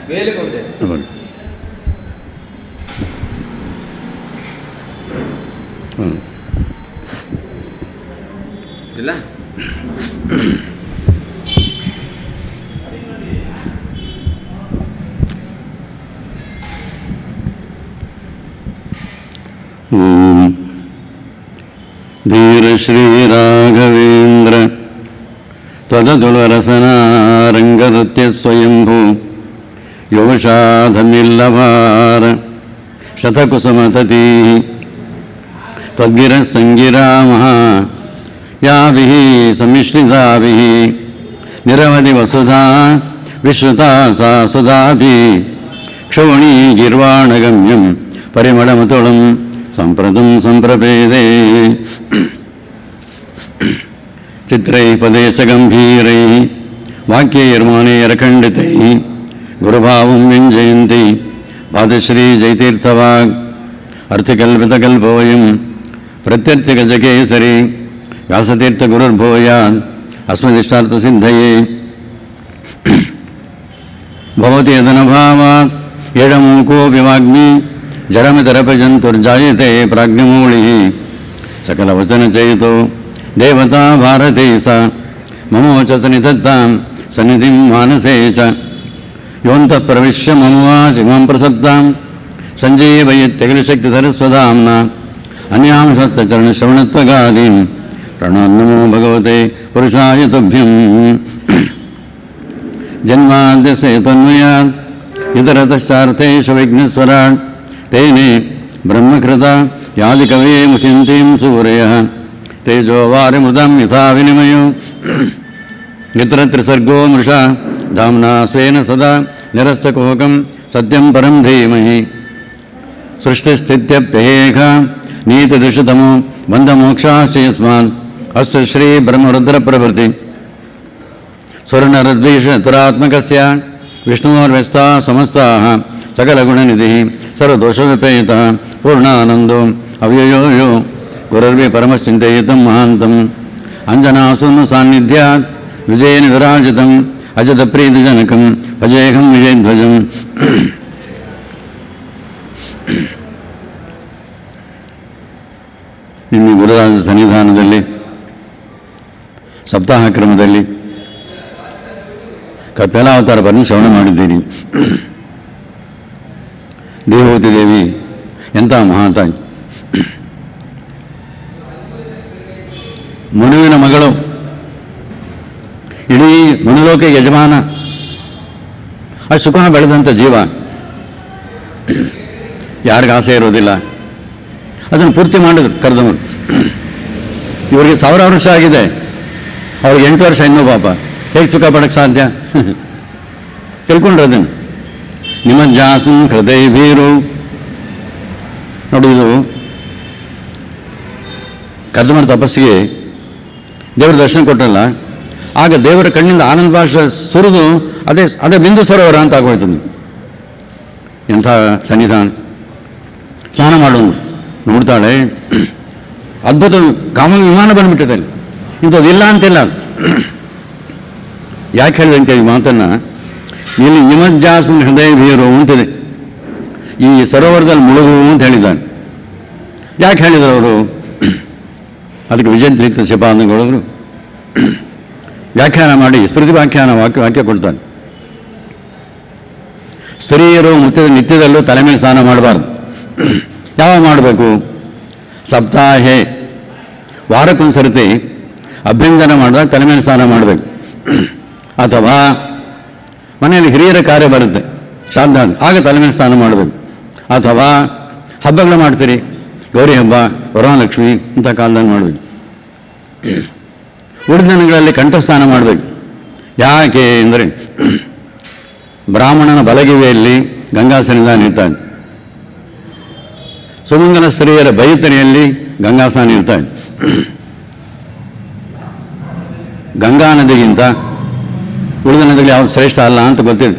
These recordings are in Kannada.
ಮೇಲೆ ಕೊಡ್ತೇನೆ ಹೌದು. ಹ್ಮ್. ಇಲ್ಲ ॐ धीरश्रीराघवेन्द्र त्वदतुलरसनारङ्गनृत्यस्वयम्भू योषाधनिल्लभार शतकुसुमततीः त्वद्गिरः सङ्गिरामः याभिः सम्मिश्रिताभिः निरवधि वसुधा विश्रुता सा सुधाभिः क्षोणी गिर्वाणगम्यं परिमळमतुलं सम्प्रदं सम्प्रपेदे चित्रैः पदेशगम्भीरैः वाक्यैर्मौनैरखण्डितैः गुरुभावं व्यञ्जयन्ति पादश्रीजयतीर्थवाग् अर्थिकल्पितकल्पोऽयं प्रत्यर्थगजकेसरी व्यासतीर्थगुरुर्भूयात् अस्मदिष्टार्थसिद्धये भवति यदनभावात् एडमूकोऽपि वाग्मी जडमितरपजन्तुर्जायते प्राज्ञमूलिः सकलवचनचयितो देवता भारती सा ममोचस निधत्तां सन्निधिं मानसे च योऽन्तः प्रविश्य मम वाचिमां प्रसक्तां सञ्जीवयत्यखिलशक्तिधरस्वधाम्ना अन्यांशस्तचरणश्रवणत्वगादीं प्रणोन्नमो भगवते पुरुषाय तुभ्यम् जन्माद्यस्य तन्मयात् इतरतश्चार्थेषु विघ्नस्वराट् तेने ब्रह्मकृता यादिकवे मुह्यन्तीं सूरयः तेजो वारिमृतं यथा विनिमयो यत्र त्रिसर्गो मृषा धाम्ना स्वेन सदा निरस्तकोकं सत्यं परं धीमहि सृष्टिस्थित्यप्यहेख नीतिदुषतमो बन्धमोक्षाश्च यस्मात् अस्य श्रीब्रह्मरुद्रप्रभृति सुवर्णरद्वीषतुरात्मकस्य विष्णोर्व्यस्ताः समस्ताः सकलगुणनिधिः सर्वदोषविपेयतः पूर्णानन्दो अव्ययो यो गुरुर्वे परमश्चिन्तयितं महान्तम् अञ्जनासूनु सान्निध्यात् विजयेन विराजितम् अजतप्रीतिजनकं भजेऽहं विजयध्वजम् ನಿನ್ನೆ ಗುರುರಾಜ ಸನ್ನಿಧಾನದಲ್ಲಿ ಸಪ್ತಾಹ ಕ್ರಮದಲ್ಲಿ ಕಪಿಲಾವತಾರ ಬನ್ನಿ ಶ್ರವಣ ಮಾಡಿದ್ದೀರಿ ದೇವವತಿ ದೇವಿ ಎಂಥ ಮಹಾತಾಯಿ ಮನುವಿನ ಮಗಳು ಇಡೀ ಮನುಲೋಕ ಯಜಮಾನ ಅಷ್ಟು ಸುಖ ಬೆಳೆದಂಥ ಜೀವ ಯಾರಿಗ ಆಸೆ ಇರೋದಿಲ್ಲ ಅದನ್ನು ಪೂರ್ತಿ ಮಾಡಿದ್ರು ಕರೆದವರು ಇವರಿಗೆ ಸಾವಿರಾರು ವರ್ಷ ಆಗಿದೆ ಅವ್ರಿಗೆ ಎಂಟು ವರ್ಷ ಇನ್ನೂ ಪಾಪ ಹೇಗೆ ಸುಖ ಪಡಕ್ಕೆ ಸಾಧ್ಯ ತಿಳ್ಕೊಂಡ್ರು ಅದನ್ನು ನಿಮ್ಮ ಜಾಸ್ಮಿನ್ ಹೃದಯ ಬೀರು ನೋಡಿ ಇದು ಕದ್ದಮರ ತಪಸ್ಸಿಗೆ ದೇವರ ದರ್ಶನ ಕೊಟ್ಟಲ್ಲ ಆಗ ದೇವರ ಕಣ್ಣಿಂದ ಆನಂದ ಭಾಷ ಸುರಿದು ಅದೇ ಅದೇ ಬಿಂದು ಸರೋವರ ಅಂತ ಆಗೋಯ್ತು ನೀವು. ಎಂಥ ಸನ್ನಿಧಾನ ಸ್ನಾನ ಮಾಡೋನು ನೋಡ್ತಾಳೆ ಅದ್ಭುತ ಕಾಮ ವಿಮಾನ ಬಂದ್ಬಿಟ್ಟಿದೆ ಅಲ್ಲಿ. ಇಂಥದ್ದು ಇಲ್ಲ ಅಂತಿಲ್ಲ ಯಾಕೆ ಹೇಳಿದೆ ಅಂತ ಈ ಮಾತನ್ನು ಇಲ್ಲಿ ನಿಮಜ್ಜಾಸ್ಮಿನ್ ಹೃದಯ ಬೀರು ಅಂತಿದೆ ಈ ಸರೋವರದಲ್ಲಿ ಮುಳುಗು ಅಂತ ಹೇಳಿದ್ದಾನೆ ಯಾಕೆ ಹೇಳಿದರು ಅವರು ಅದಕ್ಕೆ ವಿಜಯಂತ್ರಿಕ್ತ ಶಿಪಾನಗಳು ವ್ಯಾಖ್ಯಾನ ಮಾಡಿ ಸ್ಮೃತಿ ವ್ಯಾಖ್ಯಾನ ವಾಕ್ಯ ವಾಕ್ಯ ಕೊಡ್ತಾನೆ ಸ್ತ್ರೀಯರು ಮುತ್ಯದ ನಿತ್ಯದಲ್ಲೂ ತಲೆ ಮೇಲೆ ಸ್ನಾನ ಮಾಡಬಾರ್ದು ಯಾವಾಗ ಮಾಡಬೇಕು ಸಪ್ತಾಹೆ ವಾರಕ್ಕೊಂದ್ಸರ್ತಿ ಅಭ್ಯಂಜನ ಮಾಡಿದಾಗ ತಲೆ ಮೇಲೆ ಸ್ನಾನ ಮಾಡಬೇಕು ಅಥವಾ ಮನೆಯಲ್ಲಿ ಹಿರಿಯರ ಕಾರ್ಯ ಬರುತ್ತೆ ಶ್ರಾದ್ದ ಆಗ ತಲೆ ಮೇಲೆ ಸ್ನಾನ ಮಾಡಬೇಕು ಅಥವಾ ಹಬ್ಬಗಳು ಮಾಡ್ತೀರಿ ಗೌರಿ ಹಬ್ಬ ವರಮಹಾಲಕ್ಷ್ಮಿ ಇಂಥ ಕಾಲದಲ್ಲಿ ಮಾಡಬೇಕು ಉಳಿದ ದಿನಗಳಲ್ಲಿ ಕಂಠಸ್ನಾನ ಮಾಡಬೇಕು ಯಾಕೆ ಅಂದರೆ ಬ್ರಾಹ್ಮಣನ ಬಲಗಿವೆಯಲ್ಲಿ ಗಂಗಾ ಸನ್ನಿಧಾನ ಇರ್ತಾನೆ ಸುಮಂಗಲ ಸ್ತ್ರೀಯರ ಬೈತನೆಯಲ್ಲಿ ಗಂಗಾಸ್ನಾನ ಇರ್ತಾನೆ ಗಂಗಾ ನದಿಗಿಂತ ಉಳಿದ ನದಿಗಳು ಯಾವ್ದು ಶ್ರೇಷ್ಠ ಅಲ್ಲ ಅಂತ ಗೊತ್ತಿದೆ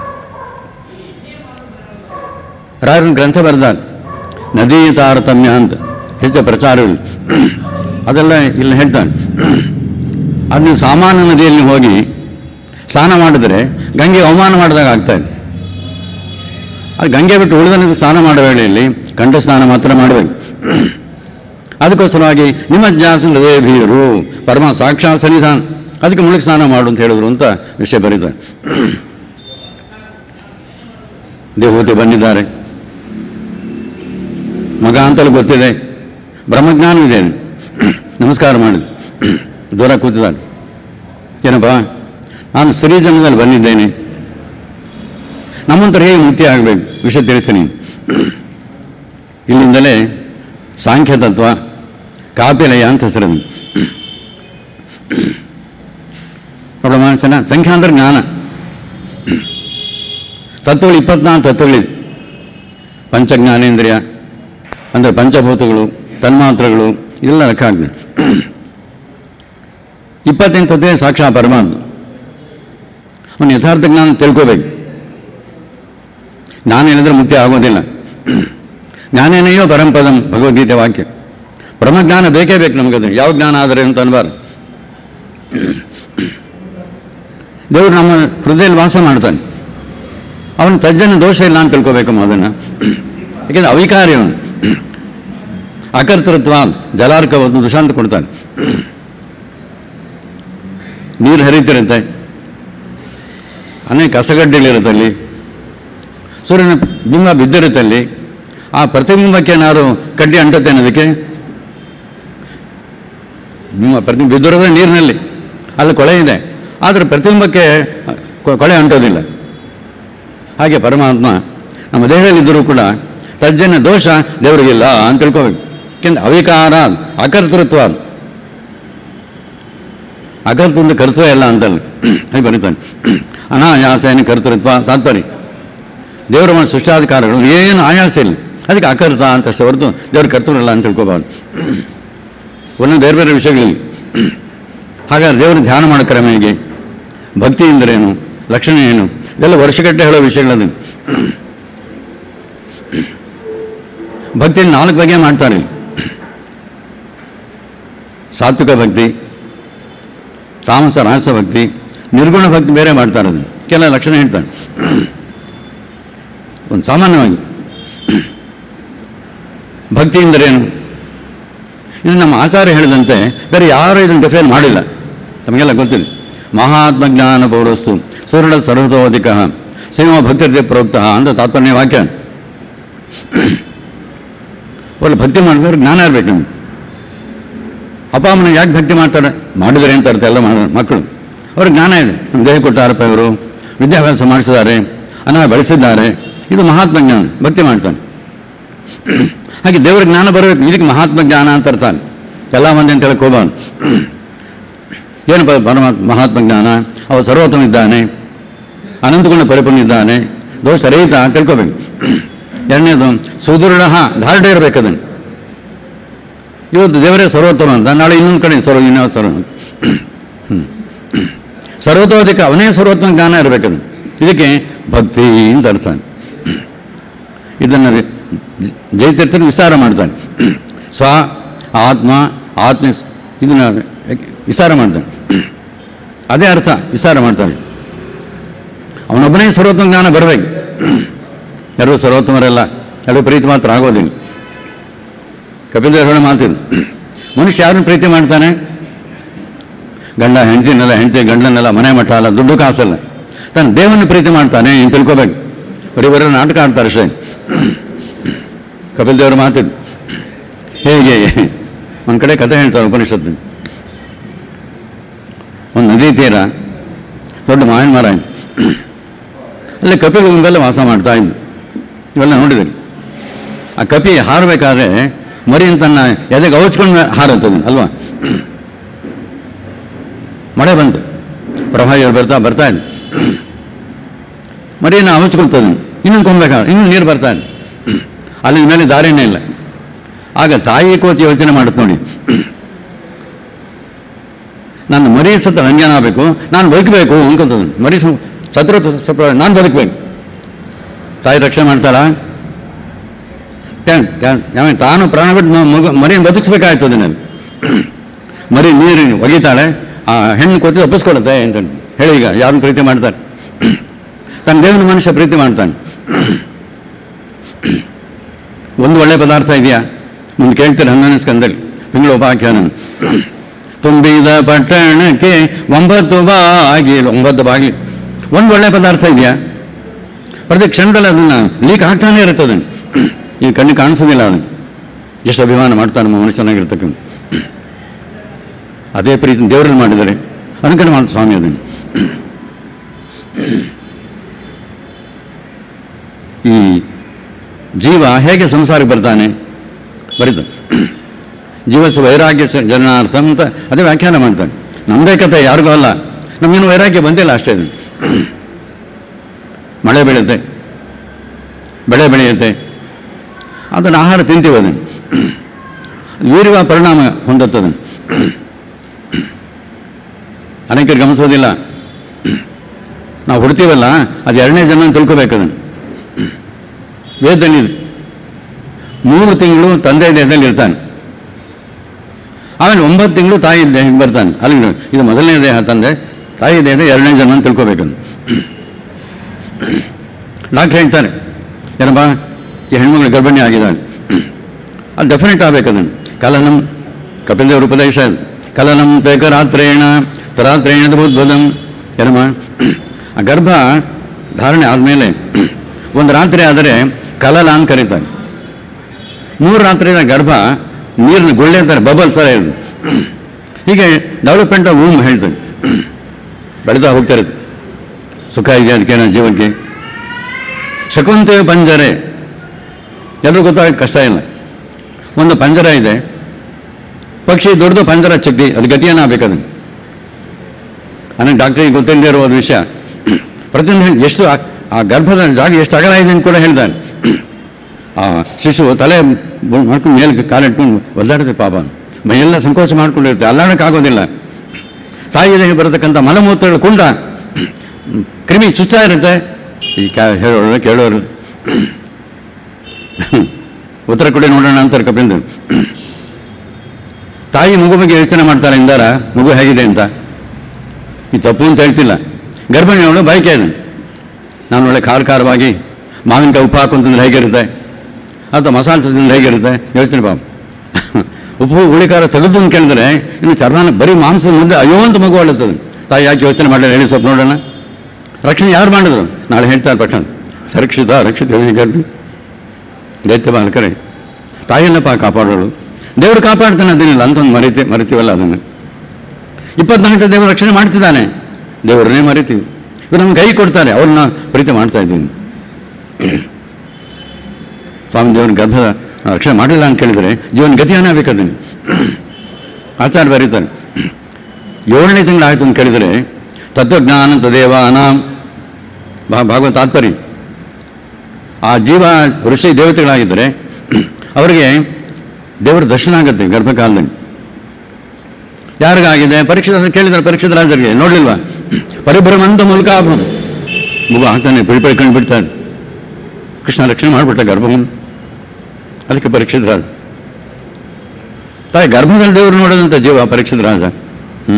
ರಾಯರನ್ ಗ್ರಂಥ ಬರೆದಾರೆ ನದಿ ತಾರತಮ್ಯ ಅಂತ ಹೆಚ್ಚು ಪ್ರಚಾರವಿಲ್ಲ ಅದೆಲ್ಲ ಇಲ್ಲಿ ಹೇಳ್ತಾನೆ ಅದನ್ನ ಸಾಮಾನ್ಯ ನದಿಯಲ್ಲಿ ಹೋಗಿ ಸ್ನಾನ ಮಾಡಿದ್ರೆ ಗಂಗೆ ಅವಮಾನ ಮಾಡಿದಾಗ ಆಗ್ತಾಯಿದೆ ಅದು ಗಂಗೆ ಬಿಟ್ಟು ಉಳಿದ ಸ್ನಾನ ಮಾಡುವ ವೇಳೆಯಲ್ಲಿ ಕಂಠ ಸ್ನಾನ ಮಾತ್ರ ಮಾಡಬೇಕು ಅದಕ್ಕೋಸ್ಕರವಾಗಿ ನಿಮ್ಮ ಜ್ಞಾಸ ಹೃದಯ ಭೀರು ಪರಮ ಸಾಕ್ಷಾತ್ ಸನ್ನಿಧಾನ ಅದಕ್ಕೆ ಮುಳುಗಿ ಸ್ನಾನ ಮಾಡು ಅಂತ ಹೇಳಿದ್ರು ಅಂತ ವಿಷಯ ಬರೀತಾರೆ ದೇವತೆ ಬಂದಿದ್ದಾರೆ ಮಗ ಅಂತಲೂ ಗೊತ್ತಿದೆ ಬ್ರಹ್ಮಜ್ಞಾನ ಇದೆ ನಮಸ್ಕಾರ ಮಾಡಿದ ದೂರ ಕೂತಿದ್ದಾನೆ ಏನಪ್ಪ ನಾನು ಸ್ತ್ರೀ ಜನ್ಮದಲ್ಲಿ ಬಂದಿದ್ದೇನೆ ನಮ್ಮಂತರ ಹೇಗೆ ಮುಕ್ತಿ ಆಗಬೇಕು ವಿಷಯ ತಿಳಿಸ್ತೀನಿ ಇಲ್ಲಿಂದಲೇ ಸಾಂಖ್ಯ ತತ್ವ ಕಾಪಿಲಯ ಅಂತ ಹೆಸರು ನೋಡಮ್ಮ ಚೆನ್ನಾಗಿ ಸಂಖ್ಯಾ ಅಂದ್ರೆ ಜ್ಞಾನ ತತ್ವಗಳು ಇಪ್ಪತ್ನಾಲ್ಕು ತತ್ವಗಳಿದೆ ಪಂಚಜ್ಞಾನೇಂದ್ರಿಯ ಅಂದರೆ ಪಂಚಭೂತಗಳು ತನ್ಮಾತ್ರಗಳು ಇದೆಲ್ಲ ಲೆಕ್ಕ ಆಗ್ತದೆ ಇಪ್ಪತ್ತೆಂಟು ತತ್ವೇ ಸಾಕ್ಷಾ ಪರಮಾತ್ಮ ಅವನು ಯಥಾರ್ಥ ಜ್ಞಾನ ತಿಳ್ಕೋಬೇಕು ಜ್ಞಾನ ಹೇಳಿದ್ರೆ ಮುಕ್ತಿ ಆಗೋದಿಲ್ಲ ಜ್ಞಾನೇನೆಯೋ ಪರಂಪದಂ ಭಗವದ್ಗೀತೆ ವಾಕ್ಯ ಬ್ರಹ್ಮಜ್ಞಾನ ಬೇಕೇ ಬೇಕು ನಮಗದು ಯಾವ ಜ್ಞಾನ ಆದರೆ ಅಂತ ಅನ್ಬಾರ್ದು ದೇವರು ನಮ್ಮ ಹೃದಯದಲ್ಲಿ ವಾಸ ಮಾಡ್ತಾನೆ ಅವನು ತಜ್ಜನ ದೋಷ ಇಲ್ಲ ಅಂತ ತಿಳ್ಕೊಬೇಕಮ್ಮ ಅದನ್ನು ಯಾಕೆಂದ್ರೆ ಅವಿಕಾರಿ ಅವನು ಅಕರ್ತೃತ್ವ ಜಲಾರ್ಕ ಒಂದು ದುಷಾಂತ ಕೊಡ್ತಾನೆ ನೀರು ಹರಿತಿರುತ್ತೆ ಅನೇಕ ಕಸಗಡ್ಡೆಗಳಿರುತ್ತೆ ಅಲ್ಲಿ ಸೂರ್ಯನ ಬಿಂಬ ಬಿದ್ದಿರುತ್ತೆ ಅಲ್ಲಿ ಆ ಪ್ರತಿಬಿಂಬಕ್ಕೆ ಏನಾದ್ರು ಕಡ್ಡಿ ಅಂಟುತ್ತೇನೆ ಅದಕ್ಕೆ ಬಿಂಬ ಪ್ರತಿ ಬಿದ್ದಿರೋದೇ ನೀರಿನಲ್ಲಿ ಅಲ್ಲಿ ಕೊಳೆ ಇದೆ ಆದರೆ ಪ್ರತಿಬಿಂಬಕ್ಕೆ ಕೊ- ಕೊಳೆ ಅಂಟೋದಿಲ್ಲ ಹಾಗೆ ಪರಮಾತ್ಮ ನಮ್ಮ ದೇಹದಲ್ಲಿದ್ದರೂ ಕೂಡ ತಜ್ಜನ ದೋಷ ದೇವರಿಗಿಲ್ಲ ಅಂತ ತಿಳ್ಕೋಬೇಕು ಯಾಕೆಂದ್ರೆ ಅವಿಕಾರ ಅಕರ್ತೃತ್ವ ಅಕರ್ತ ಒಂದು ಕರ್ತೃ ಇಲ್ಲ ಅಂತಲ್ಲ ಹಾಗೆ ಬರೀತಾನೆ ಅನಾಯಾಸೇನ ಕರ್ತೃತ್ವ ತಾತ್ಪರ್ಯ ದೇವರ ಒಂದು ಸೃಷ್ಟಾಧಿಕಾರಗಳು ಏನು ಆಯಾಸ ಇಲ್ಲ ಅದಕ್ಕೆ ಅಕರ್ತ ಅಂತ ಅಷ್ಟೇ ಹೊರತು ದೇವ್ರ ಕರ್ತೃ ಇಲ್ಲ ಅಂತ ತಿಳ್ಕೊಬಾರ್ದು ಒಂದೊಂದು ಬೇರೆ ಬೇರೆ ವಿಷಯಗಳಿವೆ ಹಾಗಾದ್ರೆ ದೇವರ ಧ್ಯಾನ ಮಾಡೋ ಕ್ರಮ ಹೇಗೆ ಭಕ್ತಿ ಎಂದರೇನು ಲಕ್ಷಣ ಏನು ಇದೆಲ್ಲ ವರ್ಷಗಟ್ಟಲೆ ಹೇಳೋ ವಿಷಯಗಳದು ಭಕ್ತಿಯಲ್ಲಿ ನಾಲ್ಕು ಬಗೆ ಮಾಡ್ತಾರೆ ಸಾತ್ವಿಕ ಭಕ್ತಿ ತಾಮಸ ರಾಸ ಭಕ್ತಿ ನಿರ್ಗುಣ ಭಕ್ತಿ ಬೇರೆ ಮಾಡ್ತಾರೆ ಅದನ್ನು ಕೆಲ ಲಕ್ಷಣ ಹೇಳ್ತಾರೆ ಒಂದು ಸಾಮಾನ್ಯವಾಗಿ ಭಕ್ತಿ ಎಂದರೇನು ಇದು ನಮ್ಮ ಆಚಾರ್ಯ ಹೇಳಿದಂತೆ ಬೇರೆ ಯಾರು ಇದನ್ನು ಡಿಫೈನ್ ಮಾಡಿಲ್ಲ ತಮಗೆಲ್ಲ ಗೊತ್ತಿಲ್ಲ ಮಹಾತ್ಮ ಜ್ಞಾನ ಪೌರಸ್ತು ಸುರಳ ಸರ್ವತೋಧಿಕ ಸಿಂಹ ಭಕ್ತಿರ್ದೆ ಪ್ರೋಕ್ತ ಅಂತ ತಾತ್ಪರ್ಯ ವಾಕ್ಯ ಒಳ್ಳೆ ಭಕ್ತಿ ಮಾಡಿದ್ರೆ ಜ್ಞಾನ ಇರಬೇಕು ನಮ್ಗೆ ಅಪ್ಪ ಅಮ್ಮನ ಯಾಕೆ ಭಕ್ತಿ ಮಾಡ್ತಾರೆ ಮಾಡಿದರೆ ಅಂತ ಅರ್ಥ ಎಲ್ಲ ಮಾಡ ಮಕ್ಕಳು ಅವ್ರಿಗೆ ಜ್ಞಾನ ಇದೆ ನಮ್ಮ ದೇಹ ಕೊಟ್ಟಾರಪ್ಪ ಇವರು ವಿದ್ಯಾಭ್ಯಾಸ ಮಾಡಿಸಿದ್ದಾರೆ ಅನ್ನ ಬೆಳೆಸಿದ್ದಾರೆ ಇದು ಮಹಾತ್ಮ ಜ್ಞಾನ ಭಕ್ತಿ ಮಾಡ್ತಾನೆ ಹಾಗೆ ದೇವರ ಜ್ಞಾನ ಬರಬೇಕು ಇದಕ್ಕೆ ಮಹಾತ್ಮ ಜ್ಞಾನ ಅಂತ ಅರ್ಥ ಎಲ್ಲ ಮಂದಿ ಅಂತ ಹೇಳಕ್ಕೆ ಹೋಗಬಾರ್ದು ಏನು ಪ- ಪರಮಾತ್ಮ ಮಹಾತ್ಮ ಜ್ಞಾನ ಅವ ಸರ್ವೋತ್ತಮ ಇದ್ದಾನೆ ಅನಂತಗುಣ ಪರಿಪೂರ್ಣ ಇದ್ದಾನೆ ದೋಷ ರಹಿತ ಅಂತ ತಿಳ್ಕೊಬೇಕು ಎರಡನೇದು ಸುದೃಢ ಧಾರಣ ಇರಬೇಕು ಅದನ್ನು ಇವತ್ತು ದೇವರೇ ಸರ್ವೋತ್ತಮ ಅಂತ ನಾಳೆ ಇನ್ನೊಂದು ಕಡೆ ಸರ್ವ ಇನ್ಯಾವ ಸರ್ವ ಹ್ಮ್. ಸರ್ವತೋಧಿಕ ಅವನೇ ಸರ್ವೋತ್ತಮ ಜ್ಞಾನ ಇರಬೇಕದು ಇದಕ್ಕೆ ಭಕ್ತಿ ಅಂತ ಅರ್ಥ ಇದನ್ನು ಜಯತೀರ್ಥರು ವಿಸ್ತಾರ ಮಾಡ್ತಾನೆ ಸ್ವ ಆತ್ಮ ಆತ್ಮ ಇದನ್ನು ವಿಸ್ತಾರ ಮಾಡ್ತಾನೆ ಅದೇ ಅರ್ಥ ವಿಸ್ತಾರ ಮಾಡ್ತಾನೆ ಅವನೊಬ್ಬನೇ ಸರ್ವೋತ್ತಮ ಜ್ಞಾನ ಬರಬೇಕು ಎಲ್ಲರೂ ಸರ್ವೋತ್ತಮರಲ್ಲ ಎಲ್ಲರೂ ಪ್ರೀತಿ ಮಾತ್ರ ಆಗೋದಿಲ್ಲ ಕಪಿಲ ದೇವರ ಮಾತಿದು ಮನುಷ್ಯ ಯಾರನ್ನು ಪ್ರೀತಿ ಮಾಡ್ತಾನೆ ಗಂಡ ಹೆಂಡತಿನೆಲ್ಲ ಹೆಂಡತಿ ಗಂಡನೆಲ್ಲ ಮನೆ ಮಠ ಅಲ್ಲ ದುಡ್ಡು ಕಾಸಲ್ಲ ತಾನು ದೇವರನ್ನು ಪ್ರೀತಿ ಮಾಡ್ತಾನೆ ಅಂತ ತಿಳ್ಕೊಬೇಕು ಬರೀ ಬರೀ ನಾಟಕ ಆಡ್ತಾರೆ ಅಷ್ಟೇ ಕಪಿಲ್ ದೇವರ ಮಾತಿದು ಹೇಗೆ ಒಂದು ಕಡೆ ಕಥೆ ಹೇಳ್ತಾರೆ ಉಪನಿಷತ್ತು ಒಂದು ನದಿ ತೀರ ದೊಡ್ಡ ಮಾವಿನ ಮರ ಇದೆ. ಅಲ್ಲಿ ಕಪಿಲ್ ಒಂದೆಲ್ಲ ವಾಸ ಮಾಡ್ತಾ ಇದ್ದು ಇವೆಲ್ಲ ನೋಡಿದ್ರಿ ಆ ಕಪಿ ಹಾರಬೇಕಾದ್ರೆ ಮರಿಯನ್ನು ತನ್ನ ಎದೆಗೆ ಔಚ್ಕೊಂಡು ಹಾರುತ್ತದೆ ಅಲ್ವಾ ಮಳೆ ಬಂತು ಪ್ರವಾಹಿಗಳು ಬರ್ತಾ ಬರ್ತಾ ಇದೆ ಮರಿಯನ್ನು ಅವಚ್ಕೊಳ್ತದೆ ಇನ್ನೊಂದು ಕೊಂಬೇಕಾದ್ರೆ ಇನ್ನೂ ನೀರು ಬರ್ತಾ ಇದೆ ಅಲ್ಲಿ ಮೇಲೆ ದಾರಿನೇ ಇಲ್ಲ ಆಗ ತಾಯಿ ಕೋತಿ ಯೋಚನೆ ಮಾಡುತ್ತೆ ನೋಡಿ ನನ್ನ ಮರಿ ಸತ್ತ ನನಗೇನಾಗಬೇಕು ನಾನು ಬದುಕಬೇಕು ಅನ್ಕೊಂತದ ಮರಿ ಸ- ಸತ್ರ ಸ್ವಲ್ಪ ನಾನು ಬದುಕಬೇಕು ತಾಯಿ ರಕ್ಷಣೆ ಮಾಡ್ತಾರಾ ತ್ಯಾ- ತ್ಯಾ- ಯಾವ- ತಾನು ಪ್ರಾಣ ಬಿಟ್ಟು ಮ- ಮಗು ಮರಿಯನ್ನು ಬದುಕಿಸ್ಬೇಕಾಗ್ತದೆ ನಾನು ಮರಿ ನೀರು ಒಗಿತಾಳೆ ಆ ಹೆಣ್ಣು ಕೊತ್ತಿ ಒಪ್ಪಿಸ್ಕೊಡುತ್ತೆ ಅಂತ ಹೇಳಿ ಈಗ ಯಾರನ್ನು ಪ್ರೀತಿ ಮಾಡ್ತಾರೆ ತನ್ನ ದೇವನ ಮನುಷ್ಯ ಪ್ರೀತಿ ಮಾಡ್ತಾನೆ ಒಂದು ಒಳ್ಳೆ ಪದಾರ್ಥ ಇದೆಯಾ ಮುಂದೆ ಕೇಳ್ತೀರಿ ಹನ್ನೊಂದನೇ ಸ್ಕಂದಲ್ಲಿ ತಿಂಗಳು ಉಪಾಖ್ಯಾನ ತುಂಬಿದ ಪಟ್ಟಣಕ್ಕೆ ಒಂಬತ್ತು ಬಾಗಿಲು ಒಂಬತ್ತು ಬಾಗಿಲು ಒಂದು ಒಳ್ಳೆ ಪದಾರ್ಥ ಇದೆಯಾ ಪ್ರತಿ ಕ್ಷಣದಲ್ಲಿ ಅದನ್ನು ಲೀಕ್ ಆಗ್ತಾನೆ ಇರ್ತದೆ ಈ ಕಣ್ಣಿಗೆ ಕಾಣಿಸೋದಿಲ್ಲ ಅವನು ಎಷ್ಟು ಅಭಿಮಾನ ಮಾಡ್ತಾನೆ ನಮ್ಮ ಮನುಷ್ಯನಾಗಿರ್ತಕ್ಕಂಥ ಅದೇ ಪ್ರೀತಿ ದೇವರಲ್ಲಿ ಮಾಡಿದರೆ ಅನುಕರಣೆ ಮಾಡಿ ಸ್ವಾಮಿ ಅದನ್ನು ಈ ಜೀವ ಹೇಗೆ ಸಂಸಾರಕ್ಕೆ ಬರ್ತಾನೆ ಬರೀತ ಜೀವಸ ವೈರಾಗ್ಯ ಸ- ಜನನಾರ್ಥ ಅಂತ ಅದೇ ವ್ಯಾಖ್ಯಾನ ಮಾಡ್ತಾನೆ ನಮ್ಮದೇ ಕಥೆ ಯಾರಿಗೂ ಅಲ್ಲ ನಮಗೇನು ವೈರಾಗ್ಯ ಬಂದಿಲ್ಲ ಅಷ್ಟೇ ಅದು ಮಳೆ ಬೆಳೆಯುತ್ತೆ ಬೆಳೆ ಬೆಳೆಯುತ್ತೆ ಅದನ್ನು ಆಹಾರ ತಿಂತೀವಿ ಅದನ್ನು ವೀರ್ಯ ಪರಿಣಾಮ ಹೊಂದುತ್ತದೆ ಅನೇಕರು ಗಮನಿಸೋದಿಲ್ಲ ನಾವು ಹುಡ್ತೀವಲ್ಲ ಅದು ಎರಡನೇ ಜನ ತಿಳ್ಕೊಬೇಕು ಅದನ್ನು ವೇದದಲ್ಲಿದೆ ಮೂರು ತಿಂಗಳು ತಂದೆ ದೇಹದಲ್ಲಿ ಇರ್ತಾನೆ ಆಮೇಲೆ ಒಂಬತ್ತು ತಿಂಗಳು ತಾಯಿ ದೇಹಕ್ಕೆ ಬರ್ತಾನೆ ಅಲ್ಲಿ ಇದು ಮೊದಲನೇ ದೇಹ ತಂದೆ ತಾಯಿ ದೇಹದ ಎರಡನೇ ಜನ ಅಂತ ತಿಳ್ಕೊಬೇಕಂತ ಡಾಕ್ಟ್ರ್ ಹೇಳ್ತಾರೆ ಏನಪ್ಪ ಈ ಹೆಣ್ಮಗಳು ಗರ್ಭಿಣಿ ಆಗಿದ್ದಾಳೆ ಅದು ಡೆಫಿನೆಟ್ ಆಗಬೇಕದನ್ನು ಕಲನಂ ಕಪಿಲ್ ದೇವರ ಉಪದೇಶ ಅದು ಕಲನಂ ಬೇಕರಾತ್ರೇಣ ತರಾತ್ರೇಣ ಬುದ್ಧಂ ಏನಮ್ಮ ಆ ಗರ್ಭ ಧಾರಣೆ ಆದಮೇಲೆ ಒಂದು ರಾತ್ರಿ ಆದರೆ ಕಲಲ ಅಂತ ಕರೀತಾರೆ ಮೂರು ರಾತ್ರಿಯ ಗರ್ಭ ನೀರಿನ ಗುಳ್ಳೆ ಅಂತಾರೆ ಬಬಲ್ ಸರ ಇದು ಹೀಗೆ ಡೆವಲಪ್ಮೆಂಟ್ ಆಫ್ ವೂಮ್ ಹೇಳ್ತಾರೆ ಬೆಳೀತಾ ಹೋಗ್ತಾ ಇರುತ್ತೆ ಸುಖ ಇದೆ ಅದಕ್ಕೇನೋ ಜೀವಕ್ಕೆ ಶಕುಂತೆ ಪಂಜರೆ ಎಲ್ಲರೂ ಗೊತ್ತಾಗ ಕಷ್ಟ ಇಲ್ಲ ಒಂದು ಪಂಜರ ಇದೆ ಪಕ್ಷಿ ದೊಡ್ಡದು ಪಂಜರ ಚಕ್ತಿ ಅದು ಗತಿಯನ್ನು ಆಗ್ಬೇಕು ಅದನ್ನು ನನಗೆ ಡಾಕ್ಟ್ರಿಗೆ ಗೊತ್ತಿಲ್ಲದೆ ಇರೋ ಒಂದು ವಿಷಯ ಪ್ರತಿಯೊಂದು ಹೇಳಿ ಎಷ್ಟು ಆ- ಆ ಗರ್ಭದ ಜಾಗ ಎಷ್ಟು ಅಗಲ ಇದೆ ಅಂತ ಕೂಡ ಹೇಳ್ತಾನೆ ಆ ಶಿಶು ತಲೆ ಬು- ಮಾಡ್ಕೊಂಡು ಮೇಲೆ ಕಾಲಿಟ್ಕೊಂಡು ಒದ್ದಾಡುತ್ತೆ ಪಾಪ ಮೈಯೆಲ್ಲ ಸಂಕೋಚ ಮಾಡ್ಕೊಂಡಿರುತ್ತೆ ಅಲ್ಲಾಡಕ್ಕಾಗೋದಿಲ್ಲ ತಾಯಿ ದೇಹ ಬರತಕ್ಕಂಥ ಮಲಮೂತ್ರಗಳ ಕುಂಡ ಕ್ರಿಮಿ ಚುಚ್ಚಾ ಇರುತ್ತೆ ಈ ಕ್ಯಾ ಹೇಳೋರು ಕೇಳೋರು ಉತ್ತರ ಕೊಡಿ ನೋಡೋಣ ಅಂತಾರೆ ಕಪಿಂದು ತಾಯಿ ಮಗು ಬಗ್ಗೆ ಯೋಚನೆ ಮಾಡ್ತಾರೆ ಇಂದಾರ ಮಗು ಹೇಗಿದೆ ಅಂತ ಈ ತಪ್ಪು ಅಂತ ಹೇಳ್ತಿಲ್ಲ ಗರ್ಭಿಣಿಯವಳು ಬಯಕೆ ಅದು ನಾನು ಒಳ್ಳೆ ಖಾರ ಖಾರವಾಗಿ ಮಾವಿನಕಾಯಿ ಉಪ್ಪು ಹಾಕೊಂತಂದ್ರೆ ಹೇಗಿರುತ್ತೆ ಅಥವಾ ಮಸಾಲೆ ತಿಂದ್ರೆ ಹೇಗಿರುತ್ತೆ ಯೋಚನೆ ಪಾಪ ಉಪ್ಪು ಹುಳಿಕಾರ ತೆಗೆದು ಅಂತ ಕೇಳಿದ್ರೆ ಇನ್ನು ಚರ್ಮನ ಬರೀ ಮಾಂಸದ ಮುಂದೆ ಅಯ್ಯೋ ಅಂತ ಮಗು ಅಳುತ್ತದೆ ತಾಯಿ ಯಾಕೆ ಯೋಚನೆ ಮಾಡಲ್ಲ ಹೇಳಿ ಸ್ವಲ್ಪ ನೋಡೋಣ ರಕ್ಷಣೆ ಯಾರು ಮಾಡಿದ್ರು ನಾಳೆ ಹೇಳ್ತಾರೆ ಪಟ್ಟಣ ಸುರಕ್ಷಿತ ರಕ್ಷಿತ ಗರ್ಭಿ ದೈತ್ಯ ಬಾಲಕರೇ ತಾಯಿಯಲ್ಲಪ್ಪ ಕಾಪಾಡೋಳು ದೇವರು ಕಾಪಾಡ್ತಾನೆ ಅದೇನಿಲ್ಲ ಅಂತೊಂದು ಮರಿತಿ ಮರಿತೀವಲ್ಲ ಅದನ್ನು ಇಪ್ಪತ್ನಾಲ್ಕು ದೇವರು ರಕ್ಷಣೆ ಮಾಡ್ತಿದ್ದಾನೆ ದೇವರನ್ನೇ ಮರಿತೀವಿ ಇವರು ನಮ್ಗೆ ಕೈ ಕೊಡ್ತಾರೆ ಅವ್ರನ್ನ ಪ್ರೀತಿ ಮಾಡ್ತಾ ಇದ್ದೀನಿ ಸ್ವಾಮಿ ದೇವರ ಗರ್ಭದ ರಕ್ಷಣೆ ಮಾಡಿಲ್ಲ ಅಂತ ಕೇಳಿದರೆ ಜೀವನ ಗತಿಯನ್ನ ಬೇಕದನ್ನು ಆಚಾರ್ಯ ಬರೀತಾರೆ ಏಳನೇ ತಿಂಗಳು ಆಯಿತು ಅಂತ ಕೇಳಿದರೆ ತತ್ವಜ್ಞಾನ ತದೇವಾನಾಂ ಭಾ ಭಾಗವತ ತಾತ್ಪರ್ಯ ಆ ಜೀವ ಋಷಿ ದೇವತೆಗಳಾಗಿದ್ದರೆ ಅವರಿಗೆ ದೇವರ ದರ್ಶನ ಆಗುತ್ತೆ ಗರ್ಭಕಾಲದಲ್ಲಿ ಯಾರಿಗಾಗಿದೆ ಪರೀಕ್ಷಿತ ಕೇಳಿದ್ದಾರೆ ಪರೀಕ್ಷಿತ ರಾಜರಿಗೆ ನೋಡ್ಲಿಲ್ವಾ ಪರಿಭ್ರಮಂತ ಮೂಲಕ ಮಗು ಆಗ್ತಾನೆ ಪಿಳ್ಪಿಳ್ಕೊಂಡು ಬಿಡ್ತಾನೆ ಕೃಷ್ಣ ರಕ್ಷಣೆ ಮಾಡಿಬಿಟ್ಟ ಗರ್ಭವನ್ನು ಅದಕ್ಕೆ ಪರೀಕ್ಷಿತ ರಾಜ ತಾಯಿ ಗರ್ಭದಲ್ಲಿ ದೇವರು ನೋಡೋದಂತ ಜೀವ ಪರೀಕ್ಷಿತ ರಾಜ ಹ್ಞೂ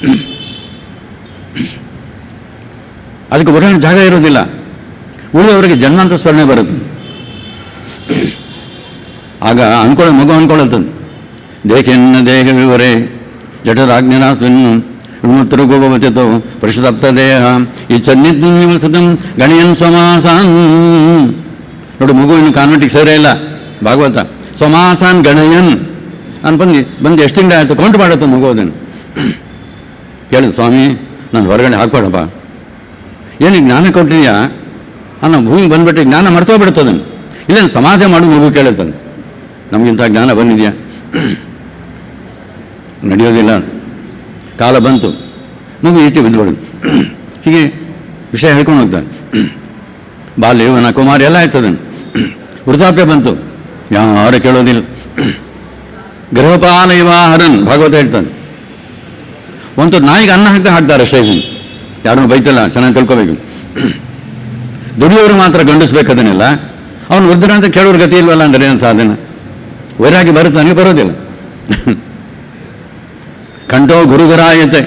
ಅದಕ್ಕೆ ಹೊರಗಡೆ ಜಾಗ ಇರೋದಿಲ್ಲ ಉಳಿದವರಿಗೆ ಜನ್ಮಾಂತ ಸ್ಮರಣೆ ಬರುತ್ತೆ ಆಗ ಅನ್ಕೊಳ್ಳೋ ಮಗು ಅನ್ಕೊಳ್ಳುತ್ತದೆ ದೇಹೆನ್ನ ದೇಹ ವಿವರೇ ಜಠರಾಜ್ಞನಾಸ್ಮಿನ್ನು ಋಣುತ್ತೃಗೋಪವಚತೋ ಪರಿಷದಪ್ತ ದೇಹ ಈ ಚನ್ನಿತ್ನಿವಸತಂ ಗಣಿಯನ್ ಸ್ವಮಾಸಾನ್ ನೋಡು ಮಗು ಇನ್ನು ಕಾನ್ವೆಂಟಿಗೆ ಸೇರೇ ಇಲ್ಲ ಭಾಗವತ ಸ್ವಮಾಸಾನ್ ಗಣಯನ್ ನಾನು ಬಂದು ಬಂದು ಎಷ್ಟು ತಿಂಗಳು ಆಯಿತು ಕೌಂಟ್ ಮಾಡುತ್ತೆ ಮಗು ಅದನ್ನು ಕೇಳಿದ ಸ್ವಾಮಿ ನಾನು ಹೊರಗಡೆ ಹಾಕ್ಬೇಡಪ್ಪ ಏನು ಜ್ಞಾನ ಕೊಟ್ಟಿದ್ಯಾ ಅನ್ನೋ ಭೂಮಿ ಬಂದ್ಬಿಟ್ಟು ಜ್ಞಾನ ಮರ್ತೋಗ್ಬಿಡ್ತದನ್ನು ಇಲ್ಲೇನು ಸಮಾಜ ಮಾಡು ಮಗು ಕೇಳುತ್ತಾನೆ ನಮಗಿಂತ ಜ್ಞಾನ ಬಂದಿದೆಯಾ ನಡೆಯೋದಿಲ್ಲ ಕಾಲ ಬಂತು ಮಗು ಈಚೆ ಬಿದ್ದುಬಿಡು ಹೀಗೆ ವಿಷಯ ಹೇಳ್ಕೊಂಡು ಹೋಗ್ತಾನೆ ಬಾಲ್ಯ ಯೌವನ ಕುಮಾರಿ ಎಲ್ಲ ಆಯ್ತದನ್ನು ವೃದ್ಧಾಪ್ಯ ಬಂತು ಯಾರು ಕೇಳೋದಿಲ್ಲ ಗೃಹಪಾಲ ಇವಾಹರನ್ ಭಾಗವತ ಹೇಳ್ತಾನೆ ಒಂದು ನಾಯಿಗೆ ಅನ್ನ ಹಾಕ್ತಾ ಹಾಕ್ತಾರೆ ಅಷ್ಟೇ ಇದನ್ನು ಯಾರನ್ನು ಬೈತಲ್ಲ ಚೆನ್ನಾಗಿ ತಿಳ್ಕೊಬೇಕು ದುಡಿಯೋರು ಮಾತ್ರ ಗಂಡಿಸ್ಬೇಕು ಅದನ್ನೆಲ್ಲ ಅವನು ವೃದ್ಧರ ಅಂತ ಕೇಳೋರು ಗತಿ ಇಲ್ವಲ್ಲ ಅಂದ್ರೆ ಏನು ಸಾಧನ ವೈರಾಗಿ ಬರುತ್ತೆ ನನಗೆ ಬರೋದಿಲ್ಲ ಕಂಠೋ ಗುರುಗರಾಯತೆ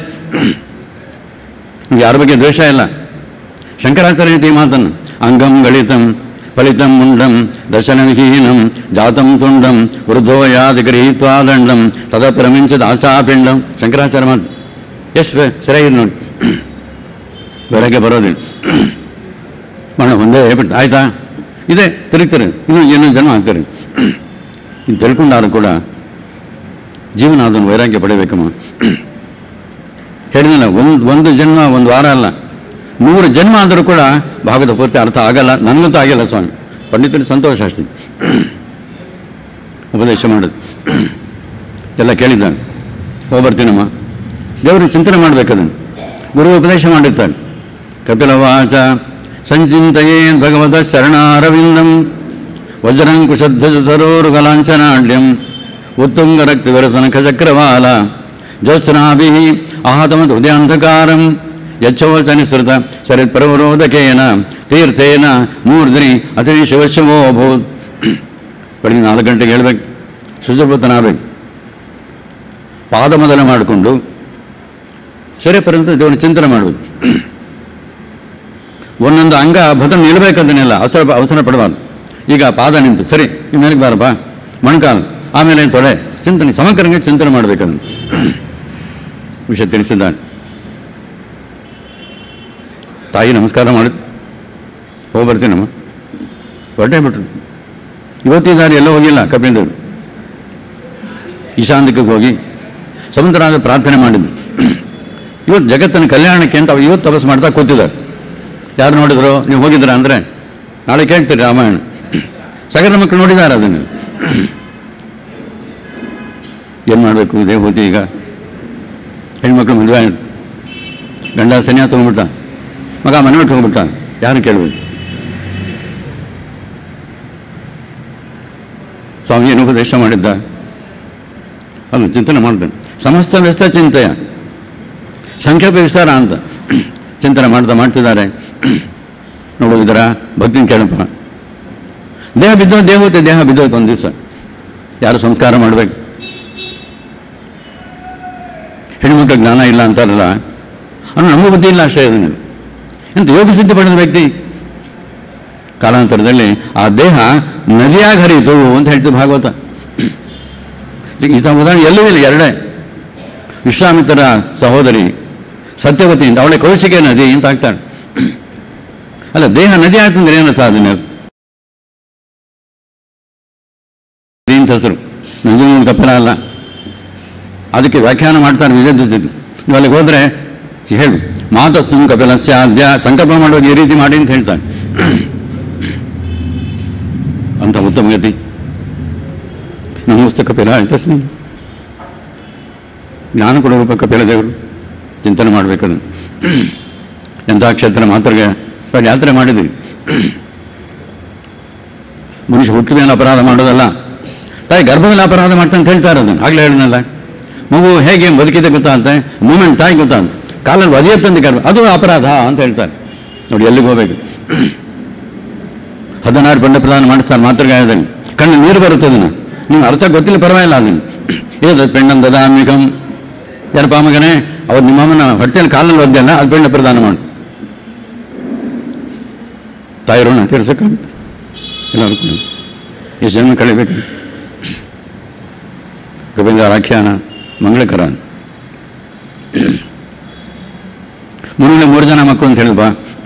ಯಾರ ಬಗ್ಗೆ ದ್ವೇಷ ಇಲ್ಲ ಶಂಕರಾಚಾರ್ಯ ಈ ಮಾತನ್ನು ಅಂಗಂ ಗಳಿತಂ ಫಲಿತಂ ಮುಂಡಂ ದರ್ಶನಹೀನಂ ಜಾತಂ ತುಂಡಂ ವೃದ್ಧೋ ಯಾದ ಗೃಹೀತ್ವಾ ದಂಡಂ ತದ ಪ್ರಮಿಂಚದ ಆಚಾಪಿಂಡಂ ಶಂಕರಾಚಾರ್ಯ ಮಾತು ಎಷ್ಟು ಸರಿಯಾಗಿದೆ ನೋಡಿ ಬೆಳಗ್ಗೆ ಬರೋದಿಲ್ಲ ಮಣ್ಣು ಒಂದೇ ಬಿಟ್ಟು ಆಯ್ತಾ ಇದೆ ತಿರುಗ್ತಾರೆ ಇನ್ನೂ ಇನ್ನೊಂದು ಜನ್ಮ ಆಗ್ತಾರೆ ಇನ್ನು ತಿಳ್ಕೊಂಡಾರು ಕೂಡ ಜೀವನ ಅದನ್ನು ವೈರಾಗ್ಯ ಪಡಿಬೇಕಮ್ಮ ಹೇಳಿದಿಲ್ಲ ಒಂದು ಒಂದು ಜನ್ಮ ಒಂದು ವಾರ ಅಲ್ಲ ನೂರು ಜನ್ಮ ಆದರೂ ಕೂಡ ಭಾಗದ ಪೂರ್ತಿ ಅರ್ಥ ಆಗಲ್ಲ ನನಗಂತೂ ಆಗಿಲ್ಲ ಸ್ವಾಮಿ ಪಂಡಿತರು ಸಂತೋಷ ಅಷ್ಟೇ ಉಪದೇಶ ಮಾಡೋದು ಎಲ್ಲ ಕೇಳಿದ್ದಾನೆ ಹೋಗ್ಬರ್ತೀನಮ್ಮ ದೇವರು ಚಿಂತನೆ ಮಾಡಬೇಕದನ್ನು ಗುರು ಉಪದೇಶ ಮಾಡಿರ್ತಾನೆ ಕಪಿಲವಾಚ ಸಂಚಿಂತೆಯೇನ್ ಭಗವತ ಶರಣಾರವಿಂದಂ ವಜ್ರಂಕುಶಧ್ವಜ ಸರೋರುಗಲಾಂಚನಾಡ್ಯಂ ಉತ್ತುಂಗ ರಕ್ತ ವಿರಸನಕ ಚಕ್ರವಾಲ ಜ್ಯೋತ್ಸ್ನಾಭಿ ಆಹತಮದ್ ಹೃದಯಾಂಧಕಾರಂ ಯಚ್ಚೋಚ ನಿಸೃತ ಸರಿತ್ ಪ್ರವರೋಧಕೇನ ತೀರ್ಥೇನ ಮೂರ್ಧನಿ ಅತಿ ಶಿವಶಿವೋಭೂತ್ ಬೆಳಗ್ಗೆ ನಾಲ್ಕು ಗಂಟೆಗೆ ಹೇಳ್ಬೇಕು ಸುಜಭೂತನಾಗಬೇಕು ಪಾದ ಮೊದಲ ಮಾಡಿಕೊಂಡು ಸರಿ ಪರ್ಯಂತ ದೇವರ ಚಿಂತನೆ ಮಾಡಬೇಕು ಒಂದೊಂದು ಅಂಗ ಭದ್ರ ನಿಲ್ಬೇಕಂತನಿಲ್ಲ ಅವಸರ ಅವಸರ ಪಡಬಾರ್ದು ಈಗ ಪಾದ ನಿಂತು ಸರಿ ಈ ಮೇಲಕ್ಕೆ ಬಾರಪ್ಪ ಮೊಣಕಾಲು ಆಮೇಲೆ ತೊಡೆ ಚಿಂತನೆ ಸಮಗ್ರಂಗೆ ಚಿಂತನೆ ಮಾಡಬೇಕಂತ ವಿಷಯ ತಿಳಿಸಿದ್ದಾನೆ ತಾಯಿ ನಮಸ್ಕಾರ ಮಾಡಿ ಹೋಗಿ ಬರ್ತೀನಮ್ಮ ಹೊರಟೇ ಬಿಟ್ರು ಇವತ್ತಿದ್ದಾರೆ ಎಲ್ಲೋ ಹೋಗಿಲ್ಲ ಕಪಿಂದರು ಈಶಾನ್ಯಕ್ಕೆ ಹೋಗಿ ಸಮುದ್ರನಾದ ಪ್ರಾರ್ಥನೆ ಮಾಡಿದ್ದು ಇವತ್ತು ಜಗತ್ತಿನ ಕಲ್ಯಾಣಕ್ಕೆ ಅಂತ ಅವ್ರು ಇವತ್ತು ತಪಸ್ ಮಾಡ್ತಾ ಕೂತಿದ್ದಾರೆ ಯಾರು ನೋಡಿದ್ರು ನೀವು ಹೋಗಿದ್ದೀರಾ ಅಂದರೆ ನಾಳೆ ಕೇಳ್ತೀರಿ ರಾಮಾಯಣ ಸಗರ ಮಕ್ಕಳು ನೋಡಿದ್ದಾರೆ ಅದನ್ನು ಏನು ಮಾಡಬೇಕು ಇದೇ ಹೋತಿ ಈಗ ಹೆಣ್ಮಕ್ಳು ಮದುವೆ ಆಯ್ತು ಗಂಡ ಸನ್ಯಾಸ ಹೋಗ್ಬಿಟ್ಟ ಮಗ ಮನೆ ಬಿಟ್ಟು ಹೋಗ್ಬಿಟ್ಟ ಯಾರು ಕೇಳ್ಬೋದು ಸ್ವಾಮಿ ಏನು ಉಪದೇಶ ಮಾಡಿದ್ದ ಅದು ಚಿಂತನೆ ಮಾಡ್ತಾನೆ ಸಮಸ್ತ ವ್ಯಸ್ತ ಚಿಂತೆಯ ಸಂಕ್ಷೇಪ ವಿಸ್ತಾರ ಅಂತ ಚಿಂತನೆ ಮಾಡ್ತಾ ಮಾಡ್ತಿದ್ದಾರೆ ನೋಡುವುದರ ಭಕ್ತಿನ ಕೇಳಪ್ಪ ದೇಹ ಬಿದ್ದೋ ದೇವತೆ ದೇಹ ಬಿದ್ದೋಯ್ತು ಒಂದು ದಿವಸ ಯಾರು ಸಂಸ್ಕಾರ ಮಾಡಬೇಕು ಹೆಣ್ಮಕ್ಳು ಜ್ಞಾನ ಇಲ್ಲ ಅಂತಾರಲ್ಲ ಅವನು ನಮಗೂ ಬುದ್ಧಿ ಇಲ್ಲ ಅಷ್ಟೇ ಇದನ್ನು ಎಂತ ಯೋಗ ಸಿದ್ಧಿ ಪಡೆದ ವ್ಯಕ್ತಿ ಕಾಲಾಂತರದಲ್ಲಿ ಆ ದೇಹ ನದಿಯಾಗಿ ಹರಿಯಿತು ಅಂತ ಹೇಳ್ತೀವಿ ಭಾಗವತ ಈತ ಉದಾಹರಣೆ ಎಲ್ಲೂ ಇಲ್ಲ ಎರಡೇ ವಿಶ್ವಾಮಿತ್ರ ಸಹೋದರಿ ಸತ್ಯವತಿ ಅಂತ ಅವಳೆ ಕೌಶಿಕೆ ನದಿ ಅಂತ ಆಗ್ತಾಳೆ ಅಲ್ಲ ದೇಹ ನದಿ ಆಯ್ತು ಅಂದ್ರೆ ಏನು ಸಾಧನೆ ಅದು ನದಿ ಅಂತ ಹೆಸರು ನಂಜನಗೂಡು ಕಪಿಲ ಅಲ್ಲ ಅದಕ್ಕೆ ವ್ಯಾಖ್ಯಾನ ಮಾಡ್ತಾರೆ ವಿಜಯ ದುಸಿದ್ದು ನೀವು ಅಲ್ಲಿಗೆ ಹೋದರೆ ಹೇಳು ಮಾತಸ್ತು ಕಪಿಲಸ್ಯ ಅದ್ಯ ಸಂಕಲ್ಪ ಮಾಡುವಾಗ ಈ ರೀತಿ ಮಾಡಿ ಅಂತ ಹೇಳ್ತಾನೆ ಅಂತ ಉತ್ತಮ ಗತಿ ನಮಸ್ತೆ ಕಪಿಲ ತಸ್ಮಿ ಜ್ಞಾನ ಕೊಡಬೇಕು ಕಪಿಲ ದೇವರು ಚಿಂತನೆ ಮಾಡಬೇಕದು ಎಂಥ ಕ್ಷೇತ್ರ ಮಾತ್ರಗೆ ಇವಾಗ ಯಾತ್ರೆ ಮಾಡಿದ್ವಿ ಮನುಷ್ಯ ಹುಟ್ಟಿದ ಮೇಲೆ ಅಪರಾಧ ಮಾಡೋದಲ್ಲ ತಾಯಿ ಗರ್ಭದಲ್ಲಿ ಅಪರಾಧ ಮಾಡ್ತಾನೆ ಅಂತ ಹೇಳ್ತಾರೆ ಅದನ್ನು ಆಗಲೇ ಹೇಳಿದ್ನಲ್ಲ ಮಗು ಹೇಗೆ ಬದುಕಿದೆ ಗೊತ್ತಾ ಅಂತ ಮೂಮೆಂಟ್ ತಾಯಿ ಗೊತ್ತಾ ಅಂತ ಕಾಲಲ್ಲಿ ಒದೆಯತ್ತಂದು ಗರ್ಭ ಅದು ಅಪರಾಧ ಅಂತ ಹೇಳ್ತಾರೆ ನೋಡಿ ಎಲ್ಲಿಗೆ ಹೋಗ್ಬೇಕು ಹದಿನಾರು ಪಂಡ ಪ್ರದಾನ ಮಾಡಿಸ್ತಾರೆ ಮಾತೃಗಾಯದಲ್ಲಿ ಕಣ್ಣು ನೀರು ಬರುತ್ತದೆ ಅದನ್ನು ನೀವು ಅರ್ಥ ಗೊತ್ತಿಲ್ಲ ಪರವಾಗಿಲ್ಲ ಅದನ್ನು ಇದು ಪೆಂಡಂ ದದಾಮಿಕಂ ಯಾರಪ್ಪ ಮಗನೇ ಅವ್ರು ನಿಮ್ಮಮ್ಮನ ಹೊಟ್ಟೆಯಲ್ಲಿ ಕಾಲಲ್ಲಿ ಒದ್ದೆಲ್ಲ ಅದು ಪೆಂಡ ಪ್ರದಾನ ಮಾಡು ತಾಯಿ ಋಣ ತೀರ್ಸಕ್ಕಾಗುತ್ತೆ ಎಲ್ಲರೂ ಕೂಡ ಎಷ್ಟು ಜನ್ಮ ಕಳಿಬೇಕು ಗೋವಿಂದ ಆಖ್ಯಾನ ಮಂಗಳಕರ ಮುಂದಿನ ಮೂರು ಜನ ಮಕ್ಕಳು ಅಂತ ಹೇಳಿದ್ವಾ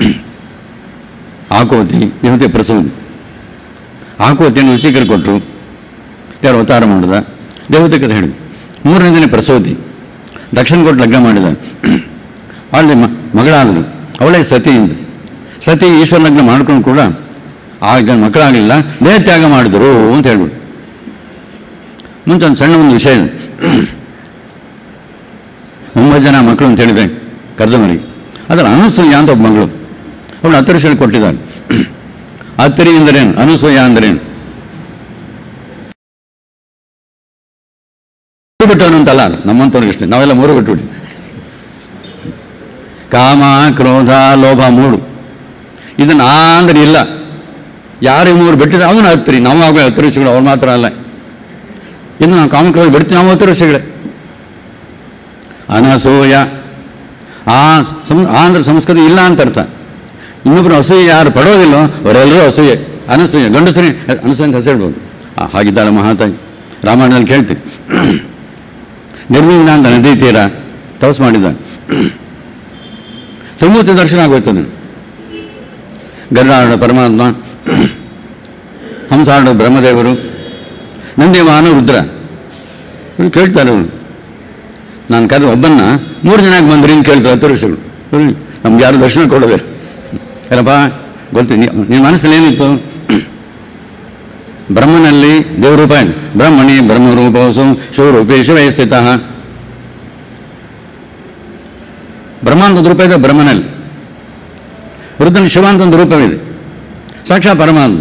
ಆಕೋತಿ ದೇವತೆ ಪ್ರಸೂತಿ ಆಕೋತಿಯನ್ನು ಋಷಿಕರು ಕೊಟ್ಟರು ಯಾರು ಅವತಾರ ಮಾಡಿದ ದೇವತೆ ಕಥೆ ಹೇಳಿ ಮೂರನೇ ದಿನ ಪ್ರಸೂತಿ ದಕ್ಷಿಣ ಕೊಟ್ಟು ಲಗ್ನ ಮಾಡಿದ ಅಲ್ಲಿ ಮ ಮಗಳಾದರು ಅವಳೇ ಸತಿಯಿಂದ ಸತಿ ಈಶ್ವರ ಲಗ್ನ ಮಾಡ್ಕೊಂಡು ಕೂಡ ಆ ಜನ ಮಕ್ಕಳಾಗಲಿಲ್ಲ ದೇಹ ತ್ಯಾಗ ಮಾಡಿದರು ಅಂತ ಹೇಳ್ಬಿಟ್ಟು ಮುಂಚೆ ಒಂದು ಸಣ್ಣ ಒಂದು ವಿಷಯ ಇದೆ. ಒಂಬತ್ತು ಜನ ಮಕ್ಕಳು ಅಂತ ಹೇಳಿದೆ ಕರ್ದಮರಿ ಅದರ ಅನುಸೂಯ ಅಂತ ಒಬ್ಬ ಮಗಳು ಅವಳು ಹತ್ತು ವರ್ಷ ಕೊಟ್ಟಿದ್ದಾಳೆ ಅತ್ತರಿ ಅಂದ್ರೇನು ಅನುಸೂಯ ಅಂದ್ರೇನು ಬಿಟ್ಟವನು ಅಂತಲ್ಲ ಅದು ನಮ್ಮಂಥವ್ರಿಗೆ ಅಷ್ಟೇ ನಾವೆಲ್ಲ ಮೂರು ಬಿಟ್ಬಿಟ್ಟು ಕಾಮ ಕ್ರೋಧ ಲೋಭ ಮೂರು ಇದನ್ನು ಆ ಅಂದ್ರೆ ಇಲ್ಲ ಯಾರು ಈ ಮೂರು ಬಿಟ್ಟಿದ್ರೆ ಅವನು ಹತ್ತಿರಿ ನಾವು ಆಗ ಹತ್ತು ವರ್ಷಗಳು ಅವ್ರು ಮಾತ್ರ ಅಲ್ಲ ಇನ್ನು ನಾವು ಕಾಮಕ್ರೋಧ ಬಿಡ್ತೀವಿ ನಾವು ಹತ್ತು ವರ್ಷಗಳೇ ಅನಸೂಯ ಆ ಸಂ ಆ ಅಂದ್ರೆ ಸಂಸ್ಕೃತಿ ಇಲ್ಲ ಅಂತ ಅರ್ಥ ಇನ್ನೊಬ್ರು ಅಸೂಯೆ ಯಾರು ಪಡೋದಿಲ್ಲೋ ಅವರೆಲ್ಲರೂ ಅಸೂಯೆ ಅನಸೂಯ ಗಂಡಸರಿ ಅನಸೂಯ ಅಂತ ಹೆಸರು ಹೇಳ್ಬೋದು ಆ, ಹಾಗಿದ್ದಾಳೆ ಮಹಾತಾಯಿ ರಾಮಾಯಣದಲ್ಲಿ ಕೇಳ್ತೀವಿ ನಿರ್ವಿಘ್ನ ಅಂತ ನದಿ ತೀರ ತಪಸ್ ಮಾಡಿದ ತುಂಬುತ್ತಿ ದರ್ಶನ ಆಗೋಯ್ತು ನನಗೆ ಗರುಡಾಡ ಪರಮಾತ್ಮ ಹಂಸಾಡ ಬ್ರಹ್ಮದೇವರು ನಂದಿವಾಹನ ರುದ್ರ ಇವ್ರು ಕೇಳ್ತಾರೆ ಅವರು ನಾನು ಕರೆದು ಒಬ್ಬನ್ನ ಮೂರು ಜನ ಬಂದ್ರಿ ಅಂತ ಕೇಳ್ತಾರೆ ಹತ್ತು ವರ್ಷಗಳು ನಮ್ಗೆ ಯಾರು ದರ್ಶನ ಕೊಡೋದಿಲ್ಲ ಅಲ್ಲಪ್ಪ ಗೊತ್ತು ನಿನ್ನ ಮನಸ್ಸಲ್ಲಿ ಏನಿತ್ತು ಬ್ರಹ್ಮನಲ್ಲಿ ದೇವರೂಪ ಏನು? ಬ್ರಹ್ಮಣಿ ಬ್ರಹ್ಮರೂಪವಸು ಶಿವರೂಪೇ ಶಿವೇ ಸ್ಥಿತ ಬ್ರಹ್ಮಾಂತದ ರೂಪ ಇದೆ ಬ್ರಹ್ಮನಲ್ಲಿ ವೃದ್ಧನ ಶಿವ ಅಂತ ಒಂದು ರೂಪವಿದೆ ಸಾಕ್ಷಾತ್ ಪರಮಾತ್ಮ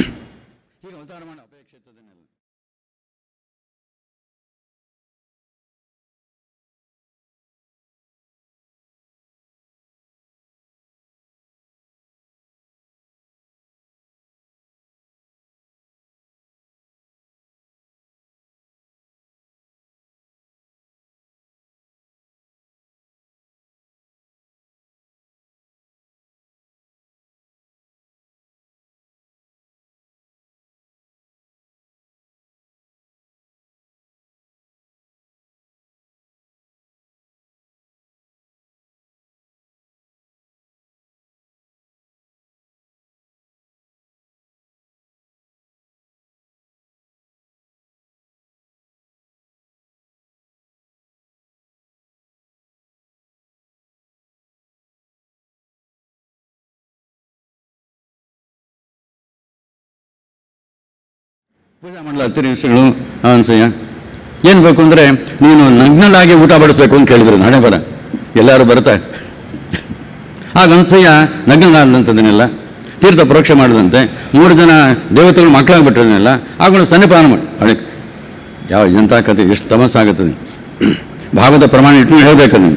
ಪೂಜೆ ಮಾಡಲ್ಲ ಹತ್ತಿರ ವಿಷಯಗಳು ಅನ್ಸಯ್ಯ ಏನು ಬೇಕು ಅಂದರೆ ನೀನು ನಗ್ನಲಾಗಿ ಊಟ ಬಡಿಸ್ಬೇಕು ಅಂತ ಕೇಳಿದ್ರು ನಾಳೆ ಬರ ಎಲ್ಲರೂ ಬರ್ತಾರೆ ಆಗ ಅನ್ಸಯ್ಯ ನಗ್ನಲಾದಂಥದ್ದನ್ನೆಲ್ಲ ತೀರ್ಥ ಪರೋಕ್ಷ ಮಾಡಿದಂತೆ ಮೂರು ಜನ ದೇವತೆಗಳು ಮಕ್ಕಳಾಗ್ಬಿಟ್ಟಿರನ್ನೆಲ್ಲ ಆಗಳು ಸನ್ನಿಪಾನ ಮಾಡಿ ಅವಳಿಗೆ ಯಾವ ಎಂಥ ಕತೆ ಎಷ್ಟು ತಮಸ್ಸಾಗುತ್ತದೆ ಭಾಗದ ಪ್ರಮಾಣ ಇಟ್ಟು ಹೇಳಬೇಕು ನೀನು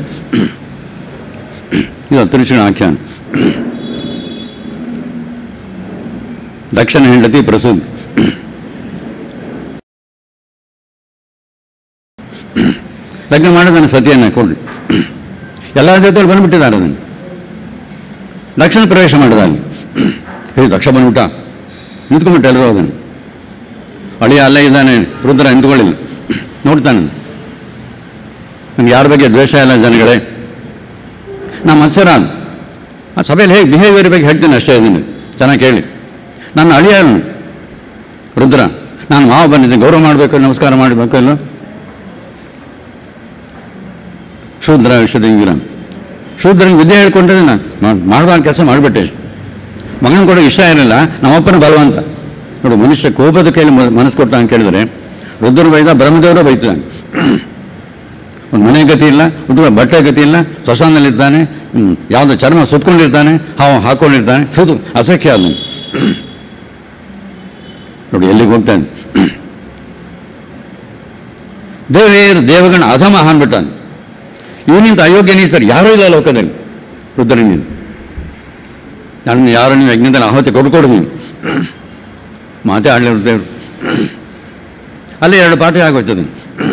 ಇದು ತಿರುಚಿನ ಆಖ್ಯಾನ ದಕ್ಷಿಣ ಹೆಂಡತಿ ಪ್ರಸೂತಿ ಲಗ್ನ ಮಾಡೋದನ್ನು ಸತಿಯನ್ನು ಕೊಡಿ ಎಲ್ಲ ಜೊತೆಲಿ ಬಂದುಬಿಟ್ಟಿದ್ದಾರೆ ಅದನ್ನು ದಕ್ಷಿಣ ಪ್ರವೇಶ ಮಾಡಿದಾಗ ಹೇ ದಕ್ಷ ಬಂದ್ಬಿಟ್ಟ ನಿಂತ್ಕೊಂಡ್ಬಿಟ್ಟು ಎಲ್ಲರೂ ಅದನ್ನು ಅಳಿಯ ಅಲ್ಲೇ ಇದ್ದಾನೆ ರುದ್ರ ನಿಂತ್ಕೊಳ್ಳಿಲ್ಲ ನೋಡ್ತಾನೆ ನನಗೆ ಯಾರ ಬಗ್ಗೆ ದ್ವೇಷ ಇಲ್ಲ ಜನಗಳೇ ನಾ ಮತ್ಸರ ಅದು. ಆ ಸಭೆಯಲ್ಲಿ ಹೇಗೆ ಬಿಹೇವಿಯರ್ ಬಗ್ಗೆ ಹೇಳ್ತೀನಿ ಅಷ್ಟೇ ಅದನ್ನು ಚೆನ್ನಾಗಿ ಕೇಳಿ ನನ್ನ ಅಳಿಯ ಅವ್ನು. ರುದ್ರ ನಾನು ಮಾವ ಬಂದಿದ್ದೆ ಗೌರವ ಮಾಡಬೇಕು ನಮಸ್ಕಾರ ಮಾಡಬೇಕು ಇಲ್ಲ ಶೂದ್ರ ವಿಷದಿಂಗಿರ ಶೂದ್ರಂಗೆ ವಿದ್ಯೆ ಹೇಳ್ಕೊಂಡ್ರೆ ನಾನು ಮಾಡಬಾರ್ದು ಕೆಲಸ ಮಾಡಿಬಿಟ್ಟೆ ಮಗನ ಕೂಡ ಇಷ್ಟ ಇರಲಿಲ್ಲ ನಮ್ಮಪ್ಪನ ಬಲವಂತ ನೋಡು ಮನುಷ್ಯ ಕೋಪದ ಕೈಲಿ ಮ- ಮನಸ್ಸು ಕೊಟ್ಟ ಅಂತ ಕೇಳಿದ್ರೆ ರುದ್ರ ಬೈದ ಬ್ರಹ್ಮದೇವರು ಬೈತಾನೆ ಒಂದು ಮನೆ ಗತಿ ಇಲ್ಲ ಉದ್ದ ಬಟ್ಟೆ ಗತಿ ಇಲ್ಲ ಶ್ಮಶಾನದಲ್ಲಿದ್ದಾನೆ ಹ್ಮ್, ಯಾವುದೋ ಚರ್ಮ ಸುತ್ಕೊಂಡಿರ್ತಾನೆ ಹಾವು ಹಾಕ್ಕೊಂಡಿರ್ತಾನೆ ಸುತ್ತು ಅಸಖ್ಯ ಅದು ನೋಡಿ ಎಲ್ಲಿಗೆ ಹೋಗ್ತಾನೆ ದೇವೇರು ದೇವಗಣ ಅಧಮ ಅಂದ್ಬಿಟ್ಟಾನೆ ಇವನಿಂದ ಅಯೋಗ್ಯನೇ ಸರ್ ಯಾರೂ ಇಲ್ಲ ಲೋಕದಲ್ಲಿ ರುದ್ರನಿಂದ ನಾನು ಯಾರು ನೀವು ಯಜ್ಞದಲ್ಲಿ ಆಹುತಿ ಕೊಡ್ಕೊಡು ನೀವು ಮಾತೇ ಆಡಲಿ ದೇವರು ಅಲ್ಲೇ ಎರಡು ಪಾಠ ಆಗೋಯ್ತದೆ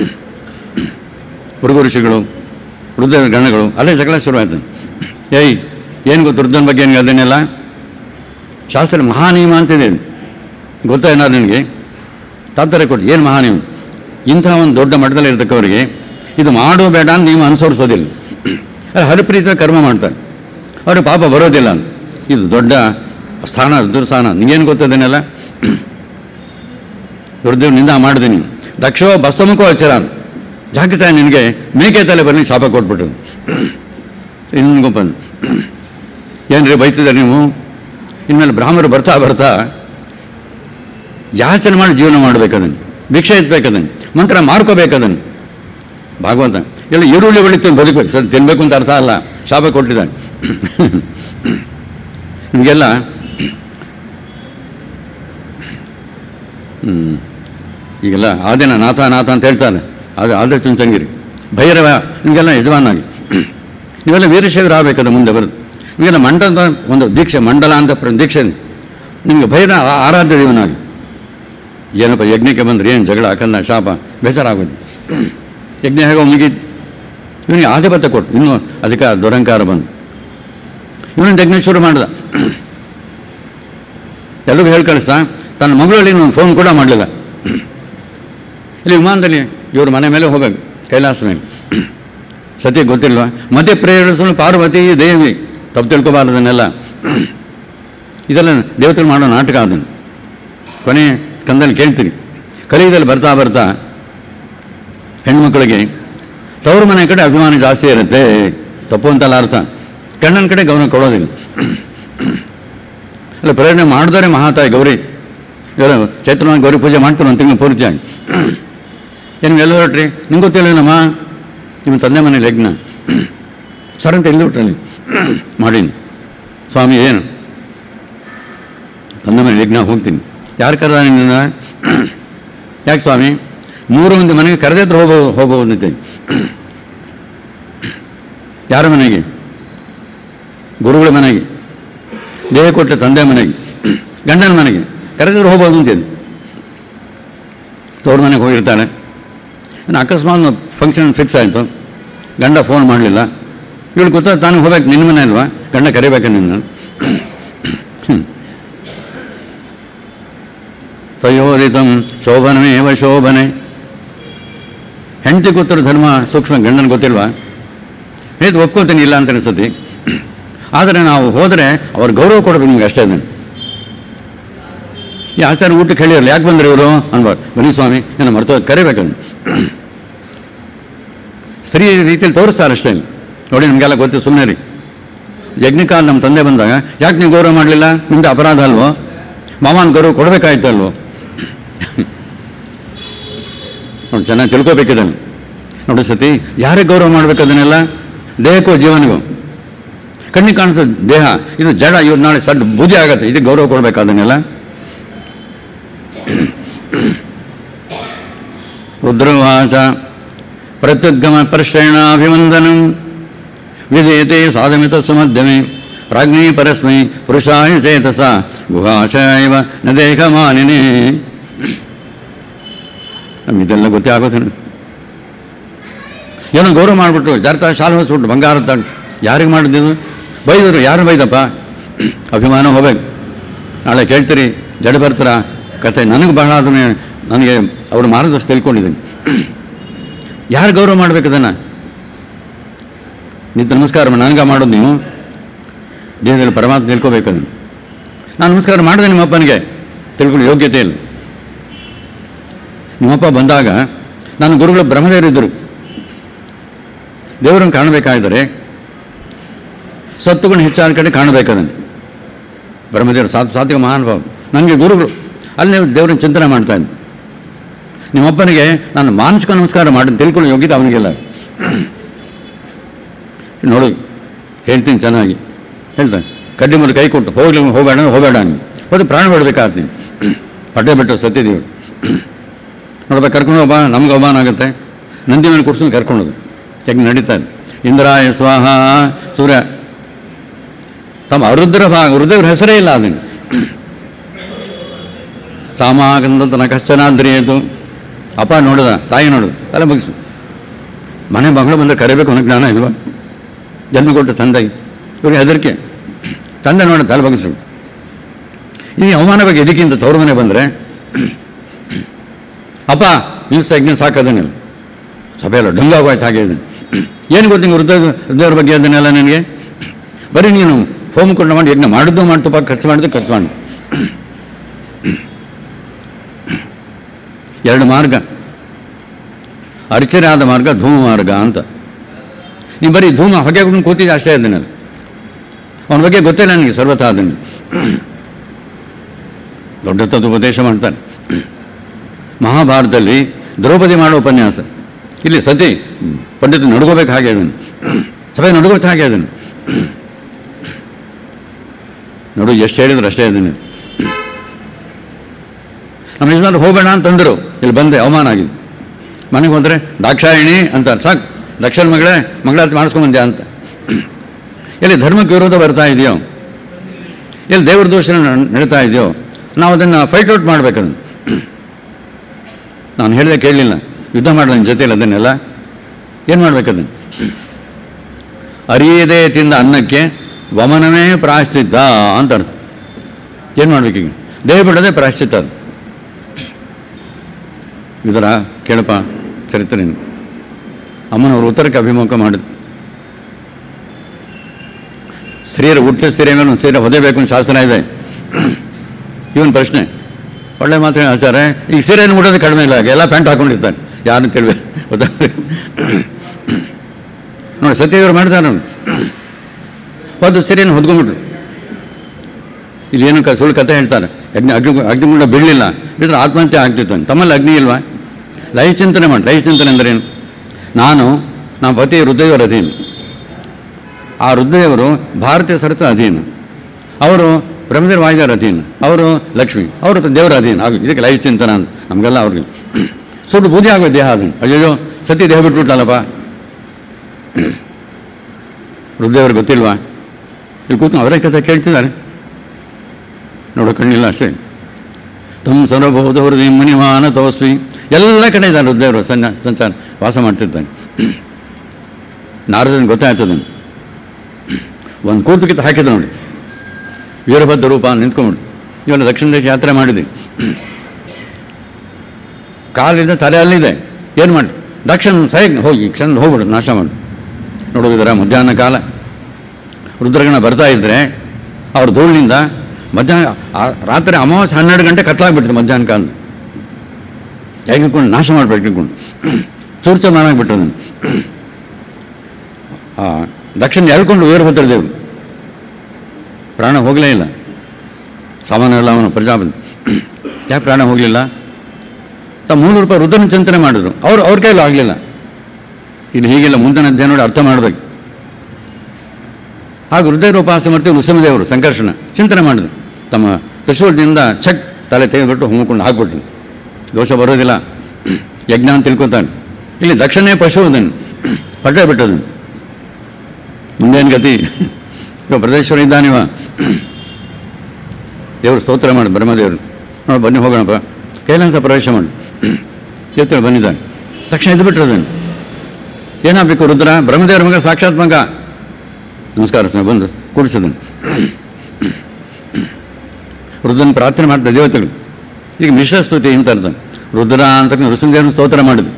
ಹುಡುಗ ಋಷಿಗಳು ವೃದ್ಧ ಗಣಗಳು ಅಲ್ಲೇ ಜಗಳ ಶುರುವಾಯ್ತು ಏಯ್ ಏನು ಗೊತ್ತು ವೃದ್ಧನ ಬಗ್ಗೆ ಏನು ಹೇಳ್ದೇನೆಲ್ಲ ಶಾಸ್ತ್ರ ಮಹಾನಿಯಮ ಅಂತಿದೆ ಗೊತ್ತಾ ಏನಾದ್ರು ನಿನಗೆ ತಾತ್ಪರ್ಯ ಕೊಟ್ಟು ಏನು ಮಹಾನಿಯಮ ಇಂಥ ಒಂದು ದೊಡ್ಡ ಮಟ್ಟದಲ್ಲಿ ಇರ್ತಕ್ಕವರಿಗೆ ಇದು ಮಾಡೋ ಬೇಡ ಅಂತ ನೀವು ಅನುಸರಿಸೋದಿಲ್ಲ ಅದು ಹರಿಪ್ರೀತಿಯ ಕರ್ಮ ಮಾಡ್ತಾರೆ ಅವ್ರಿಗೆ ಪಾಪ ಬರೋದಿಲ್ಲ ಅಂತ. ಇದು ದೊಡ್ಡ ಸ್ಥಾನ ದುರ್ಸ್ಥಾನ ನಿಂಗೇನು ಗೊತ್ತದೇನೆಲ್ಲ ದುರ್ದೇವ್ ನಿಂದ ಮಾಡಿದೆ ನೀವು ದಕ್ಷೋ ಬಸ್ತಮುಖೋ ಅಚರ ಅಂತ. ಜಾಗೃತ ನಿನಗೆ ಮೇಕೆ ತಲೆ ಬರಲಿ ಶಾಪ ಕೊಟ್ಬಿಟ್ಟು ಇನ್ನೊಂದು ಬಂದು ಏನ್ರಿ ಬೈತಿದ್ದಾರೆ ನೀವು ಇನ್ಮೇಲೆ ಬ್ರಾಹ್ಮಣರು ಬರ್ತಾ ಬರ್ತಾ ಯಾಚನೆ ಮಾಡಿ ಜೀವನ ಮಾಡಬೇಕದನ್ನು ಭಿಕ್ಷೆ ಎತ್ತಬೇಕದನ್ನು ಮಂತ್ರ ಮಾರ್ಕೋಬೇಕದನ್ನು ಭಾಗವಂತ ಎಲ್ಲ ಈರುಳ್ಳಿ ಬೆಳೀತು ಬದುಕಬೇಕು ಸರ್ ತಿನ್ಬೇಕು ಅಂತ ಅರ್ಥ ಅಲ್ಲ ಶಾಪ ಕೊಟ್ಟಿದ್ದಾನೆ ನಿಮಗೆಲ್ಲ ಹ್ಮ್. ಈಗೆಲ್ಲ ಆದಿನ ನಾಥ ನಾಥ ಅಂತ ಹೇಳ್ತಾನೆ ಅದು ಆದ ಚುಂಚಂಗಿರಿ ಭೈರವ ನಿಮಗೆಲ್ಲ ಯಜಮಾನಾಗಿ ನೀವೆಲ್ಲ ವೀರಶೈವರು ಆಗಬೇಕದ ಮುಂದೆ ಬರುತ್ತೆ ನಿಮಗೆಲ್ಲ ಮಂಡಲದ ಒಂದು ದೀಕ್ಷೆ ಮಂಡಲ ಅಂತ ಪ್ರ- ದೀಕ್ಷೆ ನಿಮಗೆ ಭೈರ ಆ- ಆರಾಧ್ಯ ದೇವನಾಗಿ ಏನಪ್ಪ ಯಜ್ಞಕ್ಕೆ ಬಂದ್ರೆ ಏನು ಜಗಳ ಕಲ್ಲ ಶಾಪ ಬೇಸರಾಗೋದು ಯಜ್ಞ ಹೇಗೋ ಮುಗೀತು ಇವನಿಗೆ ಆಧಿಪತ್ಯ ಕೊಟ್ಟು ಇನ್ನೂ ಅದಕ್ಕೆ ದುರಂಕಾರ ಬಂದು ಇವನು ಯಜ್ಞ ಶುರು ಮಾಡ್ದ ಎಲ್ಲಿಗೂ ಹೇಳಿ ಕಳಿಸ್ತಾ ತನ್ನ ಮಗಳಲ್ಲಿ ಒಂದು ಫೋನ್ ಕೂಡ ಮಾಡಲಿಲ್ಲ ಇಲ್ಲಿ ವಿಮಾನದಲ್ಲಿ ಇವ್ರ ಮನೆ ಮೇಲೆ ಹೋಗ್ಬೇಕು ಕೈಲಾಸ ಮೇಲೆ ಸತ್ಯ ಗೊತ್ತಿಲ್ವಾ ಮಧ್ಯ ಪ್ರೇರಿಸಲು ಪಾರ್ವತಿ ದೇವಿ ತಪ್ಪು ತಿಳ್ಕೊಬಾರ್ದನ್ನೆಲ್ಲ ಇದೆಲ್ಲ ದೇವತೆಗಳು ಮಾಡೋ ನಾಟಕ ಅದನ್ನು ಕೊನೆ ಕಂದಲ್ಲಿ ಕೇಳ್ತೀನಿ ಕಲಿಯುಗದಲ್ಲಿ ಬರ್ತಾ ಬರ್ತಾ ಹೆಣ್ಮಕ್ಳಿಗೆ ತವ್ರ ಮನೆ ಕಡೆ ಅಭಿಮಾನ ಜಾಸ್ತಿ ಇರುತ್ತೆ ತಪ್ಪು ಅಂತಲ್ಲ ಅರ್ಥ ಗಂಡನ ಕಡೆ ಗಮನ ಕೊಡೋದಿಲ್ಲ ಅಲ್ಲ ಪ್ರೇರಣೆ ಮಾಡಿದರೆ ಮಹಾತಾಯಿ ಗೌರಿ ಇವರು ಚೈತ್ರವಾಗಿ ಗೌರಿ ಪೂಜೆ ಮಾಡ್ತಾರೆ ಒಂದು ತಿಂಗಳು ಪೂರ್ತಿಯಾಗಿ ಏನು ಎಲ್ಲ ಹೊರಟ್ರಿ ನಿಂಗೆ ಗೊತ್ತಿಲ್ಲೇನಮ್ಮ ನಿಮ್ಮ ತಂದೆ ಮನೆ ಯಜ್ಞ ಸರ್ ಅಂತ ಎಲ್ಲಿ ಹೊಟ್ರಲ್ಲಿ ಮಾಡೀನಿ ಸ್ವಾಮಿ ಏನು ತಂದೆ ಮನೆ ಯಜ್ಞ ಹೋಗ್ತೀನಿ ಯಾರು ಕರೆದ ನಿನ್ನ ಯಾಕೆ ಸ್ವಾಮಿ ಮೂರು ಮಂದಿ ಮನೆಗೆ ಕರೆದಿದ್ರೆ ಹೋಗ್ಬೋದು ಹೋಗ್ಬೋದಂತೆ ಯಾರ ಮನೆಗೆ ಗುರುಗಳ ಮನೆಗೆ ದೇಹ ಕೊಟ್ಟ ತಂದೆ ಮನೆಗೆ ಗಂಡನ ಮನೆಗೆ ಕರೆದಿದ್ರೆ ಹೋಗ್ಬೋದು ಅಂತೇಳಿ ತೋರ ಮನೆಗೆ ಹೋಗಿರ್ತಾಳೆ ಇನ್ನು ಅಕಸ್ಮಾತ್ ಫಂಕ್ಷನ್ ಫಿಕ್ಸ್ ಆಯಿತು ಗಂಡ ಫೋನ್ ಮಾಡಲಿಲ್ಲ ಇವಳು ಗೊತ್ತಾ ತಾನು ಹೋಗ್ಬೇಕು ನಿನ್ನ ಮನೆ ಅಲ್ವಾ ಗಂಡ ಕರಿಬೇಕು ನಿನ್ನ ಹ್ಮ್. ತಯೋದಿತಂ ಶೋಭನಮೇವ ಶೋಭನೆ ಹೆಂಡತಿ ಗೊತ್ತಿರೋ ಧರ್ಮ ಸೂಕ್ಷ್ಮ ಗಂಡನ ಗೊತ್ತಿಲ್ವಾ ಇದು ಒಪ್ಕೊತೀನಿ ಇಲ್ಲ ಅಂತ ಅನಿಸುತ್ತೆ ಆದರೆ ನಾವು ಹೋದರೆ ಅವ್ರ ಗೌರವ ಕೊಡೋದು ನಿಮ್ಗೆ ಅಷ್ಟೇ ಅದನ್ನು ಈ ಆಚಾರ ಊಟಕ್ಕೆ ಹೇಳಿರಲ್ಲ ಯಾಕೆ ಬಂದ್ರೆ ಇವರು ಅನ್ಬಾರ್ದು ಬನ್ನಿ ಸ್ವಾಮಿ ಏನೋ ಮರ್ತೋ ಕರಿಬೇಕನ್ನು ಸ್ತ್ರೀ ರೀತಿಯಲ್ಲಿ ತೋರಿಸ್ತಾರೆ ಅಷ್ಟೇ ನೋಡಿ ನಮಗೆಲ್ಲ ಗೊತ್ತು ಸುಮ್ಮನೆ ರೀ ಯಜ್ಞಕಾಲ ನಮ್ಮ ತಂದೆ ಬಂದಾಗ ಯಾಕೆ ನೀವು ಗೌರವ ಮಾಡಲಿಲ್ಲ ನಿಮ್ದು ಅಪರಾಧ ಅಲ್ವೋ ಮಾವನ ಗೌರವ ಕೊಡಬೇಕಾಯ್ತು ಅಲ್ವೋ ನೋಡಿ ಚೆನ್ನಾಗಿ ತಿಳ್ಕೊಬೇಕಿದ್ದಾನೆ ನೋಡಿ ಸತಿ ಯಾರಿಗೆ ಗೌರವ ಮಾಡಬೇಕು ಅದನ್ನೆಲ್ಲ ದೇಹಕ್ಕೂ ಜೀವನಿಗೂ ಕಣ್ಣಿಗೆ ಕಾಣಿಸೋ ದೇಹ ಇದು ಜಡ ಇವತ್ತು ನಾಳೆ ಸಣ್ಣ ಬೂದಿ ಆಗತ್ತೆ ಇದಕ್ಕೆ ಗೌರವ ಕೊಡಬೇಕು ಅದನ್ನೆಲ್ಲ ರುದ್ರವಾಚ ಪ್ರತ್ಯುದ್ಗಮ ಪರ್ಷೇಣಾಭಿವಂದನಂ ವಿಧೇಯತೆ ಸಾಧಮಿತ ಸುಮಧ್ಯಮೆ ಪ್ರಾಜ್ಞೇ ಪರಸ್ಮೈ ಪುರುಷಾಯ ಚೇತಸ ಗುಹಾಶಯವ ನ ದೇಹ ಮಾನಿನೇ ಇದೆಲ್ಲ ಗೊತ್ತೇ ಆಗೋದೇನು ಏನೋ ಗೌರವ ಮಾಡಿಬಿಟ್ಟು ಜಾರ್ತ ಶಾಲು ಹೊಸ್ಬಿಟ್ಟು ಬಂಗಾರ ತಗೊಂಡು ಯಾರಿಗೆ ಮಾಡಿದ್ದು ಬೈದರು ಯಾರು ಬೈದಪ್ಪ ಅಭಿಮಾನ ಹೋಗ್ಬೇಕು ನಾಳೆ ಕೇಳ್ತೀರಿ ಜಡ ಬರ್ತಾರ ಕತೆ ನನಗೆ ಬಹಳ ಅದನ್ನೇ ನನಗೆ ಅವ್ರ ಮಾರ್ಗದರ್ಶನ ತಿಳ್ಕೊಂಡಿದ್ದೀನಿ ಯಾರು ಗೌರವ ಮಾಡ್ಬೇಕು ಅದನ್ನು ನಿಂತು ನಮಸ್ಕಾರ ಮಾಡಿ ನನಗೆ ಮಾಡೋದು ನೀವು ದೇಹದಲ್ಲಿ ಪರಮಾತ್ಮ ತಿಳ್ಕೊಬೇಕು ಅದನ್ನು ನಾನು ನಮಸ್ಕಾರ ಮಾಡಿದೆ ನಿಮ್ಮಪ್ಪನಿಗೆ ತಿಳ್ಕೊಳ್ಳೋ ಯೋಗ್ಯತೆ ಇಲ್ಲ ನಿಮ್ಮಪ್ಪ ಬಂದಾಗ ನನ್ನ ಗುರುಗಳು ಬ್ರಹ್ಮದೇವರಿದ್ದರು ದೇವರನ್ನು ಕಾಣಬೇಕಾದರೆ ಸತ್ತುಗಳು ಹೆಚ್ಚಾದ ಕಡೆ ಕಾಣಬೇಕದನ್ನು ಬ್ರಹ್ಮದೇವರು ಸಾತ್ ಸಾತ್ವಿಕ ಮಹಾನುಭಾವ ನನಗೆ ಗುರುಗಳು ಅಲ್ಲಿ ದೇವರನ್ನ ಚಿಂತನೆ ಮಾಡ್ತಾ ಇದ್ದೆ ನಿಮ್ಮಪ್ಪನಿಗೆ ನಾನು ಮಾನಸಿಕ ನಮಸ್ಕಾರ ಮಾಡಿ ತಿಳ್ಕೊಳ್ಳೋ ಯೋಗ್ಯತೆ ಅವನಿಗೆಲ್ಲ ನೋಡು ಹೇಳ್ತೀನಿ ಚೆನ್ನಾಗಿ ಹೇಳ್ತಾನೆ ಕಡ್ಡಿ ಮೇಲೆ ಕೈ ಕೊಟ್ಟು ಹೋಗ್ಲಿ ಹೋಗಬೇಡ ಹೋಗಬೇಡ ಅಂತ ಹೋದ್ರೆ ಪ್ರಾಣ ಬಿಡಬೇಕಾಗ್ತೀನಿ ಪಟ್ಟೆ ಬಿಟ್ಟು ಸತ್ಯದೇವರು ನೋಡ್ಬೇಕು ಕರ್ಕೊಂಡು ಹೋಗ ನಮ್ಗೆ ಅವಮಾನ ಆಗುತ್ತೆ ನಂದಿ ಮೇಲೆ ಕುಡ್ಸ್ಕೊಂಡು ಕರ್ಕೊಂಡೋದು ಹೇಗೆ ನಡೀತಾರೆ ಇಂದ್ರಾಯ ಸ್ವಾಹ ಸೂರ್ಯ ತಮ್ಮ ಅರುದ್ರ ಭಾಗ ರುದ್ರವ್ರ ಹೆಸರೇ ಇಲ್ಲ ಅದನ್ನು ತಾಮಾಗಂದಂತ ಕಷ್ಟನಾದ್ರಿಯದು ಅಪ್ಪ ನೋಡಿದ ತಾಯಿ ನೋಡಿದ ತಲೆ ಬಗ್ಸು ಮನೆ ಮಗಳು ಬಂದರೆ ಕರಿಬೇಕು ಅನ್ನೋ ಜ್ಞಾನ ಇಲ್ವಾ ಜನ್ಮ ಕೊಟ್ಟು ತಂದೆ ಇವ್ರಿಗೆ ಹೆದರಿಕೆ ತಂದೆ ನೋಡಿ ತಲೆ ಬಗ್ಸು ಈ ಅವಮಾನ ಬಗ್ಗೆ ಇದಕ್ಕಿಂತ ತವ್ರ ಮನೆ ಬಂದರೆ ಅಪ್ಪ ನಿಲ್ಸ ಯಜ್ಞ ಸಾಕದನ್ನೆಲ್ಲ ಸಭೆಯಲ್ಲ ಡಂಗಾಗೋಯ್ತು ಹಾಗೆ ಇದನ್ನು ಏನು ಗೊತ್ತು ನಿಂಗೆ ವೃದ್ಧ ವೃದ್ಧರ ಬಗ್ಗೆ ಅದನ್ನೆಲ್ಲ ನನಗೆ ಬರೀ ನೀನು ಫೋಮ್ ಕೊಂಡು ಮಾಡಿ ಯಜ್ಞ ಮಾಡಿದ್ದು ಮಾಡ್ತಪ್ಪ ಖರ್ಚು ಮಾಡಿದ್ದು ಖರ್ಚು ಮಾಡಿ ಎರಡು ಮಾರ್ಗ ಅರ್ಚನೆ ಮಾರ್ಗ ಧೂಮ ಮಾರ್ಗ ಅಂತ ನೀವು ಬರೀ ಧೂಮ ಹೊಗೆ ಕೊಂಡು ಕೂತಿದ್ದೆ ಅಷ್ಟೇ ಅದನ್ನೆಲ್ಲ ಅವನ ಬಗ್ಗೆ ಗೊತ್ತಿಲ್ಲ ನನಗೆ ಸರ್ವತಾ ಅದನ್ನು ದೊಡ್ಡ ತತ್ವ ಉಪದೇಶ ಮಾಡ್ತಾನೆ ಮಹಾಭಾರತದಲ್ಲಿ ದ್ರೌಪದಿ ಮಾಡೋ ಉಪನ್ಯಾಸ ಇಲ್ಲಿ ಸತಿ ಪಂಡಿತ ನಡ್ಕೋಬೇಕು ಹಾಗೆ ಅದನ್ನು ಸಭೆ ನಡ್ಕೋತ ಹಾಗೆ ಅದನ್ನು ನೋಡು ಎಷ್ಟು ಹೇಳಿದ್ರು ಅಷ್ಟೇ ಅದನ್ನು ನಮ್ಮ ಯಜಮಾನ್ರು ಹೋಗೋಣ ಅಂತಂದರು ಇಲ್ಲಿ ಬಂದೆ ಅವಮಾನ ಆಗಿದೆ ಮನೆಗೆ ಹೋದರೆ ದಾಕ್ಷಾಯಿಣಿ ಅಂತಾರೆ ಸಾಕು ದಕ್ಷಿಣ ಮಗಳೇ ಮಂಗಳಾರತಿ ಮಾಡಿಸ್ಕೊಂಬಂದ್ಯ ಅಂತ ಎಲ್ಲಿ ಧರ್ಮಕ್ಕೆ ವಿರೋಧ ಬರ್ತಾ ಇದೆಯೋ ಎಲ್ಲಿ ದೇವ್ರ ದೋಷ ನಡೀತಾ ಇದೆಯೋ ನಾವು ಅದನ್ನು ಫೈಟ್ ಔಟ್ ಮಾಡಬೇಕದನ್ನು ನಾನು ಹೇಳಿದೆ ಕೇಳಲಿಲ್ಲ ಯುದ್ಧ ಮಾಡೋ ನನ್ನ ಜೊತೆಯಲ್ಲಿ ಅದನ್ನೆಲ್ಲ ಏನು ಮಾಡ್ಬೇಕದನ್ನು ಅರಿಯದೇ ತಿಂದ ಅನ್ನಕ್ಕೆ ವಮನವೇ ಪ್ರಾಶ್ಚಿದ್ದ ಅಂತ ಅರ್ಥ ಏನು ಮಾಡ್ಬೇಕೀಗ ದೇಹ ಬಿಡೋದೇ ಪ್ರಾಶ್ಚಿತ್ತ ಅದು ಇದರ ಕೇಳಪ್ಪ ಚರಿತ್ರೆ ಅಮ್ಮನವರು ಉತ್ತರಕ್ಕೆ ಅಭಿಮುಖ ಮಾಡಿದ್ರು ಸ್ತ್ರೀಯರ ಹುಟ್ಟು ಸೀರೆ ಮೇಲೆ ಒಂದು ಸೀರೆ ಹೊದೇಬೇಕು ಅಂತ ಶಾಸನ ಇದೆ ಇವನ್ ಪ್ರಶ್ನೆ ಒಳ್ಳೆ ಮಾತು ಆಚಾರ ಈ ಸೀರೆಯನ್ನು ಉಡೋದು ಕಡಿಮೆ ಇಲ್ಲ ಎಲ್ಲ ಪ್ಯಾಂಟ್ ಹಾಕೊಂಡಿರ್ತಾನೆ ಯಾರನ್ನು ಕೇಳಬೇಕು ಗೊತ್ತಾ ನೋಡಿ ಸತ್ಯದೇವರು ಮಾಡ್ತಾರೆ ನೋಡಿ ಒಂದು ಸೀರೆಯನ್ನು ಹೊದ್ಕೊಂಡ್ಬಿಟ್ರು ಇಲ್ಲಿ ಏನು ಕ ಸುಳ್ಳು ಕಥೆ ಹೇಳ್ತಾರೆ ಅಗ್ನಿ ಅಗ್ನಿ ಅಗ್ನಿಗುಂಡ ಬೀಳಲಿಲ್ಲ ಬಿಟ್ಟರೆ ಆತ್ಮಹತ್ಯೆ ಆಗ್ತಿತ್ತು ಅಂತ. ತಮ್ಮಲ್ಲಿ ಅಗ್ನಿ ಇಲ್ವಾ ಲೈಫ್ ಚಿಂತನೆ ಮಾಡಿ ಲೈಫ್ ಚಿಂತನೆ ಅಂದ್ರೇನು ನಾನು ನಮ್ಮ ಪತಿ ಹೃದಯವರ ಅಧೀನ ಆ ರುದ್ರದೇವರು ಭಾರತೀಯ ಸರತ ಅಧೀನ ಅವರು ಬ್ರಹ್ಮದೇವ ವಾಯುದೇವರ ಅಧೀನ ಅವರು ಲಕ್ಷ್ಮಿ ಅವರು ದೇವರ ಅಧೀನ ಆಗ ಇದಕ್ಕೆ ಲೈಫ್ ಚಿಂತನ ಅಂತ ನಮಗೆಲ್ಲ ಅವ್ರಿಗೆ ಸುಟ್ಟು ಬೂದಿ ಆಗೋ ದೇಹ ಅದನ್ನು ಅಯ್ಯೋ ಸತಿ ದೇಹ ಬಿಟ್ಬಿಟ್ಲಲ್ಲಪ್ಪ ರುದ್ರದೇವ್ರಿಗೆ ಗೊತ್ತಿಲ್ವಾ ಇಲ್ಲಿ ಕೂತು ಅವರೇ ಕಥೆ ಕೇಳ್ತಿದ್ದಾರೆ ನೋಡೋ ಕಣ್ಣಿಲ್ಲ ಅಷ್ಟೇ ತಮ್ಮ ಸರ್ವಭೌತ ಹೃದಯ ಮುನಿಮಾನ ತೋಸ್ವಿ ಎಲ್ಲ ಕಡೆ ಇದ್ದಾನೆ ರುದ್ರದೇವರು ಸಂಜ ಸಂಚಾರ ವಾಸ ಮಾಡ್ತಿರ್ತಾನೆ ನಾರದನ್ ಗೊತ್ತಾಯ್ತದ ಒಂದು ಕೂತುಕಿತ್ತು ಹಾಕಿದ ನೋಡಿ ವೀರಭದ್ರ ರೂಪ ನಿಂತ್ಕೊಂಡ್ಬಿಡು ಇವೆಲ್ಲ ದಕ್ಷಿಣ ದೇಶ ಯಾತ್ರೆ ಮಾಡಿದ್ವಿ ಕಾಲಿಂದ ತಲೆ ಅಲ್ಲಿದೆ ಏನು ಮಾಡಿ ದಕ್ಷಿಣ ಸೈಡ್ ಹೋಗಿ ಕ್ಷಣ ಹೋಗ್ಬಿಡು ನಾಶ ಮಾಡು ನೋಡೋದಿದ್ದೀರಾ ಮಧ್ಯಾಹ್ನ ಕಾಲ ರುದ್ರಗಣ ಬರ್ತಾ ಇದ್ದರೆ ಅವ್ರ ಧೂಳಿನಿಂದ ಮಧ್ಯಾಹ್ನ ಆ- ರಾತ್ರಿ ಅಮಾವಾಸ್ಯೆ ಹನ್ನೆರಡು ಗಂಟೆ ಕತ್ಲಾಗ್ಬಿಟ್ಟಿದೆ ಮಧ್ಯಾಹ್ನ ಕಾಲ ಹೇಗೆ ಇಟ್ಕೊಂಡು ನಾಶ ಮಾಡ್ಬೇಕು ಇಟ್ಕೊಂಡು ಚೂರ್ಚ ಮಾಡಾಕ್ಬಿಟ್ಟು ಅದನ್ನು ಆ ದಕ್ಷಿಣ ಎಳ್ಕೊಂಡು ವೀರಭದ್ರ ದೇವರು ಪ್ರಾಣ ಹೋಗಲೇ ಇಲ್ಲ ಸಾಮಾನ್ಯ ಎಲ್ಲ ಅವನು ಪ್ರಜಾಪತಿ ಯಾಕೆ ಪ್ರಾಣ ಹೋಗಲಿಲ್ಲ ತಮ್ಮ ಮೂರು ರೂಪಾಯಿ ರುದ್ರನ ಚಿಂತನೆ ಮಾಡಿದ್ರು ಅವ್ರು ಅವ್ರ ಕೈಲೂ ಆಗಲಿಲ್ಲ ಇದು ಹೀಗಿಲ್ಲ ಮುಂದಿನ ಅಧ್ಯಾಯ ನೋಡಿ ಅರ್ಥ ಮಾಡಬೇಕು ಹಾಗೂ ಹೃದಯ ಉಪಾಸ ಮಾಡ್ತೀವಿ ನೃಸಿಂಹದೇವರು ಸಂಕರ್ಷಣ ಚಿಂತನೆ ಮಾಡಿದ್ರು ತಮ್ಮ ತ್ರಿಶೂಲದಿಂದ ಛಕ್ ತಲೆ ತೆಗೆದುಬಿಟ್ಟು ಹೊಮ್ಕೊಂಡು ಹಾಕ್ಬಿಟ್ರು ದೋಷ ಬರೋದಿಲ್ಲ ಯಜ್ಞ ಅಂತ ತಿಳ್ಕೊತಾನೆ ಇಲ್ಲಿ ದಕ್ಷಿಣೇ ಪಶು ಅದನ್ನು ಪಟ್ಟೆ ಬಿಟ್ಟದನ್ನು ಮುಂದೇನು ಗತಿ ಇವ ಪ್ರದೇಶ್ವರ ಇದ್ದಾನಿವ ದೇವರು ಸ್ತೋತ್ರ ಮಾಡಿ ಬ್ರಹ್ಮದೇವರು ನೋಡಿ ಬನ್ನಿ ಹೋಗೋಣಪ್ಪ ಕೈಲಾಸ ಪ್ರವೇಶ ಮಾಡಿ ಎತ್ತೇಳಿ ಬಂದಿದ್ದಾನೆ ತಕ್ಷಣ ಇದು ಬಿಟ್ಟರು ಅದನ್ನು ಏನಾಗಬೇಕು ರುದ್ರ ಬ್ರಹ್ಮದೇವರ ಮಗ ಸಾಕ್ಷಾತ್ ಮಗ ನಮಸ್ಕಾರ ಸ್ವಾಮಿ ಬಂದು ಕೂಡಿಸಿದನು ರುದ್ರನ ಪ್ರಾರ್ಥನೆ ಮಾಡ್ತಾರೆ ದೇವತೆಗಳು ಈಗ ಮಿಶ್ರ ಸ್ತುತಿ ಅಂತ ಅರ್ಥ ರುದ್ರ ಅಂತ ನೃಸಿಂಹದೇವನ ಸ್ತೋತ್ರ ಮಾಡಿದ್ವಿ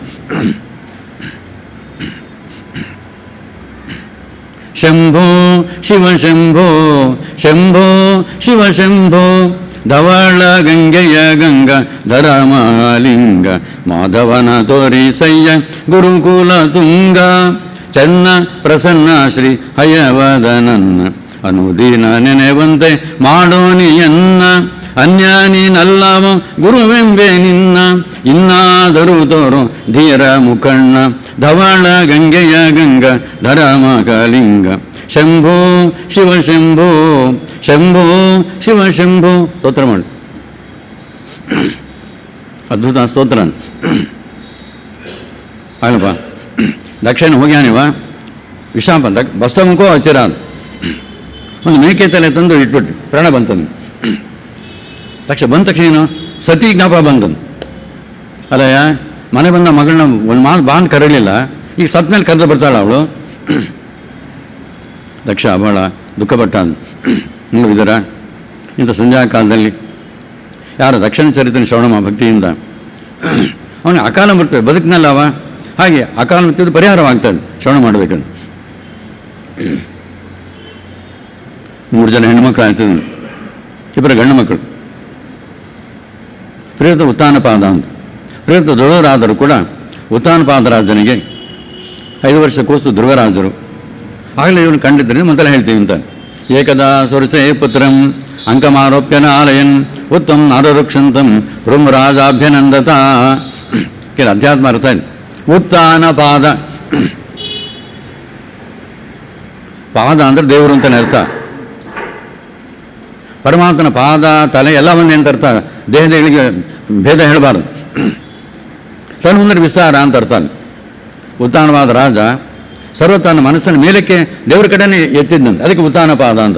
ಶಂಭೋ ಶಿವ ಶಂಭೋ ಶಂಭೋ ಶಿವ ಶಂಭೋ ಧವಳ ಗಂಗೆಯ ಗಂಗ ಧರ ಮಹಾಲಿಂಗ ಮಾಧವನ ತೋರಿಸಯ್ಯ ಗುರುಕುಲ ತುಂಗ ಚನ್ನ ಪ್ರಸನ್ನ ಶ್ರೀ ಹಯವದನನ್ನ ಅನುದೀನ ನೆನೆವಂತೆ ಮಾಡೋನಿಯನ್ನ ಅನ್ಯಾನಿನಲ್ಲವ ಗುರುವೆಂಬೆ ನಿನ್ನ ಇನ್ನಾದರೂ ತೋರು ಧೀರ ಮುಖಣ್ಣ ಧವಳ ಗಂಗೆಯ ಗಂಗ ಧರ ಮಕಲಿಂಗ ಶಂಭೋ ಶಿವ ಶಂಭೋ ಶಂಭೋ ಶಿವ ಶಂಭೋ ಸ್ತೋತ್ರ ಮಾಡಿ ಅದ್ಭುತ ಸ್ತೋತ್ರ ಆಗಪ್ಪ ದಕ್ಷಿಣ ಹೋಗ್ಯಾನಿವ ವಿಷಾಪ ದಕ್ ಬಸ್ಸಮುಖೋ ಅಚಿರ ಅಂತ. ಒಂದು ಮೇಕೆ ತಲೆ ತಂದು ಇಟ್ಬಿಟ್ಟು ಪ್ರಾಣ ಬಂತಂದು ತಕ್ಷಣ ಬಂದ ತಕ್ಷಣ ಏನು ಸತಿ ಜ್ಞಾಪ ಬಂದನು ಅಲ್ಲಯ್ಯ ಮನೆ ಬಂದ ಮಗಳನ್ನ ಒಂದು ಮಾತು ಬಾಂದ್ ಕರಲಿಲ್ಲ ಈಗ ಸತ್ ಮೇಲೆ ಕರೆದು ಬರ್ತಾಳ ಅವಳು ದಕ್ಷ ಬಹಳ ದುಃಖಪಟ್ಟ ನೀವು ಇದರ ಇಂಥ ಸಂಧ್ಯಾ ಕಾಲದಲ್ಲಿ ಯಾರು ದಕ್ಷಿಣ ಚರಿತ್ರೆ ಶ್ರವಣ ಭಕ್ತಿಯಿಂದ ಅವನಿಗೆ ಅಕಾಲ ಬರ್ತದೆ ಬದುಕಿನಲ್ಲ ಅವ ಹಾಗೆ ಅಕಾಲ ಮೃತ್ಯುದು ಪರಿಹಾರವಾಗ್ತದೆ ಶ್ರವಣ ಮಾಡಬೇಕಂತ ಮೂರು ಜನ ಹೆಣ್ಣುಮಕ್ಕಳು ಆಗ್ತದೆ ಇಬ್ಬರು ಗಂಡು ಮಕ್ಕಳು ಪ್ರೇತ ಉತ್ತಾನಪಾದ ಅಂತ ಪ್ರೇತ ಧ್ರುವರಾದರು ಕೂಡ ಉತ್ತಾನಪಾದರಾಜನಿಗೆ ಐದು ವರ್ಷ ಕೂಸು ಧ್ರುವರಾಜರು ಆಗಲೇ ಇವನು ಕಂಡಿದ್ದರೆ ಮೊದಲ ಹೇಳ್ತೀವಿ ಅಂತ ಏಕದಾ ಸುರಸೆ ಪುತ್ರಂ ಅಂಕಮಾರೋಪ್ಯನ ಆಲಯನ್ ಉತ್ತಮ ನಾರರುಕ್ಷಂತಂ ಧ್ರುಮರಾಜಾಭ್ಯನಂದತ ಕೆಲ ಅಧ್ಯಾತ್ಮ ಅರ್ಥ ಇದೆ ಉತ್ತಾನ ಪಾದ ಪಾದ ಅಂದರೆ ದೇವರು ಅಂತಲೇ ಅರ್ಥ ಪರಮಾತ್ಮನ ಪಾದ ತಲೆ ಎಲ್ಲ ಒಂದೇ ಅಂತ ಅರ್ಥ ದೇಹಗಳಿಗೆ ಭೇದ ಹೇಳಬಾರ್ದು ತನ್ನ ಮುಂದೆ ವಿಸ್ತಾರ ಅಂತ ಅರ್ಥ ಉತ್ತಾನವಾದ ರಾಜ ಸರ್ವ ತನ್ನ ಮನಸ್ಸನ್ನು ಮೇಲಕ್ಕೆ ದೇವರ ಕಡೆನೇ ಎತ್ತಿದ್ದಂತೆ ಅದಕ್ಕೆ ಉತ್ತಾನಪಾದ ಅಂತ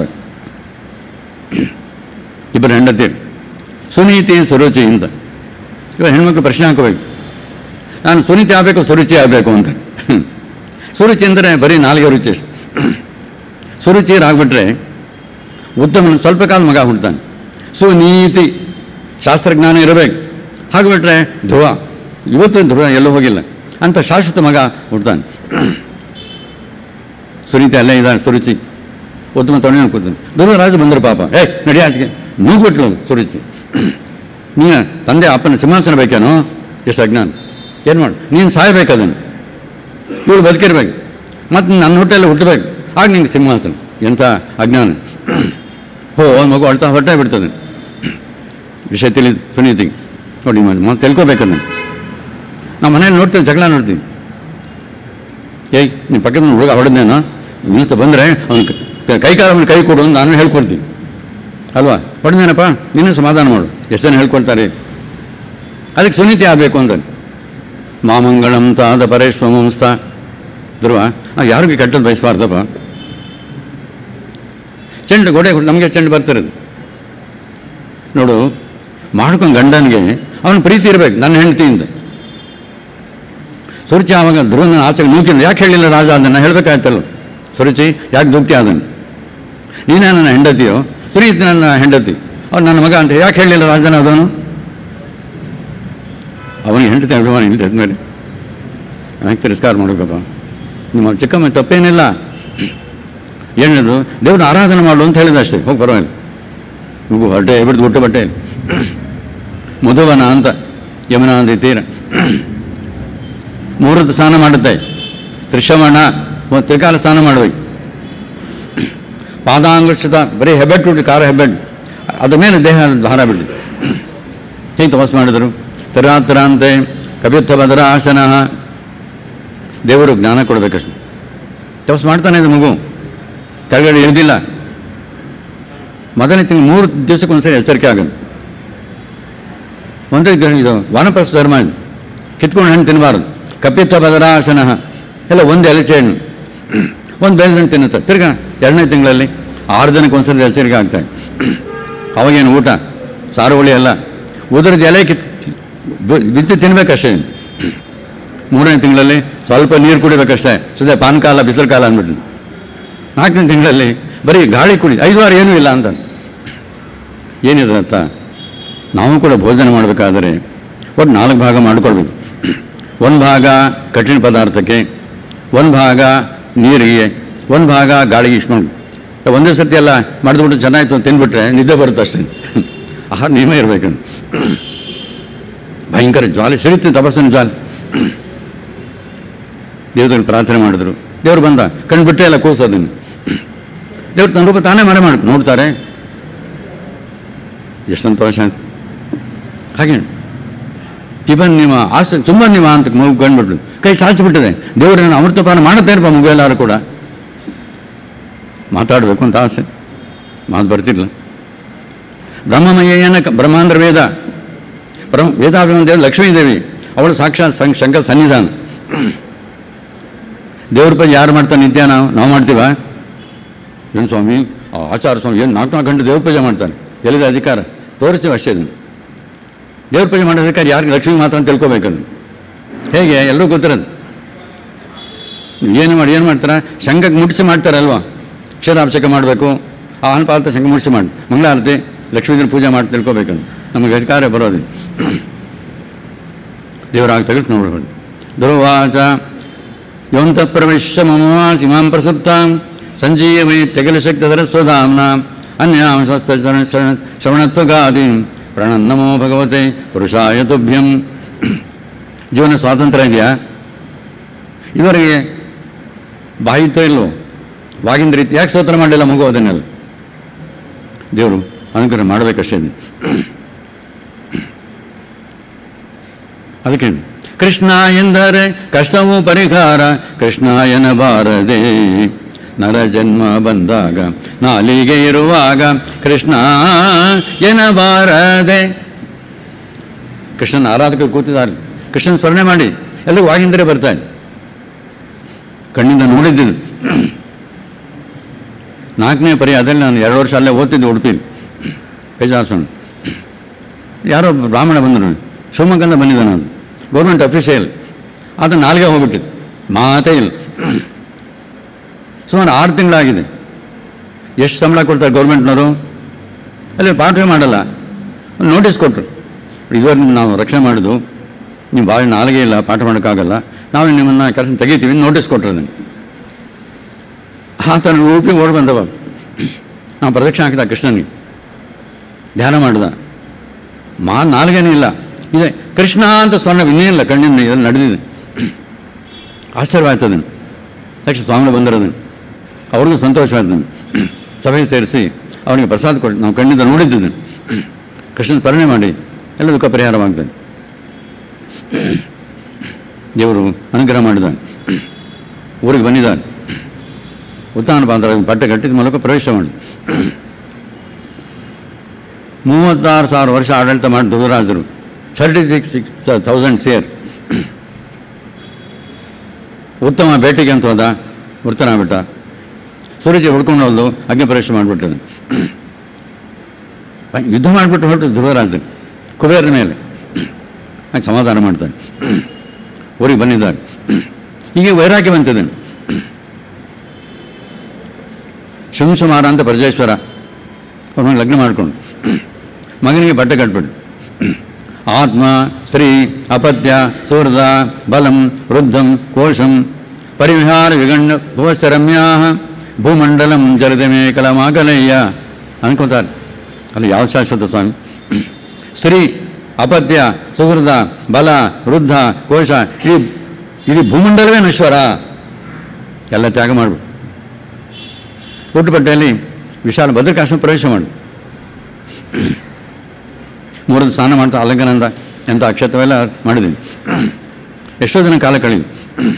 ಇಬ್ಬರು ಹೆಂಡತಿ ಸುನೀತಿ ಸುರುಚಿ ಅಂತ ಇವಾಗ ಹೆಣ್ಮಕ್ಳು ಪ್ರಶ್ನೆ ಹಾಕಬೇಕು ನಾನು ಸುನೀತಿ ಆಗಬೇಕು ಸುರುಚಿ ಆಗಬೇಕು ಅಂತ ಸುರುಚಿ ಅಂದರೆ ಬರೀ ನಾಲ್ಗೆ ರುಚಿ ಅಷ್ಟೆ ಸುರುಚಿಯರಾಗ್ಬಿಟ್ರೆ ಉತ್ತಮ ಸ್ವಲ್ಪ ಕಾಲ ಮಗ ಹುಡ್ತಾನೆ ಸುನೀತಿ ಶಾಸ್ತ್ರಜ್ಞಾನ ಇರಬೇಕು ಹಾಗೆ ಬಿಟ್ಟರೆ ಧ್ರುವ ಇವತ್ತು ಧ್ರುವ ಎಲ್ಲೂ ಹೋಗಿಲ್ಲ ಅಂತ ಶಾಶ್ವತ ಮಗ ಹುಡ್ತಾನೆ ಸುನೀತೆ ಅಲ್ಲೇ ಇದ್ದಾನೆ ಸುರುಚಿ ಉತ್ತಮ ತೊಣೆ ಕೂತಾನೆ ಧ್ರುವರಾಜ ಬಂದರು ಪಾಪ ಏ ನಡಿ ಆಚೆಗೆ ನೂಗ್ಬಿಟ್ಲು ಸುರುಚಿ ನೀನು ತಂದೆ ಅಪ್ಪನ ಸಿಂಹಾಸನ ಬೇಕೇನೋ ಎಷ್ಟು ಅಜ್ಞಾನ ಏನು ಮಾಡು ನೀನು ಸಾಯ್ಬೇಕು ಅದನ್ನು ಇವಳು ಬದುಕಿರ್ಬೇಕು ಮತ್ತು ನನ್ನ ಹೊಟ್ಟೆಯಲ್ಲಿ ಹುಟ್ಟಬೇಕು ಆಗ ನಿಂಗೆ ಸಿಂಹಾಸನ ಎಂಥ ಅಜ್ಞಾನ ಹೋ ಒಂದು ಮಗು ಅಳ್ತಾ ಹೊಟ್ಟೆ ಬಿಡ್ತದೆ ವಿಷಯ ತಿಳಿ ಸುನೀತಿಗೆ ನೋಡಿ ಮತ್ತೆ ತಿಳ್ಕೊಬೇಕಂದ್ರೆ ನಾವು ಮನೇಲಿ ನೋಡ್ತೀವಿ ಜಗಳ ನೋಡ್ತೀವಿ ಏಯ್ ನಿಮ್ಮ ಪಕ್ಕದ ಹುಡುಗ ಹೊಡೆದೇನೋ ನಿಲ್ಸ ಬಂದರೆ ಅವ್ನು ಕೈ ಕಾಲ ಅವ್ನ ಕೈ ಕೊಡು ಅಂತ ನಾನು ಹೇಳ್ಕೊಡ್ತೀನಿ ಅಲ್ವಾ ಹೊಡೆದೇನಪ್ಪ ನೀನು ಸಮಾಧಾನ ಮಾಡು ಎಷ್ಟು ಜನ ಹೇಳ್ಕೊಡ್ತಾರೆ ಅದಕ್ಕೆ ಸುನೀತಿ ಆಗಬೇಕು ಅಂತ ಮಾಮಂಗಳಂ ತಾದ ಪರೇಶ್ವಮಂಸ್ತ ಧ್ರುವ ನಾವು ಯಾರಿಗೂ ಕೆಟ್ಟದ್ದು ಬಯಸಬಾರ್ದಪ್ಪ ಚೆಂಡು ಗೋಡೆ ನಮಗೆ ಚೆಂಡು ಬರ್ತಿರೋದು ನೋಡು ಮಾಡ್ಕೊಂಡು ಗಂಡನಿಗೆ ಅವನ ಪ್ರೀತಿ ಇರಬೇಕು ನನ್ನ ಹೆಂಡತಿಯಿಂದ ಸುರುಚಿ ಆವಾಗ ಧ್ರುವನ ಆಚೆಗೆ ನೂಕಿಲ್ಲ ಯಾಕೆ ಹೇಳಿಲ್ಲ ರಾಜ ಅದನ್ನು ಹೇಳಬೇಕಾಯ್ತಲ್ಲ ಸುರುಚಿ ಯಾಕೆ ದುಃಖಿ ಅದನ್ನು ನೀನೇ ನನ್ನ ಹೆಂಡತಿಯೋ ಸುರೀತ್ ನನ್ನ ಹೆಂಡತಿ ಅವ್ನು ನನ್ನ ಮಗ ಅಂತ ಯಾಕೆ ಹೇಳಿಲ್ಲ ರಾಜನ ಅದವನು ಅವನಿಗೆ ಹೆಂಡತಿ ಅಭಿಮಾನ ಇಲ್ಲ ಮೇಲೆ ಯಾಕೆ ತಿರಸ್ಕಾರ ಮಾಡಬೇಕಪ್ಪ ನಿಮ್ಮ ಚಿಕ್ಕಮ್ಮ ತಪ್ಪೇನಿಲ್ಲ ಏನಿದು ದೇವ್ರನ್ನ ಆರಾಧನೆ ಮಾಡು ಅಂತ ಹೇಳಿದ ಅಷ್ಟೇ ಹೋಗಿ ಪರವಾಗಿಲ್ಲ ಮಗು ಹೊಟ್ಟೆ ಬಿಡ್ದು ಹುಟ್ಟು ಬಟ್ಟೆ ಮಧುವನ ಅಂತ ಯಮುನಾ ನದಿ ತೀರ ಮೂರತ್ತು ಸ್ನಾನ ಮಾಡುತ್ತೆ ತ್ರಿಶಮಣ ಒಂದು ತ್ರಿಕಾಲ ಸ್ನಾನ ಮಾಡಬೇಕು ಪಾದಾಂಗುಷ್ಠಿತ ಬರೀ ಹೆಬ್ಬೆಟ್ಟು ಹುಟ್ಟಿ ಕಾರ ಹೆಬ್ಬೆಟ್ಟು ಅದ ಮೇಲೆ ದೇಹ ಭಾರ ಬಿಟ್ಟಿದೆ ಹೇಗೆ ತಪಸ್ ಮಾಡಿದರು ತಿರಾತ್ರಾಂತೆ ಕವಿತ್ವ ಭದ್ರ ಆಸನ ದೇವರು ಜ್ಞಾನ ಕೊಡಬೇಕಷ್ಟು ತಪಸ್ ಮಾಡ್ತಾನೆ ಇದು ಮಗು ಕೆಳಗಡೆ ಇಳಿದಿಲ್ಲ ಮೊದಲನೇ ತಿಂಗಳು ಮೂರು ದಿವಸಕ್ಕೊಂದ್ಸರಿ ಎಚ್ಚರಿಕೆ ಆಗೋದು ಒಂದೇ ದಿವಸ ಇದು ವಾನಪ್ರಸ್ಥ ಧರ್ಮ ಇದು ಕಿತ್ಕೊಂಡು ಹಣ್ಣು ತಿನ್ನಬಾರ್ದು ಕಪಿತ್ತ ಬದರಾಸನ ಎಲ್ಲ ಒಂದು ಎಲೆಚೆ ಹಣ್ಣು ಒಂದು ಬೆಳೆದನ್ನು ತಿನ್ನುತ್ತೆ ತಿರ್ಗಾ ಎರಡನೇ ತಿಂಗಳಲ್ಲಿ ಆರು ದಿನಕ್ಕೆ ಒಂದ್ಸರಿ ಎಚ್ಚರಿಕೆ ಆಗ್ತಾವೆ ಅವಾಗೇನು ಊಟ ಸಾರುವಳಿ ಅಲ್ಲ ಉದುರದ ಎಲೆ ಕಿತ್ ಬಿ- ಬಿದ್ದು ತಿನ್ಬೇಕಷ್ಟೇ ಮೂರನೇ ತಿಂಗಳಲ್ಲಿ ಸ್ವಲ್ಪ ನೀರು ಕುಡಿಬೇಕಷ್ಟೇ ಸದ್ಯ ಪಾನ್ ಕಾಲ ಬಿಸಿಲು ಕಾಲ ಅಂದ್ಬಿಟ್ಟು ನಾಲ್ಕನೇ ತಿಂಗಳಲ್ಲಿ ಬರೀ ಗಾಳಿ ಕುಡಿ ಐದು ವಾರ ಏನೂ ಇಲ್ಲ ಅಂತ ಏನಿದೆ ಅಂತ ನಾವು ಕೂಡ ಭೋಜನ ಮಾಡಬೇಕಾದರೆ ಒಟ್ಟು ನಾಲ್ಕು ಭಾಗ ಮಾಡಿಕೊಳ್ಬೇಕು ಒಂದು ಭಾಗ ಕಠಿಣ ಪದಾರ್ಥಕ್ಕೆ ಒಂದು ಭಾಗ ನೀರಿಗೆ ಒಂದು ಭಾಗ ಗಾಳಿಗೆ ಇಸ್ಕೊಂಡು ಒಂದೇ ಸತಿ ಎಲ್ಲ ಮಾಡಿದ್ಬಿಟ್ಟು ಚೆನ್ನಾಯ್ತು ಅಂತ ತಿಂದ್ಬಿಟ್ರೆ ನಿದ್ದೆ ಬರುತ್ತೆ ಅಷ್ಟೇ ಆಹಾರ ನಿಯಮ ಇರಬೇಕು ಭಯಂಕರ ಜ್ವಾಲೆ ಸಿರಿತು ತಪಸ್ಸಿನ ಜ್ವಾಲೆ ದೇವ್ರನ್ನ ಪ್ರಾರ್ಥನೆ ಮಾಡಿದ್ರು ದೇವ್ರು ಬಂದ ಕಣ್ಬಿಟ್ಟೆ ಎಲ್ಲ ಕೂಸೋದನ್ನು ದೇವ್ರು ತನ್ನ ರೂಪ ತಾನೇ ಮರೆ ಮಾಡಿ ನೋಡ್ತಾರೆ ಎಷ್ಟು ಸಂತೋಷ ಅಂತ ಹಾಗೆ ಟಿಫನ್ ನಿಮ್ಮ ಆಸೆ ತುಂಬ ನಿಮ್ಮ ಅಂತ ಮಗು ಕಂಡುಬಿಟ್ಲು ಕೈ ಸಾಚಿಬಿಟ್ಟಿದೆ ದೇವರನ್ನು ಅಮೃತಪಾನ ಮಾಡುತ್ತಾ ಇರಪ್ಪ ಮಗು ಎಲ್ಲರೂ ಕೂಡ ಮಾತಾಡಬೇಕು ಅಂತ ಆಸೆ ಮಾತು ಬರ್ತಿಲ್ಲ ಬ್ರಹ್ಮಮಯ್ಯನ ಬ್ರಹ್ಮಾಂಧ್ರ ವೇದ ಬ್ರಹ್ಮ ವೇದಾಭಿಮಾನ ದೇವಿ ಲಕ್ಷ್ಮೀದೇವಿ ಅವಳು ಸಾಕ್ಷಾತ್ ಸಂ ಶಂಕರ ಸನ್ನಿಧಾನ ದೇವ್ರ ಪೂಜೆ ಯಾರು ಮಾಡ್ತಾರೆ ನಿತ್ಯ ನಾವು ನಾವು ಮಾಡ್ತೀವ ಏನು ಸ್ವಾಮಿ ಆ ಆಚಾರ ಸ್ವಾಮಿ ಏನು ನಾಲ್ಕು ನಾಲ್ಕು ಗಂಟೆ ದೇವ್ರ ಪೂಜೆ ಮಾಡ್ತಾನೆ ಎಲ್ಲಿದೆ ಅಧಿಕಾರ ತೋರಿಸ್ತೀವಿ ಅಷ್ಟೇ ಇದನ್ನು ದೇವ್ರ ಪೂಜೆ ಮಾಡೋ ಅಧಿಕಾರ ಯಾರಿಗೆ ಲಕ್ಷ್ಮೀ ಮಾತ್ರ ಅಂತ ತಿಳ್ಕೊಬೇಕದು ಹೇಗೆ ಎಲ್ಲರೂ ಗೊತ್ತಿರೋದು ನೀವು ಏನು ಮಾಡಿ ಏನು ಮಾಡ್ತಾರೆ ಶಂಖಕ್ಕೆ ಮುಟ್ಟಿಸಿ ಮಾಡ್ತಾರಲ್ವಾ ಕ್ಷೀರಾಭಿಷೇಕ ಮಾಡಬೇಕು ಆ ಪಾತ್ರ ಶಂಖ ಮುಟ್ಟಿಸಿ ಮಾಡಿ ಮಂಗಳಾರತಿ ಲಕ್ಷ್ಮೀದೇವಿ ಪೂಜೆ ಮಾಡಿ ತಿಳ್ಕೊಬೇಕದು ನಮಗೆ ಅಧಿಕಾರ ಬರೋದಿಲ್ಲ ದೇವರಾಗ ತೆಗೆದು ನೋಡ್ಬೋದು ಧ್ರುವಾಚ ಯೋಂತ ಪ್ರವಿಶ್ಯ ಮಮ ಸಿಮಾಂ ಪ್ರಸುಪ್ತಾಂ ಸಂಜೀವೈ ತೆಗಲು ಶಕ್ತಧರ ಸ್ವಧಾಮ್ನ ಅನ್ಯಾಂ ಸ್ವಸ್ಥ ಶರಣ ಶರಣ ಶ್ರವಣತ್ವಗಾದಿ ಪ್ರಣನ್ನಮೋ ಭಗವತೆ ಪುರುಷಾಯ ತುಭ್ಯಂ ಜೀವನ ಸ್ವಾತಂತ್ರ್ಯ ಇದೆಯಾ ಇವರಿಗೆ ಬಾಯಿತೋ ಇಲ್ವೋ ವಾಗಿಂದ ರೀತಿ ಯಾಕೆ ಸ್ತೋತ್ರ ಮಾಡಿಲ್ಲ ಮಗು ಅದನ್ನೆಲ್ಲ ದೇವರು ಅನುಗ್ರಹ ಮಾಡಬೇಕಷ್ಟೇ ಇದು. ಅದಕ್ಕೆ ಕೃಷ್ಣ ಎಂದರೆ ಕಷ್ಟವೂ ಪರಿಹಾರ ಕೃಷ್ಣ ಎನ್ನಬಾರದೆ ನರ ಜನ್ಮ ಬಂದಾಗ ನಾಲಿಗೆ ಇರುವಾಗ ಕೃಷ್ಣ ಎನ್ನಬಾರದೆ ಕೃಷ್ಣನ ಆರಾಧಕರು ಕೂತಿದ್ದಾರೆ ಕೃಷ್ಣನ ಸ್ಮರಣೆ ಮಾಡಿ ಎಲ್ಲರಿಗೂ ವಾಗಿಂದರೆ ಬರ್ತಾನೆ ಕಣ್ಣಿಂದ ನೋಡಿದ್ದು ನಾಲ್ಕನೇ ಪರಿ ಅದರಲ್ಲಿ ನಾನು ಎರಡು ವರ್ಷ ಅಲ್ಲೇ ಓದ್ತಿದ್ದೆ ಉಡುಪಿಲಿ ಕೈಜಾಸನ ಯಾರೋ ಒಬ್ಬ ಬ್ರಾಹ್ಮಣ ಬಂದರು ಶಿವಮೊಗ್ಗದಿಂದ ಬಂದಿದ್ದ ನಾನು ಗೌರ್ಮೆಂಟ್ ಅಫೀಸಿಯಲ್ ಅದು ನಾಲ್ಗೆ ಹೋಗ್ಬಿಟ್ಟಿದ್ದು ಮಾತೇ ಇಲ್ಲ ಸುಮಾರು ಆರು ತಿಂಗಳಾಗಿದೆ ಎಷ್ಟು ಸಂಬಳ ಕೊಡ್ತಾರೆ ಗೌರ್ಮೆಂಟ್ನವರು ಅಲ್ಲಿ ಪಾಠ ಮಾಡಲ್ಲ ನೋಟಿಸ್ ಕೊಟ್ಟರು ಇದುವರೆಗೆ ನಾವು ರಕ್ಷಣೆ ಮಾಡೋದು ನೀವು ಭಾಳ ನಾಲಿಗೆ ಇಲ್ಲ ಪಾಠ ಮಾಡೋಕ್ಕಾಗಲ್ಲ ನಾವು ನಿಮ್ಮನ್ನು ಕೆಲಸ ತೆಗಿತೀವಿ ನೋಟಿಸ್ ಕೊಟ್ಟರು ನನಗೆ ಆತನ ರೂಪಿ ಓಡಿ ಬಂದವ ನಾವು ಪ್ರದಕ್ಷಿಣೆ ಹಾಕಿದ ಕೃಷ್ಣನಿಗೆ ಧ್ಯಾನ ಮಾಡಿದ ಮಾ ನಾಲ್ಗೇನೇ ಇಲ್ಲ ಇದೆ ಕೃಷ್ಣ ಅಂತ ಸ್ವರ್ಣ ಇನ್ನೇನಿಲ್ಲ ಕಣ್ಣಿನ ಇದನ್ನು ನಡೆದಿದೆ ಆಶ್ಚರ್ಯವಾಯ್ತದನು ತಕ್ಷಣ ಸ್ವಾಮಿಗಳು ಬಂದಿರೋದನ್ನು ಅವ್ರಿಗೂ ಸಂತೋಷವಾಯ್ತು ಸಭೆ ಸೇರಿಸಿ ಅವನಿಗೆ ಪ್ರಸಾದ ಕೊಟ್ಟು ನಾವು ಕಣ್ಣಿಂದ ನೋಡಿದ್ದನ್ನು ಕೃಷ್ಣನ ಸ್ಮರಣೆ ಮಾಡಿ ಎಲ್ಲ ದುಃಖ ಪರಿಹಾರವಾಗ್ತದೆ ದೇವರು ಅನುಗ್ರಹ ಮಾಡಿದ್ದಾನೆ ಊರಿಗೆ ಬಂದಿದ್ದಾನೆ ಉತ್ಥಾನ ಬಾಂಧವ ಪಟ್ಟೆ ಕಟ್ಟಿದ ಮೂಲಕ ಪ್ರವೇಶ ಮಾಡಿ ಮೂವತ್ತಾರು ಸಾವಿರ ವರ್ಷ ಆಡಳಿತ ಮಾಡಿ ಧ್ರುವರಾಜರು ಥರ್ಟಿ ಸಿಕ್ಸ್ ಸಿಕ್ಸ್ ಥೌಸಂಡ್ ಸೇರ್ ಉತ್ತಮ ಬೇಟೆಗೆ ಅಂತ ಹೋದ ವೃತ್ತನಾಗ್ಬಿಟ್ಟ ಸೂರ್ಯ ಹುಡ್ಕೊಂಡು ಹೋದ್ಲು ಅಗ್ನಿ ಪರೀಕ್ಷೆ ಮಾಡಿಬಿಟ್ಟನು ಯುದ್ಧ ಮಾಡಿಬಿಟ್ಟು ಹೊರಟು ಧ್ರುವರಾಜರು ಕುಬೇರನ ಮೇಲೆ ಹಾಗೆ ಸಮಾಧಾನ ಮಾಡ್ತಾನೆ ಊರಿಗೆ ಬಂದಿದ್ದಾರೆ ಹೀಗೆ ವೈರಾಗ್ಯ ಬಂತಿದ್ದಾನೆ ಶಂಸುಮಾರ ಅಂತ ಪರಜೇಶ್ವರ ಅವನಿಗೆ ಲಗ್ನ ಮಾಡಿಕೊಂಡು ಮಗನಿಗೆ ಬಟ್ಟೆ ಕಟ್ಬಿಟ್ಟು ಆತ್ಮ ಶ್ರೀ ಅಪತ್ಯ ಸೂರ್ಧ ಬಲಂ ವೃದ್ಧಂ ಕೋಶಂ ಪರಿವಿಹಾರ ವಿಗಣ್ಣ ಭುವಶ್ಚರಮ್ಯಾ ಭೂಮಂಡಲಂ ಜಲದಮೇ ಕಲಮಾಗಲಯ್ಯ ಅನ್ಕೋತಾರೆ ಅಲ್ಲಿ ಯಾವ ಶಾಶ್ವತ ಸ್ವಾಮಿ ಸ್ತ್ರೀ ಅಪತ್ಯ ಸುಹೃದ ಬಲ ವೃದ್ಧ ಕೋಶ ಇಡೀ ಇಡೀ ಭೂಮಂಡಲವೇ ನಶ್ವರ ಎಲ್ಲ ತ್ಯಾಗ ಮಾಡಿಬಿಡು ಹುಟ್ಟುಪಟ್ಟೆಯಲ್ಲಿ ವಿಶಾಲ ಭದ್ರಕಾಶ್ರಮ ಪ್ರವೇಶ ಮಾಡು ಮೂರದು ಸ್ನಾನ ಮಾಡ್ತಾ ಅಲಂಕನಂದ ಎಂಥ ಅಕ್ಷತವೆಲ್ಲ ಮಾಡಿದ್ದೀನಿ ಎಷ್ಟೋ ದಿನ ಕಾಲ ಕಳೆದು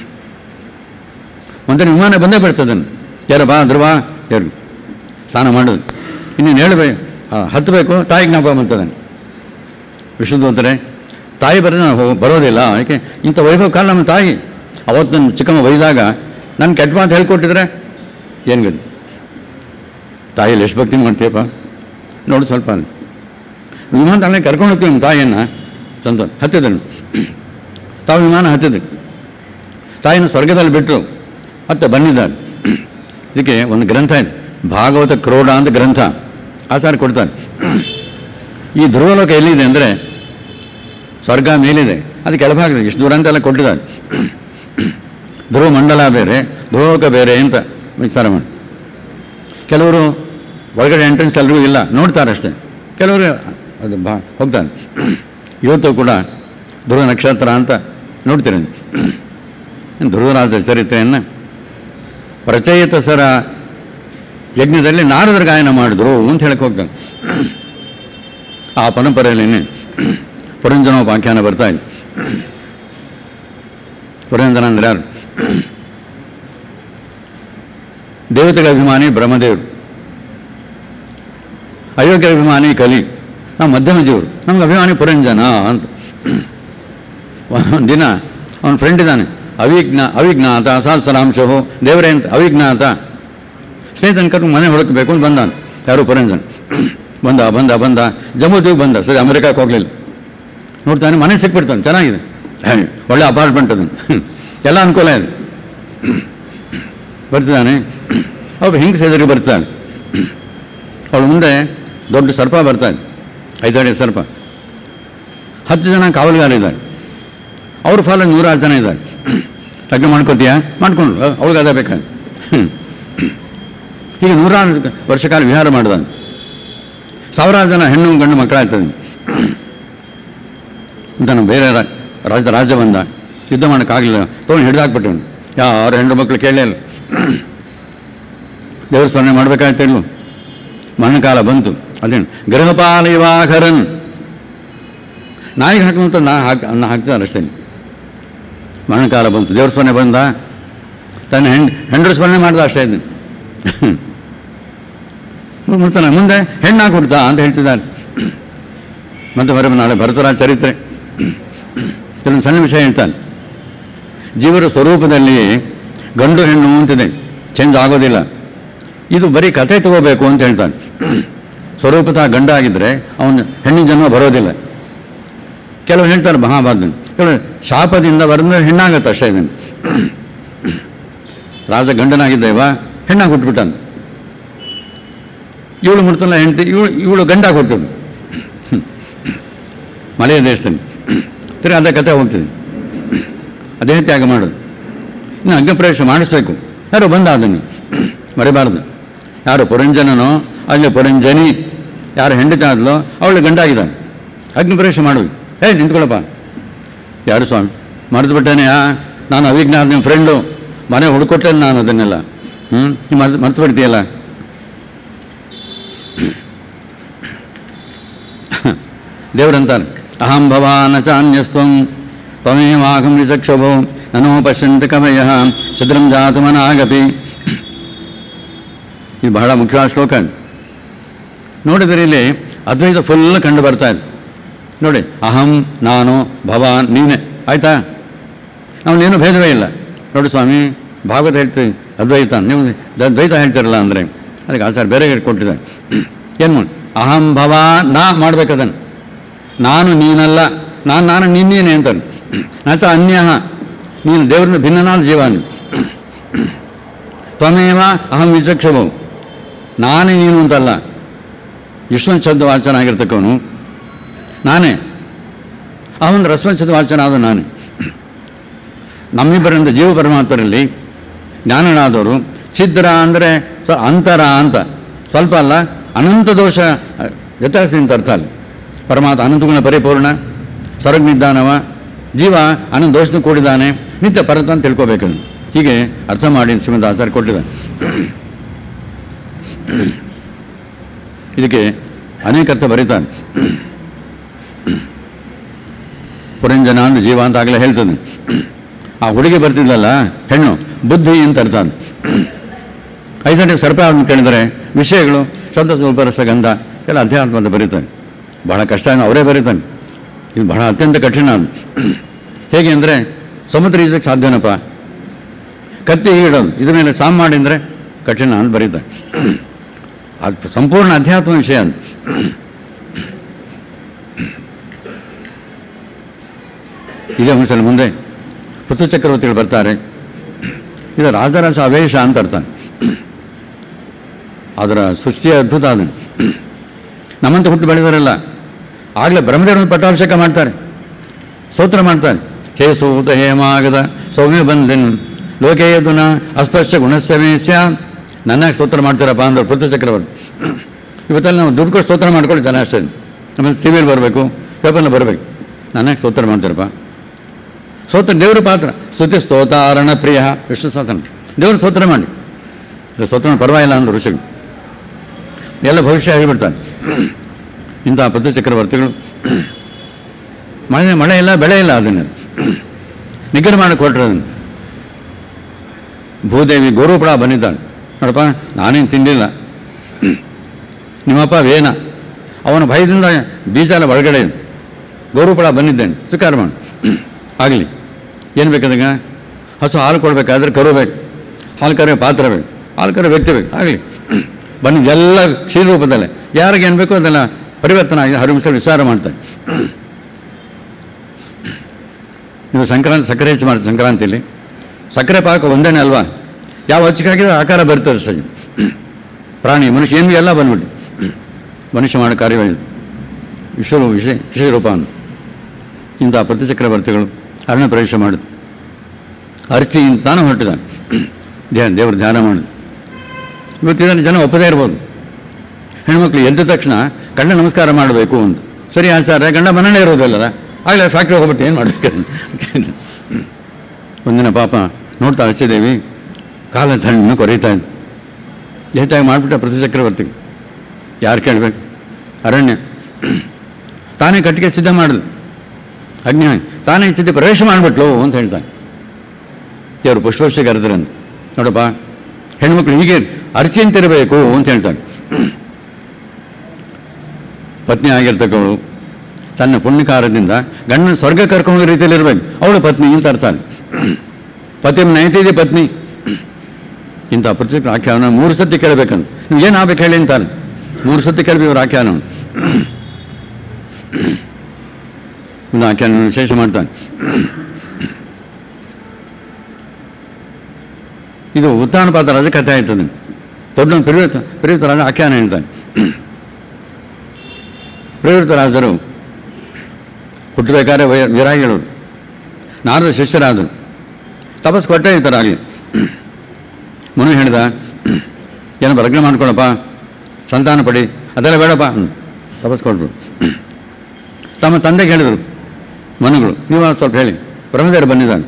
ಒಂದಿನ ವಿಮಾನ ಬಂದೇ ಬಿಡ್ತದನ್ನು ಯಾರು ಬಾ ಧ್ರುವ ಯಾರು ಸ್ನಾನ ಮಾಡೋದು ಇನ್ನೇನು ಹೇಳಬೇಕು ಹತ್ತಬೇಕು ತಾಯಿಗೆ ಜ್ಞಾಪಕ ಬಂತದನ್ನು ವಿಷ್ಣುದೂತರೆ ತಾಯಿ ಬರ ಬರೋದಿಲ್ಲ ಯಾಕೆ ಇಂಥ ವೈಭವ ಕಾಲ ನಮ್ಮ ತಾಯಿ ಅವತ್ತು ನನ್ನ ಚಿಕ್ಕಮ್ಮ ಬೈದಾಗ ನನ್ನ ಕೆಟ್ಟ ಮಾತು ಹೇಳ್ಕೊಟ್ಟಿದ್ರೆ ಏನು ಗೊತ್ತು ತಾಯಿಯಲ್ಲಿ ಎಷ್ಟು ಭಕ್ತಿ ಮಾಡ್ತೀಯಪ್ಪ ನೋಡು ಸ್ವಲ್ಪ ವಿಮಾನ ಅಲ್ಲೇ ಕರ್ಕೊಂಡು ಹೋಗ್ತೀವಿ ನಮ್ಮ ತಾಯಿಯನ್ನು ಸಂತೋಷ ಹತ್ತಿದನು ತಾವು ವಿಮಾನ ಹತ್ತಿದ್ರು ತಾಯಿನ ಸ್ವರ್ಗದಲ್ಲಿ ಬಿಟ್ಟರು ಮತ್ತೆ ಬಂದಿದ್ದಾರೆ ಇದಕ್ಕೆ ಒಂದು ಗ್ರಂಥ ಇದೆ ಭಾಗವತ ಕ್ರೋಢ ಅಂತ ಗ್ರಂಥ ಆಚಾರ ಕೊಡ್ತಾರೆ ಈ ಧ್ರುವಲೋಕ ಎಲ್ಲಿದೆ ಅಂದರೆ ಸ್ವರ್ಗ ಮೇಲಿದೆ ಅದು ಕೆಳಭಾಗದ ಇಷ್ಟು ದೂರ ಅಂತೆಲ್ಲ ಕೊಟ್ಟಿದ್ದಾರೆ ಧ್ರುವ ಮಂಡಲ ಬೇರೆ ಧ್ರುವಲೋಕ ಬೇರೆ ಅಂತ ವಿಚಾರ ಮಾಡಿ ಕೆಲವರು ಒಳಗಡೆ ಎಂಟ್ರೆನ್ಸ್ ಎಲ್ರಿಗೂ ಇಲ್ಲ ನೋಡ್ತಾರೆ ಅಷ್ಟೇ ಕೆಲವರು ಅದು ಬಾ ಹೋಗ್ತಾರೆ ಇವತ್ತು ಕೂಡ ಧ್ರುವ ನಕ್ಷತ್ರ ಅಂತ ನೋಡ್ತೀರಿ ಧ್ರುವರಾಜರ ಚರಿತ್ರೆಯನ್ನು ಪ್ರಚಯಿತಸರ ಯಜ್ಞದಲ್ಲಿ ನಾರದರ ಗಾಯನ ಮಾಡಿದ್ರು ಅಂತ ಹೇಳಕ್ಕೆ ಹೋಗ್ತಾನೆ ಆ ಪರಂಪರೆಯಲ್ಲಿ ಪುರಂಜನೋಪಾಖ್ಯಾನ ಬರ್ತಾ ಇದೆ ಪುರಂಜನ ಅಂದ್ರೆ ಯಾರು ದೇವತೆಗಳ ಅಭಿಮಾನಿ ಬ್ರಹ್ಮದೇವರು ಅಯೋಗ್ಯ ಅಭಿಮಾನಿ ಕಲಿ ನಾವು ಮಧ್ಯಮ ಜೀವರು ನಮ್ಗೆ ಅಭಿಮಾನಿ ಪುರಂಜನ ಅಂತ ಒಂದು ದಿನ ಅವನ ಫ್ರೆಂಡ್ ಇದ್ದಾನೆ ಅವಿಜ್ಞ ಅವಿಜ್ಞಾತ ಸಹಸ್ರಾಂಶವು ದೇವರೇ ಅಂತ ಅವಿಜ್ಞಾತ ಸ್ನೇಹಿತನ ಕರ್ಕೊಂಡು ಮನೆ ಹುಡುಕಬೇಕು ಅಂತ ಬಂದಾನ ಯಾರು ಪುರಂಜನ್ ಬಂದ ಬಂದ ಬಂದ ಜಮ್ಮುದ್ವೀಪ್ ಬಂದ ಸರಿ ಅಮೆರಿಕಕ್ಕೆ ಹೋಗಲಿಲ್ಲ ನೋಡ್ತಾನೆ ಮನೆ ಸಿಕ್ಬಿಡ್ತಾನೆ ಚೆನ್ನಾಗಿದೆ ಹೇ, ಒಳ್ಳೆ ಅಪಾರ್ಟ್ಮೆಂಟ್ ಅದನ್ನು ಎಲ್ಲ ಅನುಕೂಲ ಇದೆ ಬರ್ತಿದ್ದಾನೆ ಒಬ್ಬ ಹಿಂಗೆ ಎದುರಿಗೆ ಬರ್ತಾನೆ ಅವಳ ಮುಂದೆ ದೊಡ್ಡ ಸರ್ಪ ಬರ್ತಾನೆ ಐದಡಿ ಸರ್ಪ ಹತ್ತು ಜನ ಕಾವಲುಗಾರಿದ್ದಾರೆ ಅವ್ರ ಫಾಲ ನೂರಾರು ಜನ ಇದ್ದಾರೆ ಲಗ್ನ ಮಾಡ್ಕೋತೀಯಾ ಮಾಡ್ಕೊಂಡ್ರು ಅವಳಿಗೆ ಅದ ಬೇಕಾ ಹೀಗೆ ನೂರಾರು ವರ್ಷ ಕಾಲ ವಿಹಾರ ಮಾಡಿದ ಸಾವಿರಾರು ಜನ ಹೆಣ್ಣು ಗಂಡು ಮಕ್ಕಳಾಗ್ತದೆ ಅಂತ ನಾವು ಬೇರೆ ರಾ- ರಾಜ್ಯ ರಾಜ್ಯ ಬಂದ ಯುದ್ಧ ಮಾಡೋಕ್ಕಾಗಲಿಲ್ಲ ತೊಗೊಂಡು ಹಿಡಿದಾಕ್ಬಿಟ್ಟು ಯಾರು ಹೆಣ್ಣು ಮಕ್ಕಳು ಕೇಳಲೇ ಇಲ್ಲ ದೇವ್ರ ಸ್ಮರಣೆ ಮಾಡಬೇಕಾಯ್ತು ಇಲ್ವೋ ಮಣ್ಣಕಾಲ ಬಂತು ಅದೇನು ಗೃಹಪಾಲ ಇವಾಘರನ್ ನಾಯಿಗೆ ಹಾಕುವಂತ ನಾ ಹಾಕಿ ಅನ್ನ ಹಾಕ್ತಾರೆ ಅಷ್ಟೇ ಮರಣಕಾಲ ಬಂತು ದೇವ್ರ ಸ್ಮರಣೆ ಬಂದ ತನ್ನ ಹೆಂಡ್ ಹೆಂಡ್ರ ಸ್ಮರಣೆ ಮಾಡ್ದ ಅಷ್ಟೇ ಇದ್ದೀನಿ ಮುಡ್ತಾನೆ ಮುಂದೆ ಹೆಣ್ಣು ಹಾಕ್ಬಿಡ್ತಾ ಅಂತ ಹೇಳ್ತಿದ್ದಾರೆ ಮತ್ತೆ ಬರ ನಾಳೆ ಭರತರಾಜ ಚರಿತ್ರೆ ಕೆಲವೊಂದು ಸಣ್ಣ ವಿಷಯ ಹೇಳ್ತಾನೆ ಜೀವರ ಸ್ವರೂಪದಲ್ಲಿ ಗಂಡು ಹೆಣ್ಣು ಅಂತಿದೆ ಚೇಂಜ್ ಆಗೋದಿಲ್ಲ ಇದು ಬರೀ ಕಥೆ ತಗೋಬೇಕು ಅಂತ ಹೇಳ್ತಾನೆ ಸ್ವರೂಪತಃ ಗಂಡ ಆಗಿದ್ದರೆ ಅವನು ಹೆಣ್ಣಿನ ಜನ್ಮ ಬರೋದಿಲ್ಲ ಕೆಲವು ಹೇಳ್ತಾರೆ ಮಹಾಭಾರತ ಕೆಲವು ಶಾಪದಿಂದ ಬರೆದ್ರೆ ಹೆಣ್ಣಾಗತ್ತೆ ಅಷ್ಟೇ ಇದನ್ನು ರಾಜ ಗಂಡನಾಗಿದ್ದೇವ ಹೆಣ್ಣಾಗಿ ಹುಟ್ಬಿಟ್ಟಾನ ಇವಳು ಮುಡ್ತಲ್ಲ ಹೆಂಡತಿ ಇವಳು ಇವಳು ಗಂಡಾಗಿ ಹುಟ್ಟಿದ್ನು ಮಲೆಯ ದೇಶದಲ್ಲಿ ತಿರ್ಗಿ ಅದೇ ಕತೆ ಹೋಗ್ತದೆ ಅದೇ ತ್ಯಾಗ ಮಾಡೋದು ಇನ್ನು ಅಗ್ನಿಪ್ರವೇಶ ಮಾಡಿಸ್ಬೇಕು ಯಾರು ಬಂದ ಅದನ್ನು ಮರಿಬಾರ್ದು ಯಾರು ಪುರಂಜನನೋ ಅಲ್ಲಿ ಪುರಂಜನಿ ಯಾರು ಹೆಂಡತಿ ಆದ್ಲೋ ಅವಳು ಗಂಡಾಗಿದ್ದಾನೆ ಅಗ್ನಿಪ್ರವೇಶ ಮಾಡುವುದು ಏ ನಿಂತ್ಕೊಳ್ಳಪ್ಪ ಯಾರು ಸ್ವಾಮಿ ಮರೆತು ಬಿಟ್ಟೇನೆ ಆ ನಾನು ಅವಿಜ್ಞಾನ ನಿಮ್ಮ ಫ್ರೆಂಡು ಮನೆ ಹುಡುಕೊಟ್ಟೆ ನಾನು ಅದನ್ನೆಲ್ಲ ಹ್ಞೂ ನೀವು ಮರ್ತು ಮರ್ತು ಬಿಡ್ತೀಯಲ್ಲ ದೇವರಂತಾನೆ ಅಹಂ ಭವಾನ ಚಾನ್ಯಸ್ತ್ವಂ ತ್ವಮೇವಾಗಂ ವಿಚಕ್ಷಭೋ ನನೋ ಪಶ್ಯಂತ ಕವಯ ಚದ್ರಂ ಜಾತು ಮನಾಗಪಿ ಇದು ಬಹಳ ಮುಖ್ಯವಾದ ಶ್ಲೋಕ ನೋಡಿದರೆ ಇಲ್ಲಿ ಅದ್ವೈತ ಫುಲ್ ಕಂಡು ಬರ್ತಾ ಇದೆ ನೋಡಿ ಅಹಂ ನಾನು ಭವಾನ್ ನೀನೆ ಆಯ್ತಾ ಅವನೇನು ಭೇದವೇ ಇಲ್ಲ ನೋಡಿ ಸ್ವಾಮಿ ಭಾಗವತ ಹೇಳ್ತೀವಿ ಅದ್ವೈತ ನೀವು ದ- ದ್ವೈತ ಹೇಳ್ತಿರಲ್ಲ ಅಂದರೆ ಅದಕ್ಕೆ ಆಚಾರ್ಯ ಬೇರೆ ಕೊಟ್ಟಿದ್ದಾರೆ ಏನು ಮಾಡಿ ಅಹಂ ಭವಾನ್ ನಾ ಮಾಡ್ಬೇಕದನ್ನು ನಾನು ನೀನಲ್ಲ ನಾನು ನಾನು ನಿನ್ನೇನೆ ಅಂತಾನೆ ನಾಚ ಅನ್ಯ ನೀನು ದೇವರಿಂದ ಭಿನ್ನನಾದ ಜೀವ ನೀನು ತ್ವಮೇವ ಅಹಂ ವಿಚಕ್ಷಭು ನಾನೇ ನೀನು ಅಂತಲ್ಲ ವಿಷ್ಣು ಶಬ್ದ ವಾಚನ ಆಗಿರ್ತಕ್ಕವನು ನಾನೇ ಅವನ ರಸ್ಮಚ್ಛದ ವಾಚನ ಆದ ನಾನೇ ನಮ್ಮಿಬ್ಬರಿಂದ ಜೀವ ಪರಮಾತ್ಮರಲ್ಲಿ ಜ್ಞಾನನಾದವರು ಛಿದ್ರ ಅಂದರೆ ಸ್ವ- ಅಂತರ ಅಂತ ಸ್ವಲ್ಪ ಅಲ್ಲ ಅನಂತ ದೋಷ ವ್ಯತ್ಯಾಸ ಅಂತ ಅರ್ಥ ಅಲ್ಲಿ ಪರಮಾತ್ಮ ಅನಂತಗುಣ ಪರಿಪೂರ್ಣ ಸ್ವರ್ಗನಿದ್ದಾನವ ಜೀವ ಅನಂತ ದೋಷದಿಂದ ಕೂಡಿದ್ದಾನೆ ನಿತ್ಯ ಪರತ ಅಂತ ತಿಳ್ಕೊಬೇಕು ಹೀಗೆ ಅರ್ಥ ಮಾಡಿ ಶ್ರೀಮಂತ ಆಚಾರ್ಯ ಕೊಟ್ಟಿದ್ದಾನೆ ಇದಕ್ಕೆ ಅನೇಕ ಅರ್ಥ ಬರೀತಾನೆ ಪುರಂಜನ ಅಂತ ಜೀವ ಅಂತ ಆಗಲೇ ಹೇಳ್ತಾನೆ ಆ ಹುಡುಗಿ ಬರ್ತಿದ್ಲಲ್ಲ ಹೆಣ್ಣು ಬುದ್ಧಿ ಅಂತ ಅರ್ಥ ಅದು. ಐದನೇ ಸರ್ಪ ಅಂತ ಕೇಳಿದರೆ ವಿಷಯಗಳು ಶಬ್ದ ಉಪರಸ ಗಂಧ ಎಲ್ಲ ಅಧ್ಯಾತ್ಮ ಅಂತ ಬರೀತಾನೆ ಬಹಳ ಕಷ್ಟ ಏನು ಅವರೇ ಬರೀತಾನೆ ಇದು ಬಹಳ ಅತ್ಯಂತ ಕಠಿಣ ಅದು ಹೇಗೆ ಅಂದರೆ ಸಮುದ್ರ ಈಜಕ್ಕೆ ಸಾಧ್ಯನಪ್ಪ ಕತ್ತಿ ಇಡೋದು ಇದ್ರ ಮೇಲೆ ಸಾಮ್ ಮಾಡಿದ್ರೆ ಕಠಿಣ ಅಂತ ಬರೀತಾನೆ ಅದು ಸಂಪೂರ್ಣ ಅಧ್ಯಾತ್ಮ ವಿಷಯ ಅದು ಇದೇ ಒಂದ್ಸಲ ಮುಂದೆ ಪೃಥು ಚಕ್ರವರ್ತಿಗಳು ಬರ್ತಾರೆ ಇದು ರಾಜರಾಜ ಅವೇಶ ಅಂತ ಅರ್ಥ ಅದರ ಸೃಷ್ಟಿಯ ಅದ್ಭುತ ಅದು ನಮ್ಮಂತ ಹುಟ್ಟು ಬೆಳೆದವರೆಲ್ಲ ಆಗಲೇ ಬ್ರಹ್ಮದೇವರನ್ನು ಪಟ್ಟಾಭಿಷೇಕ ಮಾಡ್ತಾರೆ ಸ್ತೋತ್ರ ಮಾಡ್ತಾರೆ ಹೇ ಸೂತ ಹೇಮಾಗದ ಸೌಮ್ಯ ಬಂದೆನ್ ಲೋಕೇಯದುನ ಅಸ್ಪರ್ಶ ಗುಣಸ್ಯವೇ ಸ್ಯಾ ನನ್ನಾಗಿ ಸ್ತೋತ್ರ ಮಾಡ್ತಾರಪ್ಪ ಅಂದ್ರೆ ಪೃಥು ಚಕ್ರವರ್ತಿ ಇವತ್ತೆಲ್ಲ ನಾವು ದುಡ್ಡು ಕೊಟ್ಟು ಸ್ತೋತ್ರ ಮಾಡ್ಕೊಳ್ಳಿ ಜನ ಅಷ್ಟೇ ಆಮೇಲೆ ಟಿ ವಿಯಲ್ಲಿ ಬರಬೇಕು ಪೇಪರ್ನಲ್ಲಿ ಬರಬೇಕು ನನ್ನಾಗಿ ಸ್ತೋತ್ರ ಮಾಡ್ತಾರಪ್ಪ ಸ್ತೋತ್ರ ದೇವರ ಪಾತ್ರ ಸ್ತುತಿ ಸ್ತೋತಾರಣ ಪ್ರಿಯ ವಿಷ್ಣು ಸ್ತೋತ್ರ ದೇವರು ಸ್ತೋತ್ರ ಮಾಡಿ ಇದು ಸ್ತೋತ್ರ ಪರವಾಗಿಲ್ಲ ಅಂದ್ರು ಋಷಿಗಳು ಎಲ್ಲ ಭವಿಷ್ಯ ಹೇಳಿಬಿಡ್ತಾನೆ ಇಂಥ ಪದ್ದು ಚಕ್ರವರ್ತಿಗಳು ಮಳೆ ಮಳೆ ಇಲ್ಲ ಬೆಳೆ ಇಲ್ಲ ಅದನ್ನು ನಿಗ್ರಹ ಮಾಡಕ್ಕೆ ಹೊರಟ್ರೆ ಅದನ್ನು ಭೂದೇವಿ ಗೋರೂಪಳ ಬಂದಿದ್ದಾಳೆ ನೋಡಪ್ಪ ನಾನೇನು ತಿನ್ನಲಿಲ್ಲ ನಿಮ್ಮಪ್ಪ ವೇನ ಅವನ ಭಯದಿಂದ ಬೀಜ ಎಲ್ಲ ಒಳಗಡೆ ಇದೆ ಗೋರೂಪಳ ಬಂದಿದ್ದೇನೆ ಸ್ವೀಕಾರ ಮಾಡು ಆಗಲಿ ಏನು ಬೇಕಾದಾಗ ಹಸು ಹಾಲು ಕೊಡಬೇಕಾದ್ರೆ ಕರು ಬೇಕು ಹಾಲು ಕರೆ ಪಾತ್ರ ಬೇಕು ಹಾಲು ಕರೆ ವ್ಯಕ್ತಿ ಬೇಕು ಆಗಲಿ ಬಂದಿದ್ದು ಎಲ್ಲ ಕ್ಷೀರ ರೂಪದಲ್ಲೇ ಯಾರಿಗೆ ಏನು ಬೇಕೋ ಅದೆಲ್ಲ ಪರಿವರ್ತನೆ ಆಗಿ ಹರಿಮಿಸಲು ವಿಚಾರ ಮಾಡ್ತಾರೆ ನೀವು ಸಂಕ್ರಾಂತಿ ಸಕ್ಕರೆ ಹೆಚ್ಚು ಮಾಡ್ತೀವಿ ಸಂಕ್ರಾಂತಿಯಲ್ಲಿ ಸಕ್ಕರೆ ಪಾಕ ಒಂದೇನೆ ಅಲ್ವಾ ಯಾವ ಹಚ್ಚಿಕಾಗಿದ್ರೆ ಆಕಾರ ಬರ್ತದೆ ಸರಿ ಪ್ರಾಣಿ ಮನುಷ್ಯ ಏನು ಎಲ್ಲ ಬಂದ್ಬಿಟ್ಟು ಮನುಷ್ಯ ಮಾಡೋ ಕಾರ್ಯಗಳಿದೆ ವಿಶ್ವ ವಿಷಯ ವಿಷಯರೂಪ ಅಂತ ಇಂಥ ಪ್ರತಿಚಕ್ರವರ್ತಿಗಳು ಅರಣ್ಯ ಪ್ರವೇಶ ಮಾಡುದು ಅರ್ಚಿ ಅಂತ ತಾನು ಹೊರಟಿದ್ದಾನೆ ಧ್ಯಾನ ದೇವರು ಧ್ಯಾನ ಮಾಡುದು ಇವತ್ತು ಇದನ್ನು ಜನ ಒಪ್ಪದೇ ಇರ್ಬೋದು ಹೆಣ್ಮಕ್ಳು ಎದ್ದ ತಕ್ಷಣ ಗಂಡ ನಮಸ್ಕಾರ ಮಾಡಬೇಕು ಅಂತ ಸರಿ ಆಚಾರ ಗಂಡ ಮನೆಯೇ ಇರೋದಿಲ್ಲಲ್ಲ ಆಗಲೇ ಫ್ಯಾಕ್ಟ್ರಿ ಹೋಗ್ಬಿಟ್ಟು ಏನು ಮಾಡಬೇಕು ಒಂದಿನ ಪಾಪ ನೋಡ್ತಾ ಅರ್ಚಿದೇವಿ ಕಾಲ ತಣ್ಣು ಕೊರೀತಾ ಇದ್ದ ಹೆಚ್ಚಾಗಿ ಮಾಡಿಬಿಟ್ಟ ಪ್ರತಿಚಕ್ರವರ್ತಿ ಯಾರು ಕೇಳಬೇಕು ಅರಣ್ಯ ತಾನೇ ಕಟ್ಟಿಗೆ ಸಿದ್ಧ ಮಾಡಿದ್ಲು ಅಗ್ನಿ ಹಾಕಿ. ತಾನೇ ಸಿದ್ಧ ಪ್ರವೇಶ ಮಾಡಿಬಿಟ್ಲು ಅಂತ ಹೇಳ್ತಾನೆ ದೇವರು ಪುಷ್ಪವೃಷ್ಟಿ ಕರೆದ್ರಂತ ನೋಡಪ್ಪ ಹೆಣ್ಮಕ್ಳು ಹೀಗೆ ಅರ್ಚಿ ಅಂತಿರಬೇಕು ಅಂತ ಹೇಳ್ತಾನೆ ಪತ್ನಿ ಆಗಿರ್ತಕ್ಕವಳು ತನ್ನ ಪುಣ್ಯಕಾರದಿಂದ ಗಂಡನ ಸ್ವರ್ಗ ಕರ್ಕೊಂಡು ಹೋಗೋ ರೀತಿಯಲ್ಲಿ ಇರಬೇಕು ಅವಳು ಪತ್ನಿ ಅಂತ ಅರ್ಥಾನೆ ಪತಿ ನೈತಿದೆ ಪತ್ನಿ ಇಂಥ ಪ್ರತಿ ಆಖ್ಯಾನ ಮೂರು ಸತಿ ಕೇಳಬೇಕಂತ ನೀವು ಏನು ಆಗ್ಬೇಕು ಹೇಳಿ ಅಂತಾನೆ ಮೂರು ಸತಿ ಕೇಳಬೇಕು ಇವ್ರ ಆಖ್ಯಾನ ಒಂದು ಆಖ್ಯಾನ ವಿಶೇಷ ಮಾಡ್ತಾನೆ ಇದು ಉತ್ಥಾನಪಾತ ರಾಜ ಕಥೆ ಆಯ್ತದೆ ದೊಡ್ಡ ಪ್ರವೃತ್ತ ಪ್ರವೃತ್ತ ರಾಜ ಆಖ್ಯಾನ ಹೇಳ್ತಾನೆ ಪ್ರವೃತ್ತ ರಾಜರು ಹುಟ್ಟಬೇಕಾದ್ರೆ ವೈ ವೀರಾಗಿಗಳು ನಾರದ ಶಿಷ್ಯರಾದರು ತಪಸ್ ಕೊಟ್ಟೇ ಇರ್ತಾರೆ ಆಗಲಿ ಮನು ಹೇಳಿದ ಏನಪ್ಪ ಲಗ್ನ ಮಾಡ್ಕೊಳಪ್ಪ ಸಂತಾನ ಪಡಿ ಅದೆಲ್ಲ ಬೇಡಪ್ಪ ಹ್ಮ್. ತಪಸ್ ಕೊಟ್ಟರು ತಮ್ಮ ತಂದೆಗೆ ಹೇಳಿದರು ಮನುಗಳು ನೀವು ಅದು ಸ್ವಲ್ಪ ಹೇಳಿ ಬ್ರಹ್ಮದೇವರು ಬಂದಿದ್ದಾನೆ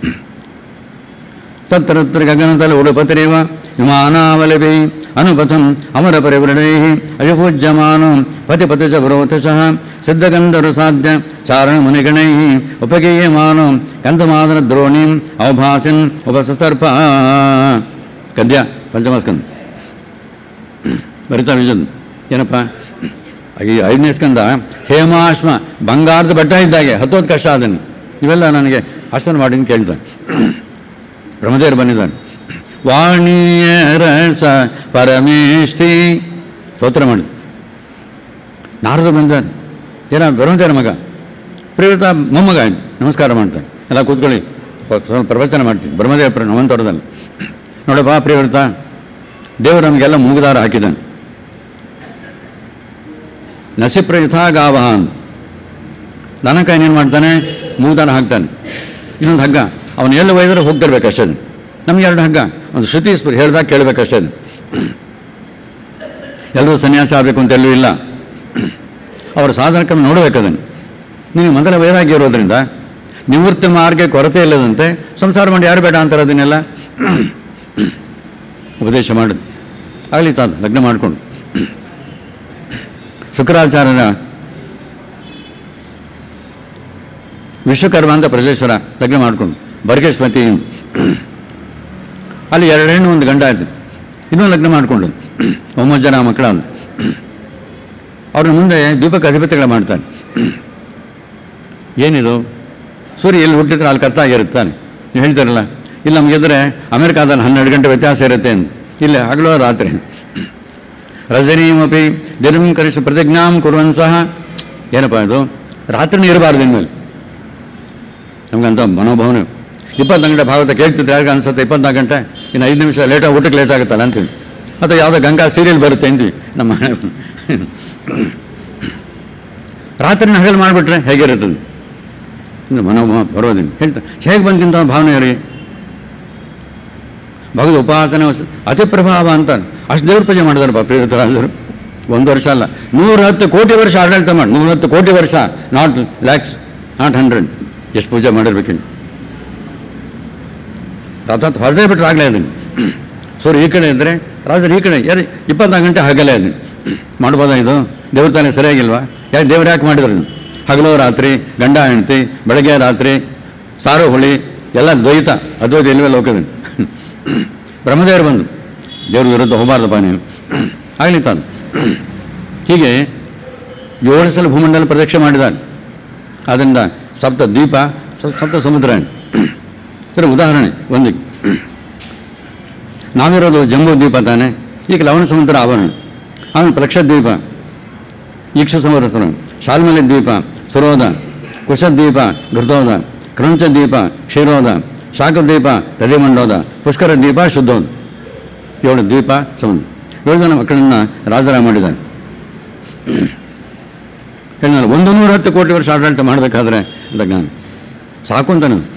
ತತ್ರತ್ರ ಗಗನದಲ್ಲಿ ಉಡುಪತಿರೇವ ವಿಮಾನಾವಲಭಿ ಅನುಪಥಂ ಅಮರ ಪರಿವೃಣೈ ಅಯಪೂಜ್ಯಮಾನೋ ಪತಿಪತಿ ಚ ಬ್ರವತಶಃ ಸಿದ್ಧಗಂಧರು ಸಾಧ್ಯ ಚಾರಣ ಮುನಿಗಣೈ ಉಪಗೀಯಮಾನೋ ಕಂದಮಾದನ ದ್ರೋಣಿಂ ಅವಭಾಸಿನ್ ಉಪಸರ್ಪ ಗದ್ಯ ಪಂಚಮಸ್ಕಂದ ಬರಿತಾ ವಿಜನ್ ಏನಪ್ಪ ಈ ಐದನೇ ಸ್ಕಂದ ಹೇಮಾಶ್ಮ ಬಂಗಾರದ ಬೆಟ್ಟ ಇದ್ದಾಗೆ ಹತ್ತೋದು ಕಷ್ಟ ಅದನ್ನು ಇವೆಲ್ಲ ನನಗೆ ಆಸನ ಮಾಡಿ ಅಂತ ಕೇಳ್ತಾನೆ ಬ್ರಹ್ಮದೇವರು ಬಂದಿದ್ದಾನೆ ವಾಣಿಯ ರಸ ಪರಮೇಷ್ಠಿ ಸ್ತೋತ್ರ ಮಾಡಿ ನಾರದ ಬಂದಾನೆ ಏನ ಬ್ರಹ್ಮದೇವರ ಮಗ ಪ್ರಿಯತ ಮೊಮ್ಮಗ ನಮಸ್ಕಾರ ಮಾಡ್ತಾನೆ ಎಲ್ಲ ಕೂತ್ಕೊಳ್ಳಿ ಪ- ಸ್ವಲ್ಪ ಪ್ರವಚನ ಮಾಡ್ತೀನಿ ಬ್ರಹ್ಮದೇವ ಪ್ರ ನವಂತರದಲ್ಲಿ ನೋಡಪ್ಪ ಪ್ರಿಯವ್ರತ ದೇವರು ನಮಗೆಲ್ಲ ಮೂಗುದಾರ ಹಾಕಿದ್ದಾನೆ ನಸಿಪ್ರ ಯಥಾ ಗಾವಹಾನ್ ದನಕ ಏನೇನು ಮಾಡ್ತಾನೆ ಮೂಗುದಾರ ಹಾಕ್ತಾನೆ ಇನ್ನೊಂದು ಹಗ್ಗ ಅವನು ಎಲ್ಲ ಒಯ್ದರೆ ಹೋಗ್ತಿರ್ಬೇಕು ಅಷ್ಟೇ ನಮ್ಗೆ ಎರಡು ಹಗ್ಗ ಒಂದು ಶ್ರುತಿ ಸ್ಫುರ್ ಹೇಳ್ದಾಗ ಕೇಳಬೇಕು ಅಷ್ಟೇ ಎಲ್ಲರೂ ಸನ್ಯಾಸ ಆಗಬೇಕು ಅಂತ ಎಲ್ಲೂ ಇಲ್ಲ ಅವರ ಸಾಧನಕ್ಕನ್ನು ನೋಡಬೇಕು ಅದನ್ನು ನೀವು ಮೊದಲ ವೈರಾಗ್ಯ ಇರೋದ್ರಿಂದ ನಿವೃತ್ತಿ ಮಾರ್ಗ ಕೊರತೆ ಇಲ್ಲದಂತೆ ಸಂಸಾರ ಮಾಡಿ ಯಾರು ಬೇಡ ಅಂತಾರೆ ಅದನ್ನೆಲ್ಲ ಉಪದೇಶ ಮಾಡುದು ಆಗಲಿ ತಾತ ಲಗ್ನ ಮಾಡಿಕೊಂಡು ಶುಕ್ರಾಚಾರ್ಯರ ವಿಶ್ವಕರ್ಮ ಅಂತ ಪ್ರಜೇಶ್ವರ ಲಗ್ನ ಮಾಡಿಕೊಂಡು ಬರ್ಗೇಶ್ಮತಿ ಅಲ್ಲಿ ಎರಡು ಹೆಣ್ಣು ಒಂದು ಗಂಡ ಆಯ್ತು ಇನ್ನೊಂದು ಲಗ್ನ ಮಾಡಿಕೊಂಡು ಒಂಬತ್ತು ಜನ ಮಕ್ಕಳ ಅವ್ರ ಮುಂದೆ ದೀಪಕ್ಕೆ ಅಧಿಪತಿಗಳ ಮಾಡ್ತಾನೆ ಏನಿದು ಸೂರ್ಯ ಎಲ್ಲಿ ಹುಟ್ಟಿದ್ರೆ ಅಲ್ಲಿ ಕತ್ತಾಗಿರುತ್ತಾನೆ ನೀವು ಹೇಳ್ತಾರಲ್ಲ ಇಲ್ಲಿ ನಮಗೆದ್ರೆ ಅಮೆರಿಕಾದಲ್ಲಿ ಹನ್ನೆರಡು ಗಂಟೆ ವ್ಯತ್ಯಾಸ ಇರುತ್ತೆ ಅಂತ ಇಲ್ಲ ಹಗಲೋ ರಾತ್ರಿ ರಜನೀಮಪಿ ದಿನಂ ಕರಿಸು ಪ್ರತಿಜ್ಞಾಂ ಕುರುವನ್ ಸಹ ಏನಪ್ಪ ಇದು ರಾತ್ರಿನೇ ಇರಬಾರ್ದು ಇನ್ಮೇಲೆ ನಮಗಂತ ಮನೋಭಾವನೆ ಇಪ್ಪತ್ತು ಗಂಟೆ ಭಾಗವತ ಕೇಳ್ತಿದ್ರೆ ಯಾರಿಗೆ ಅನ್ಸುತ್ತೆ ಇಪ್ಪತ್ನಾಲ್ಕು ಗಂಟೆ ಇನ್ನು ಐದು ನಿಮಿಷ ಲೇಟಾಗಿ ಊಟಕ್ಕೆ ಲೇಟ್ ಆಗುತ್ತಲ್ಲ ಅಂತೀವಿ ಅಥವಾ ಯಾವುದೋ ಗಂಗಾ ಸೀರಿಯಲ್ ಬರುತ್ತೆ ಅಂತೀವಿ ನಮ್ಮ ರಾತ್ರಿನ ಹಗಲು ಮಾಡಿಬಿಟ್ರೆ ಹೇಗಿರುತ್ತದೆ ಇದು ಮನೋಭಾವ ಬರೋದಿಲ್ಲ ಹೇಳ್ತಾ ಹೇಗೆ ಬಂತಿಂತ ಭಾವನೆ ಅವರಿಗೆ ಭಗವದ್ ಉಪಾಸನೆ ವಸ- ಅತಿ ಪ್ರಭಾವ ಅಂತ ಅಷ್ಟು ದೇವ್ರ ಪೂಜೆ ಮಾಡಿದಾರೆ ಪ್ರಿಯತರಾಜರು ಒಂದು ವರ್ಷ ಅಲ್ಲ ನೂರ ಹತ್ತು ಕೋಟಿ ವರ್ಷ ಆಡಳಿತ ಮಾಡಿ ನೂರ ಹತ್ತು ಕೋಟಿ ವರ್ಷ ನಾಟ್ ಲ್ಯಾಕ್ಸ್ ನಾಟ್ ಹಂಡ್ರೆಡ್ ಎಷ್ಟು ಪೂಜೆ ಮಾಡಿರ್ಬೇಕಿನ್ನು ರಾತ ಹೊರಡೇ ಬಿಟ್ರೆ ಆಗಲೇ ಅದನ್ನು ಸೂರ್ಯ ಈ ಕಡೆ ಇದ್ದರೆ ರಾಜರು ಈ ಕಡೆ ಯಾರು ಇಪ್ಪತ್ನಾಲ್ಕು ಗಂಟೆ ಹಗಲೇ ಅದನ್ನು ಮಾಡ್ಬೋದಾ ಇದು ದೇವ್ರ ತಾನೇ ಸರಿಯಾಗಿಲ್ವಾ ಯಾಕೆ ದೇವ್ರು ಯಾಕೆ ಮಾಡಿದ್ರು ಇದನ್ನ? ಹಗಲು ರಾತ್ರಿ ಗಂಡ ಹೆಂಡತಿ ಬೆಳಗ್ಗೆ ರಾತ್ರಿ ಸಾರು ಹುಳಿ ಎಲ್ಲ ದ್ವೈತ ಅದ್ವೈತ ಇಲ್ವೇ ಲೋಕದಲ್ಲಿ ಬ್ರಹ್ಮದೇವರು ಬಂದು ದೇವ್ರ ವಿರುದ್ಧ ಹೋಗಬಾರ್ದಪ್ಪ ನೀನು ಆಗಲಿ ತಾನು ಹೀಗೆ ಏಳು ಸಲ ಭೂಮಂಡಲ ಪ್ರದಕ್ಷಿಣೆ ಮಾಡಿದ್ದಾನೆ ಅದರಿಂದ ಸಪ್ತ ದ್ವೀಪ ಸ- ಸಪ್ತ ಸಮುದ್ರ ಸರಿ ಉದಾಹರಣೆ ಒಂದು ನಾವಿರೋದು ಜಂಬೂ ದ್ವೀಪ ತಾನೆ ಈಗ ಲವಣ ಸಮುದ್ರ ಆವರಣ ಆಮೇಲೆ ಪ್ರಕ್ಷದ್ವೀಪ ಈಕ್ಷ ಸಮುದ್ರ ಶಾಲ್ಮಲಿ ದ್ವೀಪ ಸುರೋಧ ಕುಶದ್ವೀಪ ಘೃತೋದ ಕ್ರಂಚ ದ್ವೀಪ ಕ್ಷೀರೋದ ಶಾಖದ್ವೀಪ ರದಿಮಂಡೋದ ಪುಷ್ಕರ ದ್ವೀಪ ಶುದ್ಧೋದ ಏಳು ದ್ವೀಪ ಸಮುದ್ರ ಏಳು ಜನ ಮಕ್ಕಳನ್ನು ರಾಜರ ಮಾಡಿದ್ದಾನೆ ಹೇಳಿದ್ನಲ್ಲ ಒಂದು ನೂರ ಹತ್ತು ಕೋಟಿ ವರ್ಷ ಆಡಳಿತ ಮಾಡಬೇಕಾದ್ರೆ ಅಂತ ಜ್ಞಾನ ಸಾಕು ಅಂತ ನಾನು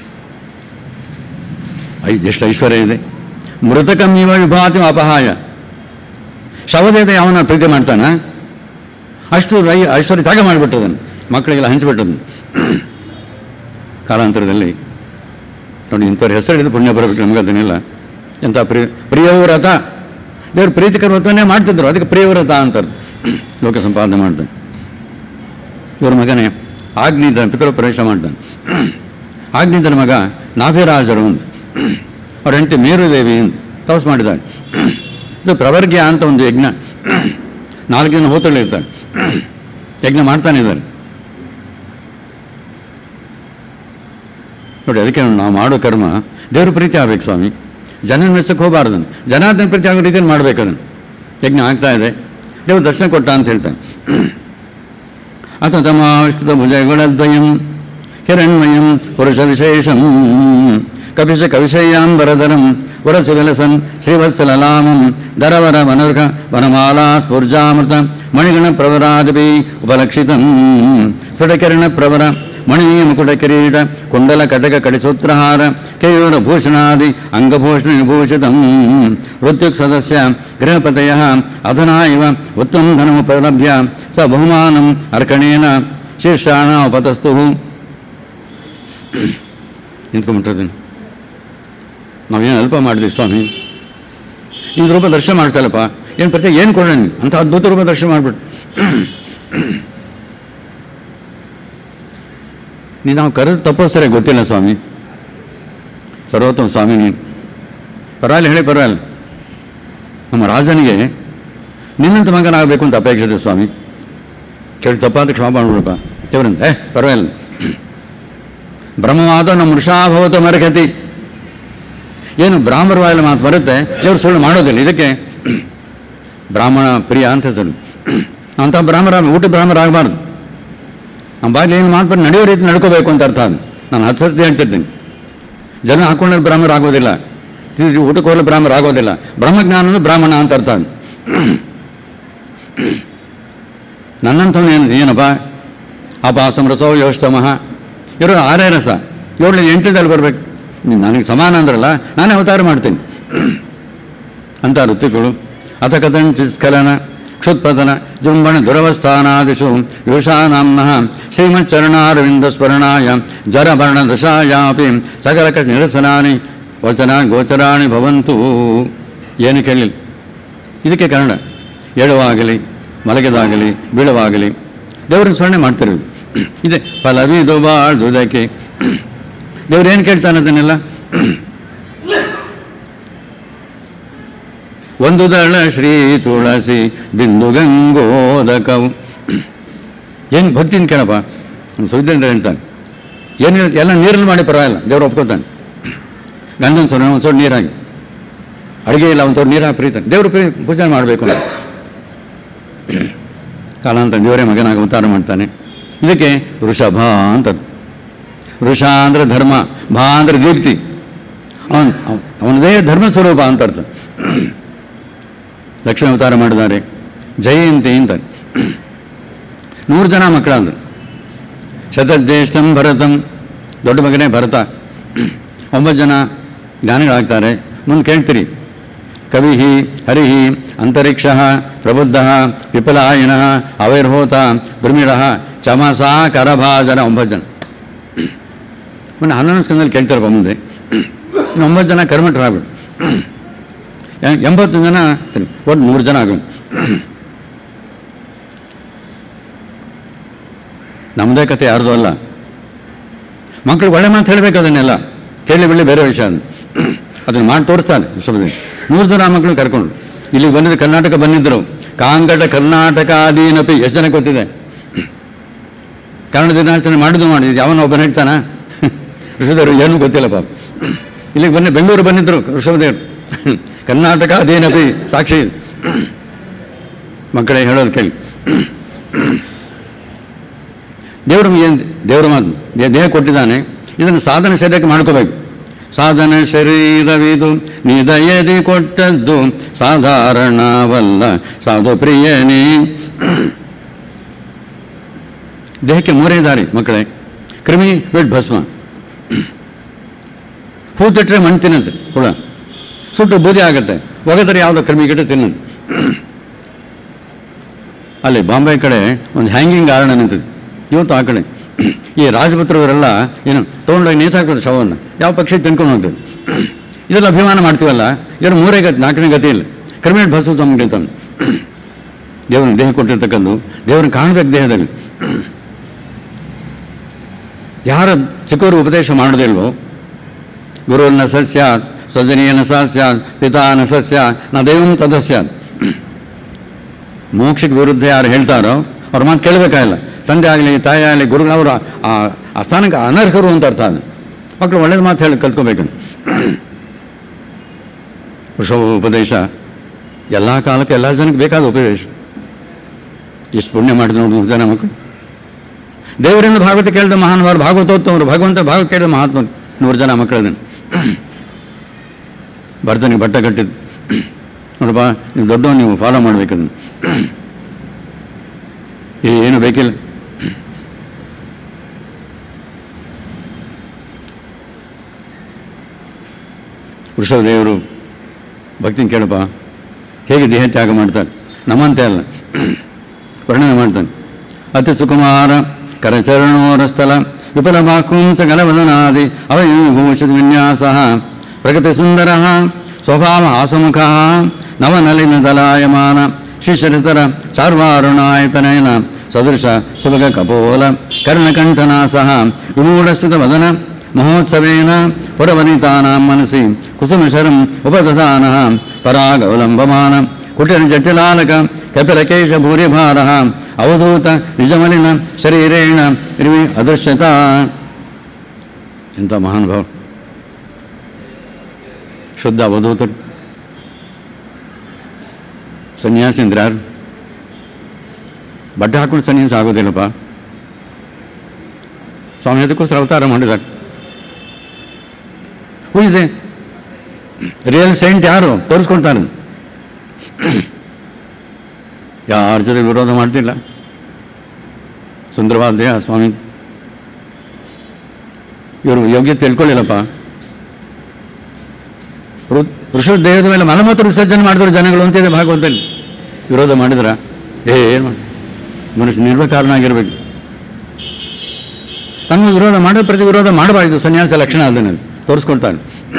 ಐ ಎಷ್ಟು ಐಶ್ವರ್ಯ ಇದೆ ಮೃತಕಮಿವ ವಿಭಾತಿ ಅಪಹಾಯ ಶವದೇದ ಯಾವನ ಪ್ರೀತಿ ಮಾಡ್ತಾನ ಅಷ್ಟು ರೈ ಐಶ್ವರ್ಯ ತ್ಯಾಗ ಮಾಡಿಬಿಟ್ಟದನ್ನು ಮಕ್ಕಳಿಗೆಲ್ಲ ಹಂಚಿಬಿಟ್ಟದನ್ನು ಕಾಲಾಂತರದಲ್ಲಿ ನೋಡಿ ಇಂಥವ್ರ ಹೆಸರು ಹಿಡಿದು ಪುಣ್ಯ ಬರಬೇಕು ನಮಗೆ ಅದನ್ನೆಲ್ಲ ಎಂಥ ಪ್ರಿಯ ಪ್ರಿಯವ್ರತ ದೇವ್ರು ಪ್ರೀತಿಕರ ವ್ರತನೇ ಮಾಡ್ತಿದ್ರು ಅದಕ್ಕೆ ಪ್ರಿಯವ್ರತ ಅಂತಾರೆ ಲೋಕ ಸಂಪಾದನೆ ಮಾಡ್ತಾನೆ ಇವ್ರ ಮಗನೇ ಆಗ್ನಿದ ಪಿತೃ ಪ್ರವೇಶ ಮಾಡ್ತಾನೆ ಆಗ್ನಿದನ ಮಗ ನಾಭಿರಾಜರು ಅಂತ ಅವ್ರ ಹೆಂಡತಿ ಮೇರುದೇವಿ ಅಂತ ತಪಸ್ ಮಾಡಿದ್ದಾಳೆ ಇದು ಪ್ರವರ್ಗ್ಯ ಅಂತ ಒಂದು ಯಜ್ಞ ನಾಲ್ಕು ದಿನ ಹೋತಗಳಿರ್ತಾಳೆ ಯಜ್ಞ ಮಾಡ್ತಾನೆ ಇದ್ದಾರೆ ನೋಡಿ ಅದಕ್ಕೆ ನಾವು ಮಾಡೋ ಕರ್ಮ ದೇವ್ರ ಪ್ರೀತಿ ಆಗ್ಬೇಕು ಸ್ವಾಮಿ ಜನ ಮೆಚ್ಚಕ್ಕೆ ಹೋಗಬಾರ್ದು ಜನಾರ್ದನ ಪ್ರೀತಿ ಆಗೋ ರೀತಿಯಲ್ಲಿ ಮಾಡ್ಬೇಕು ಅದನ್ನು ಯಜ್ಞ ಆಗ್ತಾ ಇದೆ ದೇವ್ರ ದರ್ಶನ ಕೊಟ್ಟ ಅಂತ ಹೇಳ್ತಾನೆ ಅಥ ತಮಾವಿಷ್ಠಿತ ಭುಜಗುಣದ್ವಯಂ ಹಿರಣ್ಮಯಂ ಪುರುಷ ವಿಶೇಷಂ ಕಪಿಶ ಕವಿಶಯ್ಯಾಂಬರಧರಂ ವರಸಿ ವಿಲಸನ್ ಶ್ರೀವತ್ಸಲಲಾಮಂ ದರವರ ವನರ್ಘ ವನಮಾಲಾ ಸ್ಫುರ್ಜಾಮೃತ ಮಣಿಗಣ ಪ್ರವರಾದಿಪಿ ಉಪಲಕ್ಷಿತಂ ಸ್ಫುಟಕಿರಣ ಪ್ರವರ ಮಣಿಯ ಮುಕುಟ ಕಿರೀಟ ಕುಂಡಲ ಕಟಕ ಕಡಿಸೂತ್ರಹಾರ ಕೇಯೂರ ಭೂಷಣಾದಿ ಅಂಗಭೂಷಣ ವಿಭೂಷಿತ ಋತ್ಯುಕ್ ಸದಸ್ಯ ಗೃಹಪತಯ ಅಧನಾ ಇವ ಉತ್ತಮ ಧನಮುಪಲಭ್ಯ ಸ ಬಹುಮಾನಂ ಅರ್ಕಣೇನ ಶೀರ್ಷಾಣ ಉಪತಸ್ತು ನಿಂತ್ಕೊಂಡ್ಬಿಟ್ಟಿರ್ತೀನಿ ನಾವೇನು ಅಲ್ಪ ಮಾಡಿದ್ವಿ ಸ್ವಾಮಿ ಈ ರೂಪ ದರ್ಶನ ಮಾಡ್ತಲ್ಲಪ್ಪ ಏನು ಪ್ರತಿ ಏನು ಕೊಡೋಣ ನೀನು? ಅಂತ ಅದ್ಭುತ ರೂಪ ದರ್ಶನ ಮಾಡಿಬಿಟ್ಟು ನೀನು ನಾವು ಕರೆದು ತಪ್ಪೋ ಸರಿ ಗೊತ್ತಿಲ್ಲ ಸ್ವಾಮಿ ಸರ್ವೋತ್ತಮ ಸ್ವಾಮಿ ನೀನು ಪರವಾಗಿಲ್ಲ ಹೇಳಿ ಪರವಾಗಿಲ್ಲ ನಮ್ಮ ರಾಜನಿಗೆ ನಿನ್ನಂತ ಮಗನಾಗಬೇಕು ಅಂತ ಅಪೇಕ್ಷೆ ಇದೆ ಸ್ವಾಮಿ ಕೇಳಿ ತಪ್ಪಾದ ಕ್ಷಮಾ ಮಾಡ್ಬಿಡಪ್ಪ ದೇವರಿಂದ ಏ ಪರವಾಗಿಲ್ಲ ಬ್ರಹ್ಮವಾದ ನಮ್ಮ ವೃಷಾಭವತ ಮರಗತಿ ಏನು ಬ್ರಾಹ್ಮರ ಬಾಯಲ್ಲಿ ಮಾತು ಬರುತ್ತೆ ದೇವರು ಸುಳ್ಳು ಮಾಡೋದಿಲ್ಲ ಇದಕ್ಕೆ ಬ್ರಾಹ್ಮಣ ಪ್ರಿಯ ಅಂತ ಹೆಸರು ಅಂಥ ಬ್ರಾಹ್ಮಣ ಊಟ ಬ್ರಾಹ್ಮರ ಆಗಬಾರ್ದು ನಮ್ಮ ಬಾಯಲ್ಲಿ ಏನು ಮಾತು ನಡೆಯೋ ರೀತಿ ನಡ್ಕೋಬೇಕು ಅಂತ ಅರ್ಥ ಅದು ನಾನು ಹತ್ತು ಸರ್ತಿ ಹೇಳ್ತಿರ್ತೀನಿ ಜನ ಹಾಕೊಂಡ್ರೆ ಬ್ರಾಹ್ಮರ ಆಗೋದಿಲ್ಲ ಇದು ಊಟಕ್ಕೆ ಹೋಗಲು ಬ್ರಾಹ್ಮರ ಆಗೋದಿಲ್ಲ ಬ್ರಹ್ಮಜ್ಞಾನ ಅಂದ್ರೆ ಬ್ರಾಹ್ಮಣ ಅಂತ ಅರ್ಥ ಅದು ನನ್ನಂಥವ್ನು ಏನು ಏನಪ್ಪ ಅಪಾಸಂ ರಸೋ ಯೋಷ್ಟಮಃ ಇರೋ ಆರೇ ರಸ ಏಳು ಎಂಟದಲ್ಲಿ ಬರಬೇಕು ನೀನು ನನಗೆ ಸಮಾನ ಅಂದ್ರಲ್ಲ ನಾನೇ ಅವತಾರ ಮಾಡ್ತೀನಿ ಅಂತ ಋತುಗಳು ಅಥ ಕಥಂಚಿಸ್ಖಲನ ಕ್ಷುತ್ಪತನ ಜೃಂಭಣ ದುರವಸ್ಥಾನಾದಿಷು ಯೋಷಾನಾಂನಃ ಶ್ರೀಮಚ್ಚರಣಾರವಿಂದ ಸ್ಮರಣಾಯ ಜರಭರಣ ದಶಾಯಾಪಿ ಸಕಲಕ ನಿರಸನಾನಿ ವಚನ ಗೋಚರಾಣಿ ಭವಂತು ಏನು ಕೇಳಿಲ್ಲ ಇದಕ್ಕೆ ಕನ್ನಡ ಏಳುವಾಗಲಿ ಮಲಗಿದಾಗಲಿ ಬೀಳುವಾಗಲಿ ದೇವರ ಸ್ಮರಣೆ ಮಾಡ್ತಿರೋದು ಇದೆ ಫಲವಿದು ಬಾಳ್ದುದಕ್ಕೆ ದೇವ್ರು ಏನು ಕೇಳ್ತಾನೆ ಅದನ್ನೆಲ್ಲ ಒಂದು ದಳ ಶ್ರೀ ತುಳಸಿ ಬಿಂದು ಗಂಗೋದಕವು ಏನು ಭಕ್ತಿನ ಕೇಳಪ್ಪ ನಮ್ಮ ಸುವಿಧೇಂದ್ರ ಹೇಳ್ತಾನೆ ಏನು ಎಲ್ಲ ನೀರಲ್ಲಿ ಮಾಡಿ ಪರವಾಗಿಲ್ಲ ದೇವ್ರು ಒಪ್ಕೋತಾನೆ ಗಂಧನ ಸೊನ್ನೆ ಒಂದು ಸ್ವಲ್ಪ ನೀರಾಗಿ ಅಡುಗೆ ಇಲ್ಲ ಒಂದು ನೀರು ಹಾಕಿ ಪ್ರೀತಾನೆ ದೇವರು ಪ್ರೀ ಪೂಜೆ ಮಾಡಬೇಕು ಅಂತ ಕಾಲಾಂತ ದೇವರೇ ಮಗನಾಗಿ ಅವತಾರ ಮಾಡ್ತಾನೆ ಇದಕ್ಕೆ ವೃಷಭ ಅಂತ ವೃಷ ಅಂದರೆ ಧರ್ಮ ಭಾ ಅಂದರೆ ದೀಪ್ತಿ ಅವನ್ ಅವ್- ಅವನದೇ ಧರ್ಮ ಸ್ವರೂಪ ಅಂತ ಅರ್ಥ ಲಕ್ಷ್ಮೀ ಅವತಾರ ಮಾಡಿದ್ದಾರೆ ಜಯಂತಿ ಅಂತ ನೂರು ಜನ ಮಕ್ಕಳಂದ್ರು ಶತಜ್ಯೇಷ್ಠಂ ಭರತಂ ದೊಡ್ಡ ಮಗನೇ ಭರತ ಒಂಬತ್ತು ಜನ ಜ್ಞಾನಿಗಳಾಗ್ತಾರೆ ಮುಂದೆ ಕೇಳ್ತೀರಿ ಕವಿ ಹರಿ ಅಂತರಿಕ್ಷ ಪ್ರಬುದ್ಧ ವಿಪಲಾಯನ ಅವೈರ್ಹೋತ ದುರ್ಮಿಳ ಚಮಸ ಕರಭಾಜನ ಒಂಬತ್ತು ಜನ ಮೊನ್ನೆ ಹನ್ನೊಂದು ಸ್ಕಂದಲ್ಲಿ ಕೇಳ್ತಾರಪ್ಪ ಮುಂದೆ ಇನ್ನು ಒಂಬತ್ತು ಜನ ಕರ್ಮಠರಾಗ್ಬಿಟ್ಟು ಎ- ಎಂಬತ್ತು ಜನ ತಿರ್ಗಿ ಒಟ್ಟು ನೂರು ಜನ ಆಗ ನಮ್ಮದೇ ಕತೆ ಯಾರ್ದು ಅಲ್ಲ ಮಕ್ಕಳು ಒಳ್ಳೆ ಮಾತು ಹೇಳಬೇಕು ಅದನ್ನೆಲ್ಲ ಕೇಳಿ ಬಿಳಿ ಬೇರೆ ವಿಷಯ ಅದು ಅದನ್ನು ಮಾಡಿ ತೋರಿಸ್ತಾರೆ ವಿಶ್ವದಲ್ಲಿ ನೂರು ಜನ ಮಕ್ಕಳು ಕರ್ಕೊಂಡು ಇಲ್ಲಿಗೆ ಬಂದಿದ್ದು ಕರ್ನಾಟಕ ಬಂದಿದ್ದರು ಕಾಂಗಡ ಕರ್ನಾಟಕ ಆದೀನಪಿ ಎಷ್ಟು ಜನ ಗೊತ್ತಿದೆ ಕನ್ನಡ ದಿನಾಚರಣೆ ಮಾಡಿದ್ದು ಮಾಡಿ ಯಾವನ ಒಬ್ಬನ ಹೇಳ್ತಾನ ಋಷಭದೇವರು ಏನೂ ಗೊತ್ತಿಲ್ಲ ಪಾಪ ಇಲ್ಲಿಗೆ ಬನ್ನಿ ಬೆಂಗಳೂರು ಬಂದಿದ್ದರು ಋಷಭದೇವರು ಕರ್ನಾಟಕ ಅದೇನಪಿ ಸಾಕ್ಷಿ ಮಕ್ಕಳೇ ಹೇಳೋದು ಕೇಳಿ ದೇವರು ಏನು ದೇವರ ಮಾತು ದೇ- ದೇಹ ಕೊಟ್ಟಿದ್ದಾನೆ ಇದನ್ನು ಸಾಧನ ಶರೀರಕ್ಕೆ ಮಾಡ್ಕೋಬೇಕು ಸಾಧನ ಶರೀರವಿದು ನಿದಯದಿ ಕೊಟ್ಟದ್ದು ಸಾಧಾರಣವಲ್ಲ ಸಾಧು ಪ್ರಿಯನೇ ದೇಹಕ್ಕೆ ಮೂರೇ ದಾರಿ ಮಕ್ಕಳೇ ಕ್ರಿಮಿ ಬಿಟ್ಟು ಭಸ್ಮ ಹೂ ತಿಟ್ಟರೆ ಮಣ್ಣು ತಿನ್ನತ್ತೆ ಹುಳ ಸುಟ್ಟು ಬೂದಿ ಆಗುತ್ತೆ ಒಗೆದರೆ ಯಾವುದೋ ಕ್ರಿಮಿ ಗಿಡ ತಿನ್ನೋದು ಅಲ್ಲಿ ಬಾಂಬೆ ಕಡೆ ಒಂದು ಹ್ಯಾಂಗಿಂಗ್ ಗಾರ್ಡನ್ ನಿಂತಿದೆ ಇವತ್ತು ಆ ಕಡೆ ಈ ರಾಜಪುತ್ರವರೆಲ್ಲ ಏನು ತೊಗೊಂಡೋಗಿ ನೇತಾಕೋದು ಶವವನ್ನು ಯಾವ ಪಕ್ಷಿ ತಿನ್ಕೊಂಡು ಹೋಗ್ತದೆ ಇದೆಲ್ಲ ಅಭಿಮಾನ ಮಾಡ್ತೀವಲ್ಲ ಇವರು ಮೂರೇ ಗತಿ ನಾಲ್ಕನೇ ಗತಿ ಇಲ್ಲ ಕ್ರಿಮಿನೇಟ್ ಬಸ್ಸು ಸಂಗಿರ್ತಾನೆ ದೇವರನ್ನ ದೇಹ ಕೊಟ್ಟಿರ್ತಕ್ಕಂಥ ದೇವರನ್ನ ಕಾಣಬೇಕು ದೇಹದಲ್ಲಿ ಯಾರ ಚಿಕ್ಕವರು ಉಪದೇಶ ಮಾಡೋದಿಲ್ವೋ ಗುರುರ್ನ ಸ ಸ್ಯಾತ್ ಸ್ವಜನೀಯನ ಸ ಸ್ಯಾತ್ ಪಿತಾ ನ ಸ ಸ್ಯಾತ್ ನ ದೈವಂ ತದ ಸ್ಯಾತ್ ಮೋಕ್ಷಕ್ಕೆ ವಿರುದ್ಧ ಯಾರು ಹೇಳ್ತಾರೋ ಅವ್ರ ಮಾತು ಕೇಳಬೇಕಾಗಿಲ್ಲ ತಂದೆ ಆಗಲಿ ತಾಯಿ ಆಗಲಿ ಗುರುಗಳವರು ಆ ಆ ಸ್ಥಾನಕ್ಕೆ ಅನರ್ಹರು ಅಂತ ಅರ್ಥ ಅದು ಮಕ್ಕಳು ಒಳ್ಳೇದು ಮಾತು ಹೇಳಿ ಕಲ್ತ್ಕೋಬೇಕು ವೃಷಭ ಉಪದೇಶ ಎಲ್ಲ ಕಾಲಕ್ಕೆ ಎಲ್ಲ ಜನಕ್ಕೆ ಬೇಕಾದ ಉಪದೇಶ ಎಷ್ಟು ಪುಣ್ಯ ಮಾಡಿದ ನೋಡಿ ನೂರು ಜನ ಮಕ್ಕಳು ದೇವರಿಂದ ಭಾಗವತ ಕೇಳಿದ ಮಹಾನುಭಾವರು ಭಾಗವತೋತ್ತಮರು ಭಗವಂತ ಭಾಗವತ ಕೇಳಿದ ಮಹಾತ್ಮರು ನೂರು ಜನ ಮಕ್ಕಳದನ್ನು ಭರ್ತನಿಗೆ ಬಟ್ಟೆ ಕಟ್ಟಿದ್ದು ನೋಡಪ್ಪ ನೀವು ದೊಡ್ಡವ ನೀವು ಫಾಲೋ ಮಾಡ್ಬೇಕದನ್ನು ಏನು ಬೇಕಿಲ್ಲ ವೃಷಭದೇವರು ಭಕ್ತಿನ ಕೇಳಪ್ಪ ಹೇಗೆ ದೇಹ ತ್ಯಾಗ ಮಾಡ್ತಾರೆ ನಮ್ಮಂತೆ ಅಲ್ಲ ವರ್ಣನೆ ಮಾಡ್ತಾನೆ ಅತಿ ಸುಕುಮಾರ ಕರಚರಣೋರಸ್ಥಲ ವಿಫಲ ಬಾಕುಂಸ ಗಲವದನಾದಿ ಅವಯೋಷದ ವಿನ್ಯಾಸ ಪ್ರಗತಿ ಸುಂದರ ಸ್ವಭಾವ ಹಾಸಮುಖ ನವನಲಿನ ದಲಾಯಮಾನ ಶಿಶರಿತರ ಸಾರ್ವಾರುಣಾಯತನಯನ ಸದೃಶ ಸುಭಗ ಕಪೋಲ ಕರ್ಣಕಂಠನಾಸಃ ವಿಮೂಢಸ್ತುತ ವದನ ಮಹೋತ್ಸವೇನ ಪುರವನಿತಾನಾಂ ಮನಸಿ ಕುಸುಮಶರಂ ಉಪದಧಾನಃ ಪರಾಗವಲಂಬಮಾನ ಕುಟಿರ ಜಟಿಲಾಲಕ ಕಪಿಲಕೇಶ ಭೂರಿಭಾರ ಅವಧೂತ ನಿಜಮಲಿನ ಶರೀರೇಣ ಇರ್ವಿ ಅದೃಶ್ಯತ ಎಂಥ ಮಹಾನುಭಾವ ಶುದ್ಧ ಅವಧೂತರು ಸನ್ಯಾಸಿ ಅಂದ್ರೆ ಯಾರು ಬಟ್ಟೆ ಹಾಕೊಂಡು ಸನ್ಯಾಸ ಆಗೋದಿಲ್ಲಪ್ಪ ಸ್ವಾಮಿ ಅದಕ್ಕೋಸ್ಕರ ಅವತಾರ ಮಾಡಿದ್ದಾರೆ who is a real saint ಯಾರು ತೋರಿಸ್ಕೊಳ್ತಾರೆ ಯಾರ ಜೊತೆ ವಿರೋಧ ಮಾಡ್ತಿಲ್ಲ ಸುಂದರವಾದ ದೇಹ ಸ್ವಾಮಿ ಇವರು ಯೋಗ್ಯತೆ ತಿಳ್ಕೊಳ್ಳಿಲ್ಲಪ್ಪ ವೃ- ವೃಷಭ ದೇಹದ ಮೇಲೆ ಮಲಮೂತ್ರ ವಿಸರ್ಜನೆ ಮಾಡಿದ್ರು ಜನಗಳು ಅಂತಿದೆ ಭಾಗವತಲ್ಲಿ ವಿರೋಧ ಮಾಡಿದ್ರ ಏ ಏನು ಮಾಡಿ ಮನುಷ್ಯ ನಿರ್ವಿಕಾರನಾಗಿರ್ಬೇಕು ತನ್ನ ವಿರೋಧ ಮಾಡೋ ಪ್ರತಿ ವಿರೋಧ ಮಾಡಬಾರ್ದು ಸನ್ಯಾಸ ಲಕ್ಷಣ ಅದನ್ನಲ್ಲಿ ತೋರಿಸ್ಕೊಳ್ತಾನೆ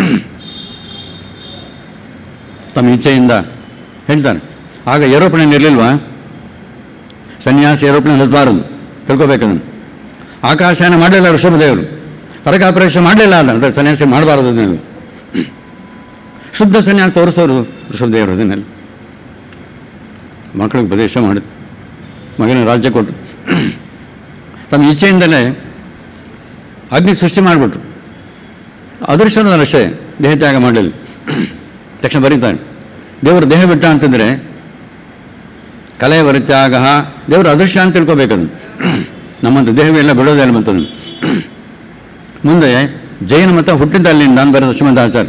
ತಮ್ಮ ಇಚ್ಛೆಯಿಂದ ಹೇಳ್ತಾನೆ ಆಗ ಏರೋಪ್ಲೇನ್ ಇರಲಿಲ್ವಾ ಸನ್ಯಾಸ ಏರೋಪ್ಲೇನ್ ಹತ್ತಬಾರದು ತಿಳ್ಕೊಬೇಕದನ್ನು ಆಕಾಶನ ಮಾಡಲಿಲ್ಲ ಋಷಭದೇವರು ಪರಕಾಪರೇಷ ಮಾಡಲಿಲ್ಲ ಅದನ್ನು ಸನ್ಯಾಸಿ ಮಾಡಬಾರದು ಅದನ್ನೆಲ್ಲ ಶುದ್ಧ ಸನ್ಯಾಸ ತೋರಿಸೋರು ಋಷಭದೇವರು ಅದನ್ನೆಲ್ಲ ಮಕ್ಕಳಿಗೆ ಉಪದೇಶ ಮಾಡಿದ್ರು ಮಗನ ರಾಜ್ಯ ಕೊಟ್ಟರು ತಮ್ಮ ಇಚ್ಛೆಯಿಂದಲೇ ಅಗ್ನಿ ಸೃಷ್ಟಿ ಮಾಡಿಬಿಟ್ರು ಅದೃಷ್ಟದ ರಶೆ ದೇಹ ತ್ಯಾಗ ಮಾಡಲಿಲ್ಲ ತಕ್ಷಣ ಬರೀತಾನೆ ದೇವರು ದೇಹ ಬಿಟ್ಟ ಅಂತಂದರೆ ಕಲೆಯ ವರಿತ್ಯಾಗ ದೇವರು ಅದೃಶ್ಯ ಅಂತ ತಿಳ್ಕೊಬೇಕದು ನಮ್ಮಂತ ದೇಹವೆಲ್ಲ ಬಿಡೋದೆಲ್ಲ ಬಂತದು ಮುಂದೆ ಜೈನ ಮತ ಹುಟ್ಟಿದ ಅಲ್ಲಿಂದ ನಾನು ಬರೆದ ಶ್ರೀಮಂತಾಚಾರ್ಯ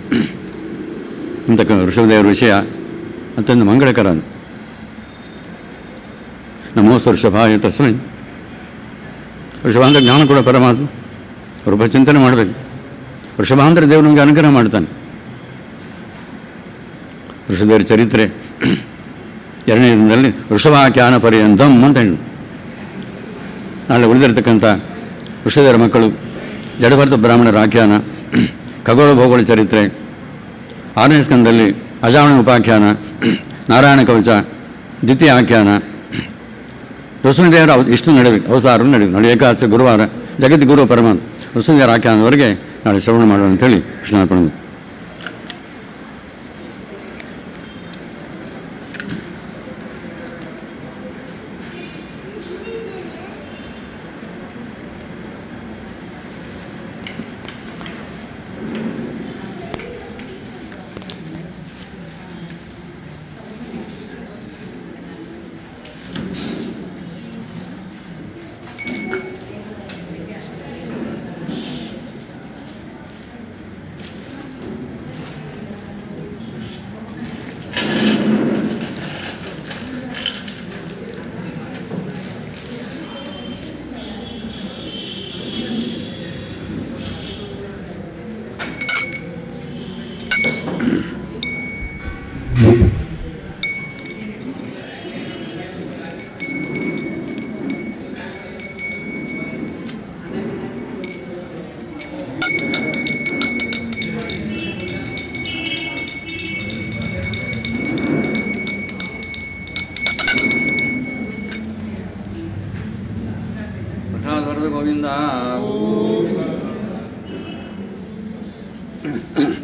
ಇಂಥ ಋಷಭದೇವರ ವಿಷಯ ಅಂತಂದು ಮಂಗಳಕರ ಅದು ನಮೋಸ್ ವೃಷಭಾಯ ತಸ್ಮೈ ವೃಷಭ ಅಂದರೆ ಜ್ಞಾನ ಕೂಡ ಪರಮಾತ್ಮ ರೂಪ ಚಿಂತನೆ ಮಾಡಬೇಕು ವೃಷಭ ಅಂದರೆ ದೇವರು ನಮಗೆ ಅನುಗ್ರಹ ಮಾಡ್ತಾನೆ ವೃಷಭದೇವರ ಚರಿತ್ರೆ ಎರಡನೇ ದಿನದಲ್ಲಿ ವೃಷಭಾಖ್ಯಾನ ಪರ್ಯಂತಂ ಅಂತ ಹೇಳಿ ನಾಳೆ ಉಳಿದಿರ್ತಕ್ಕಂಥ ವೃಷಭದೇವರ ಮಕ್ಕಳು ಜಡಭರತ ಬ್ರಾಹ್ಮಣರ ಆಖ್ಯಾನ ಖಗೋಳ ಭೂಗೋಳ ಚರಿತ್ರೆ ಆರನೇ ಸ್ಕಂದದಲ್ಲಿ ಅಜಾವಣ ಉಪಾಖ್ಯಾನ ನಾರಾಯಣ ಕವಚ ದ್ವಿತೀಯ ಆಖ್ಯಾನ ಋಷಭದೇವರ ಅವ ಇಷ್ಟು ನಡೆಯಬೇಕು ಅವಸಾರ ನಡೆಯಬೇಕು ನಾಳೆ ಏಕಾದಶಿ ಗುರುವಾರ ಜಗದ್ಗುರು ಪರಮಾತ್ಮ ಋಷಭದೇವರ ಆಖ್ಯಾನದವರೆಗೆ ನಾಳೆ ಶ್ರವಣ ಮಾಡೋಣ ಅಂತೇಳಿ ಕೃಷ್ಣಾರ್ಪಣೆ ಗೋವಿಂದ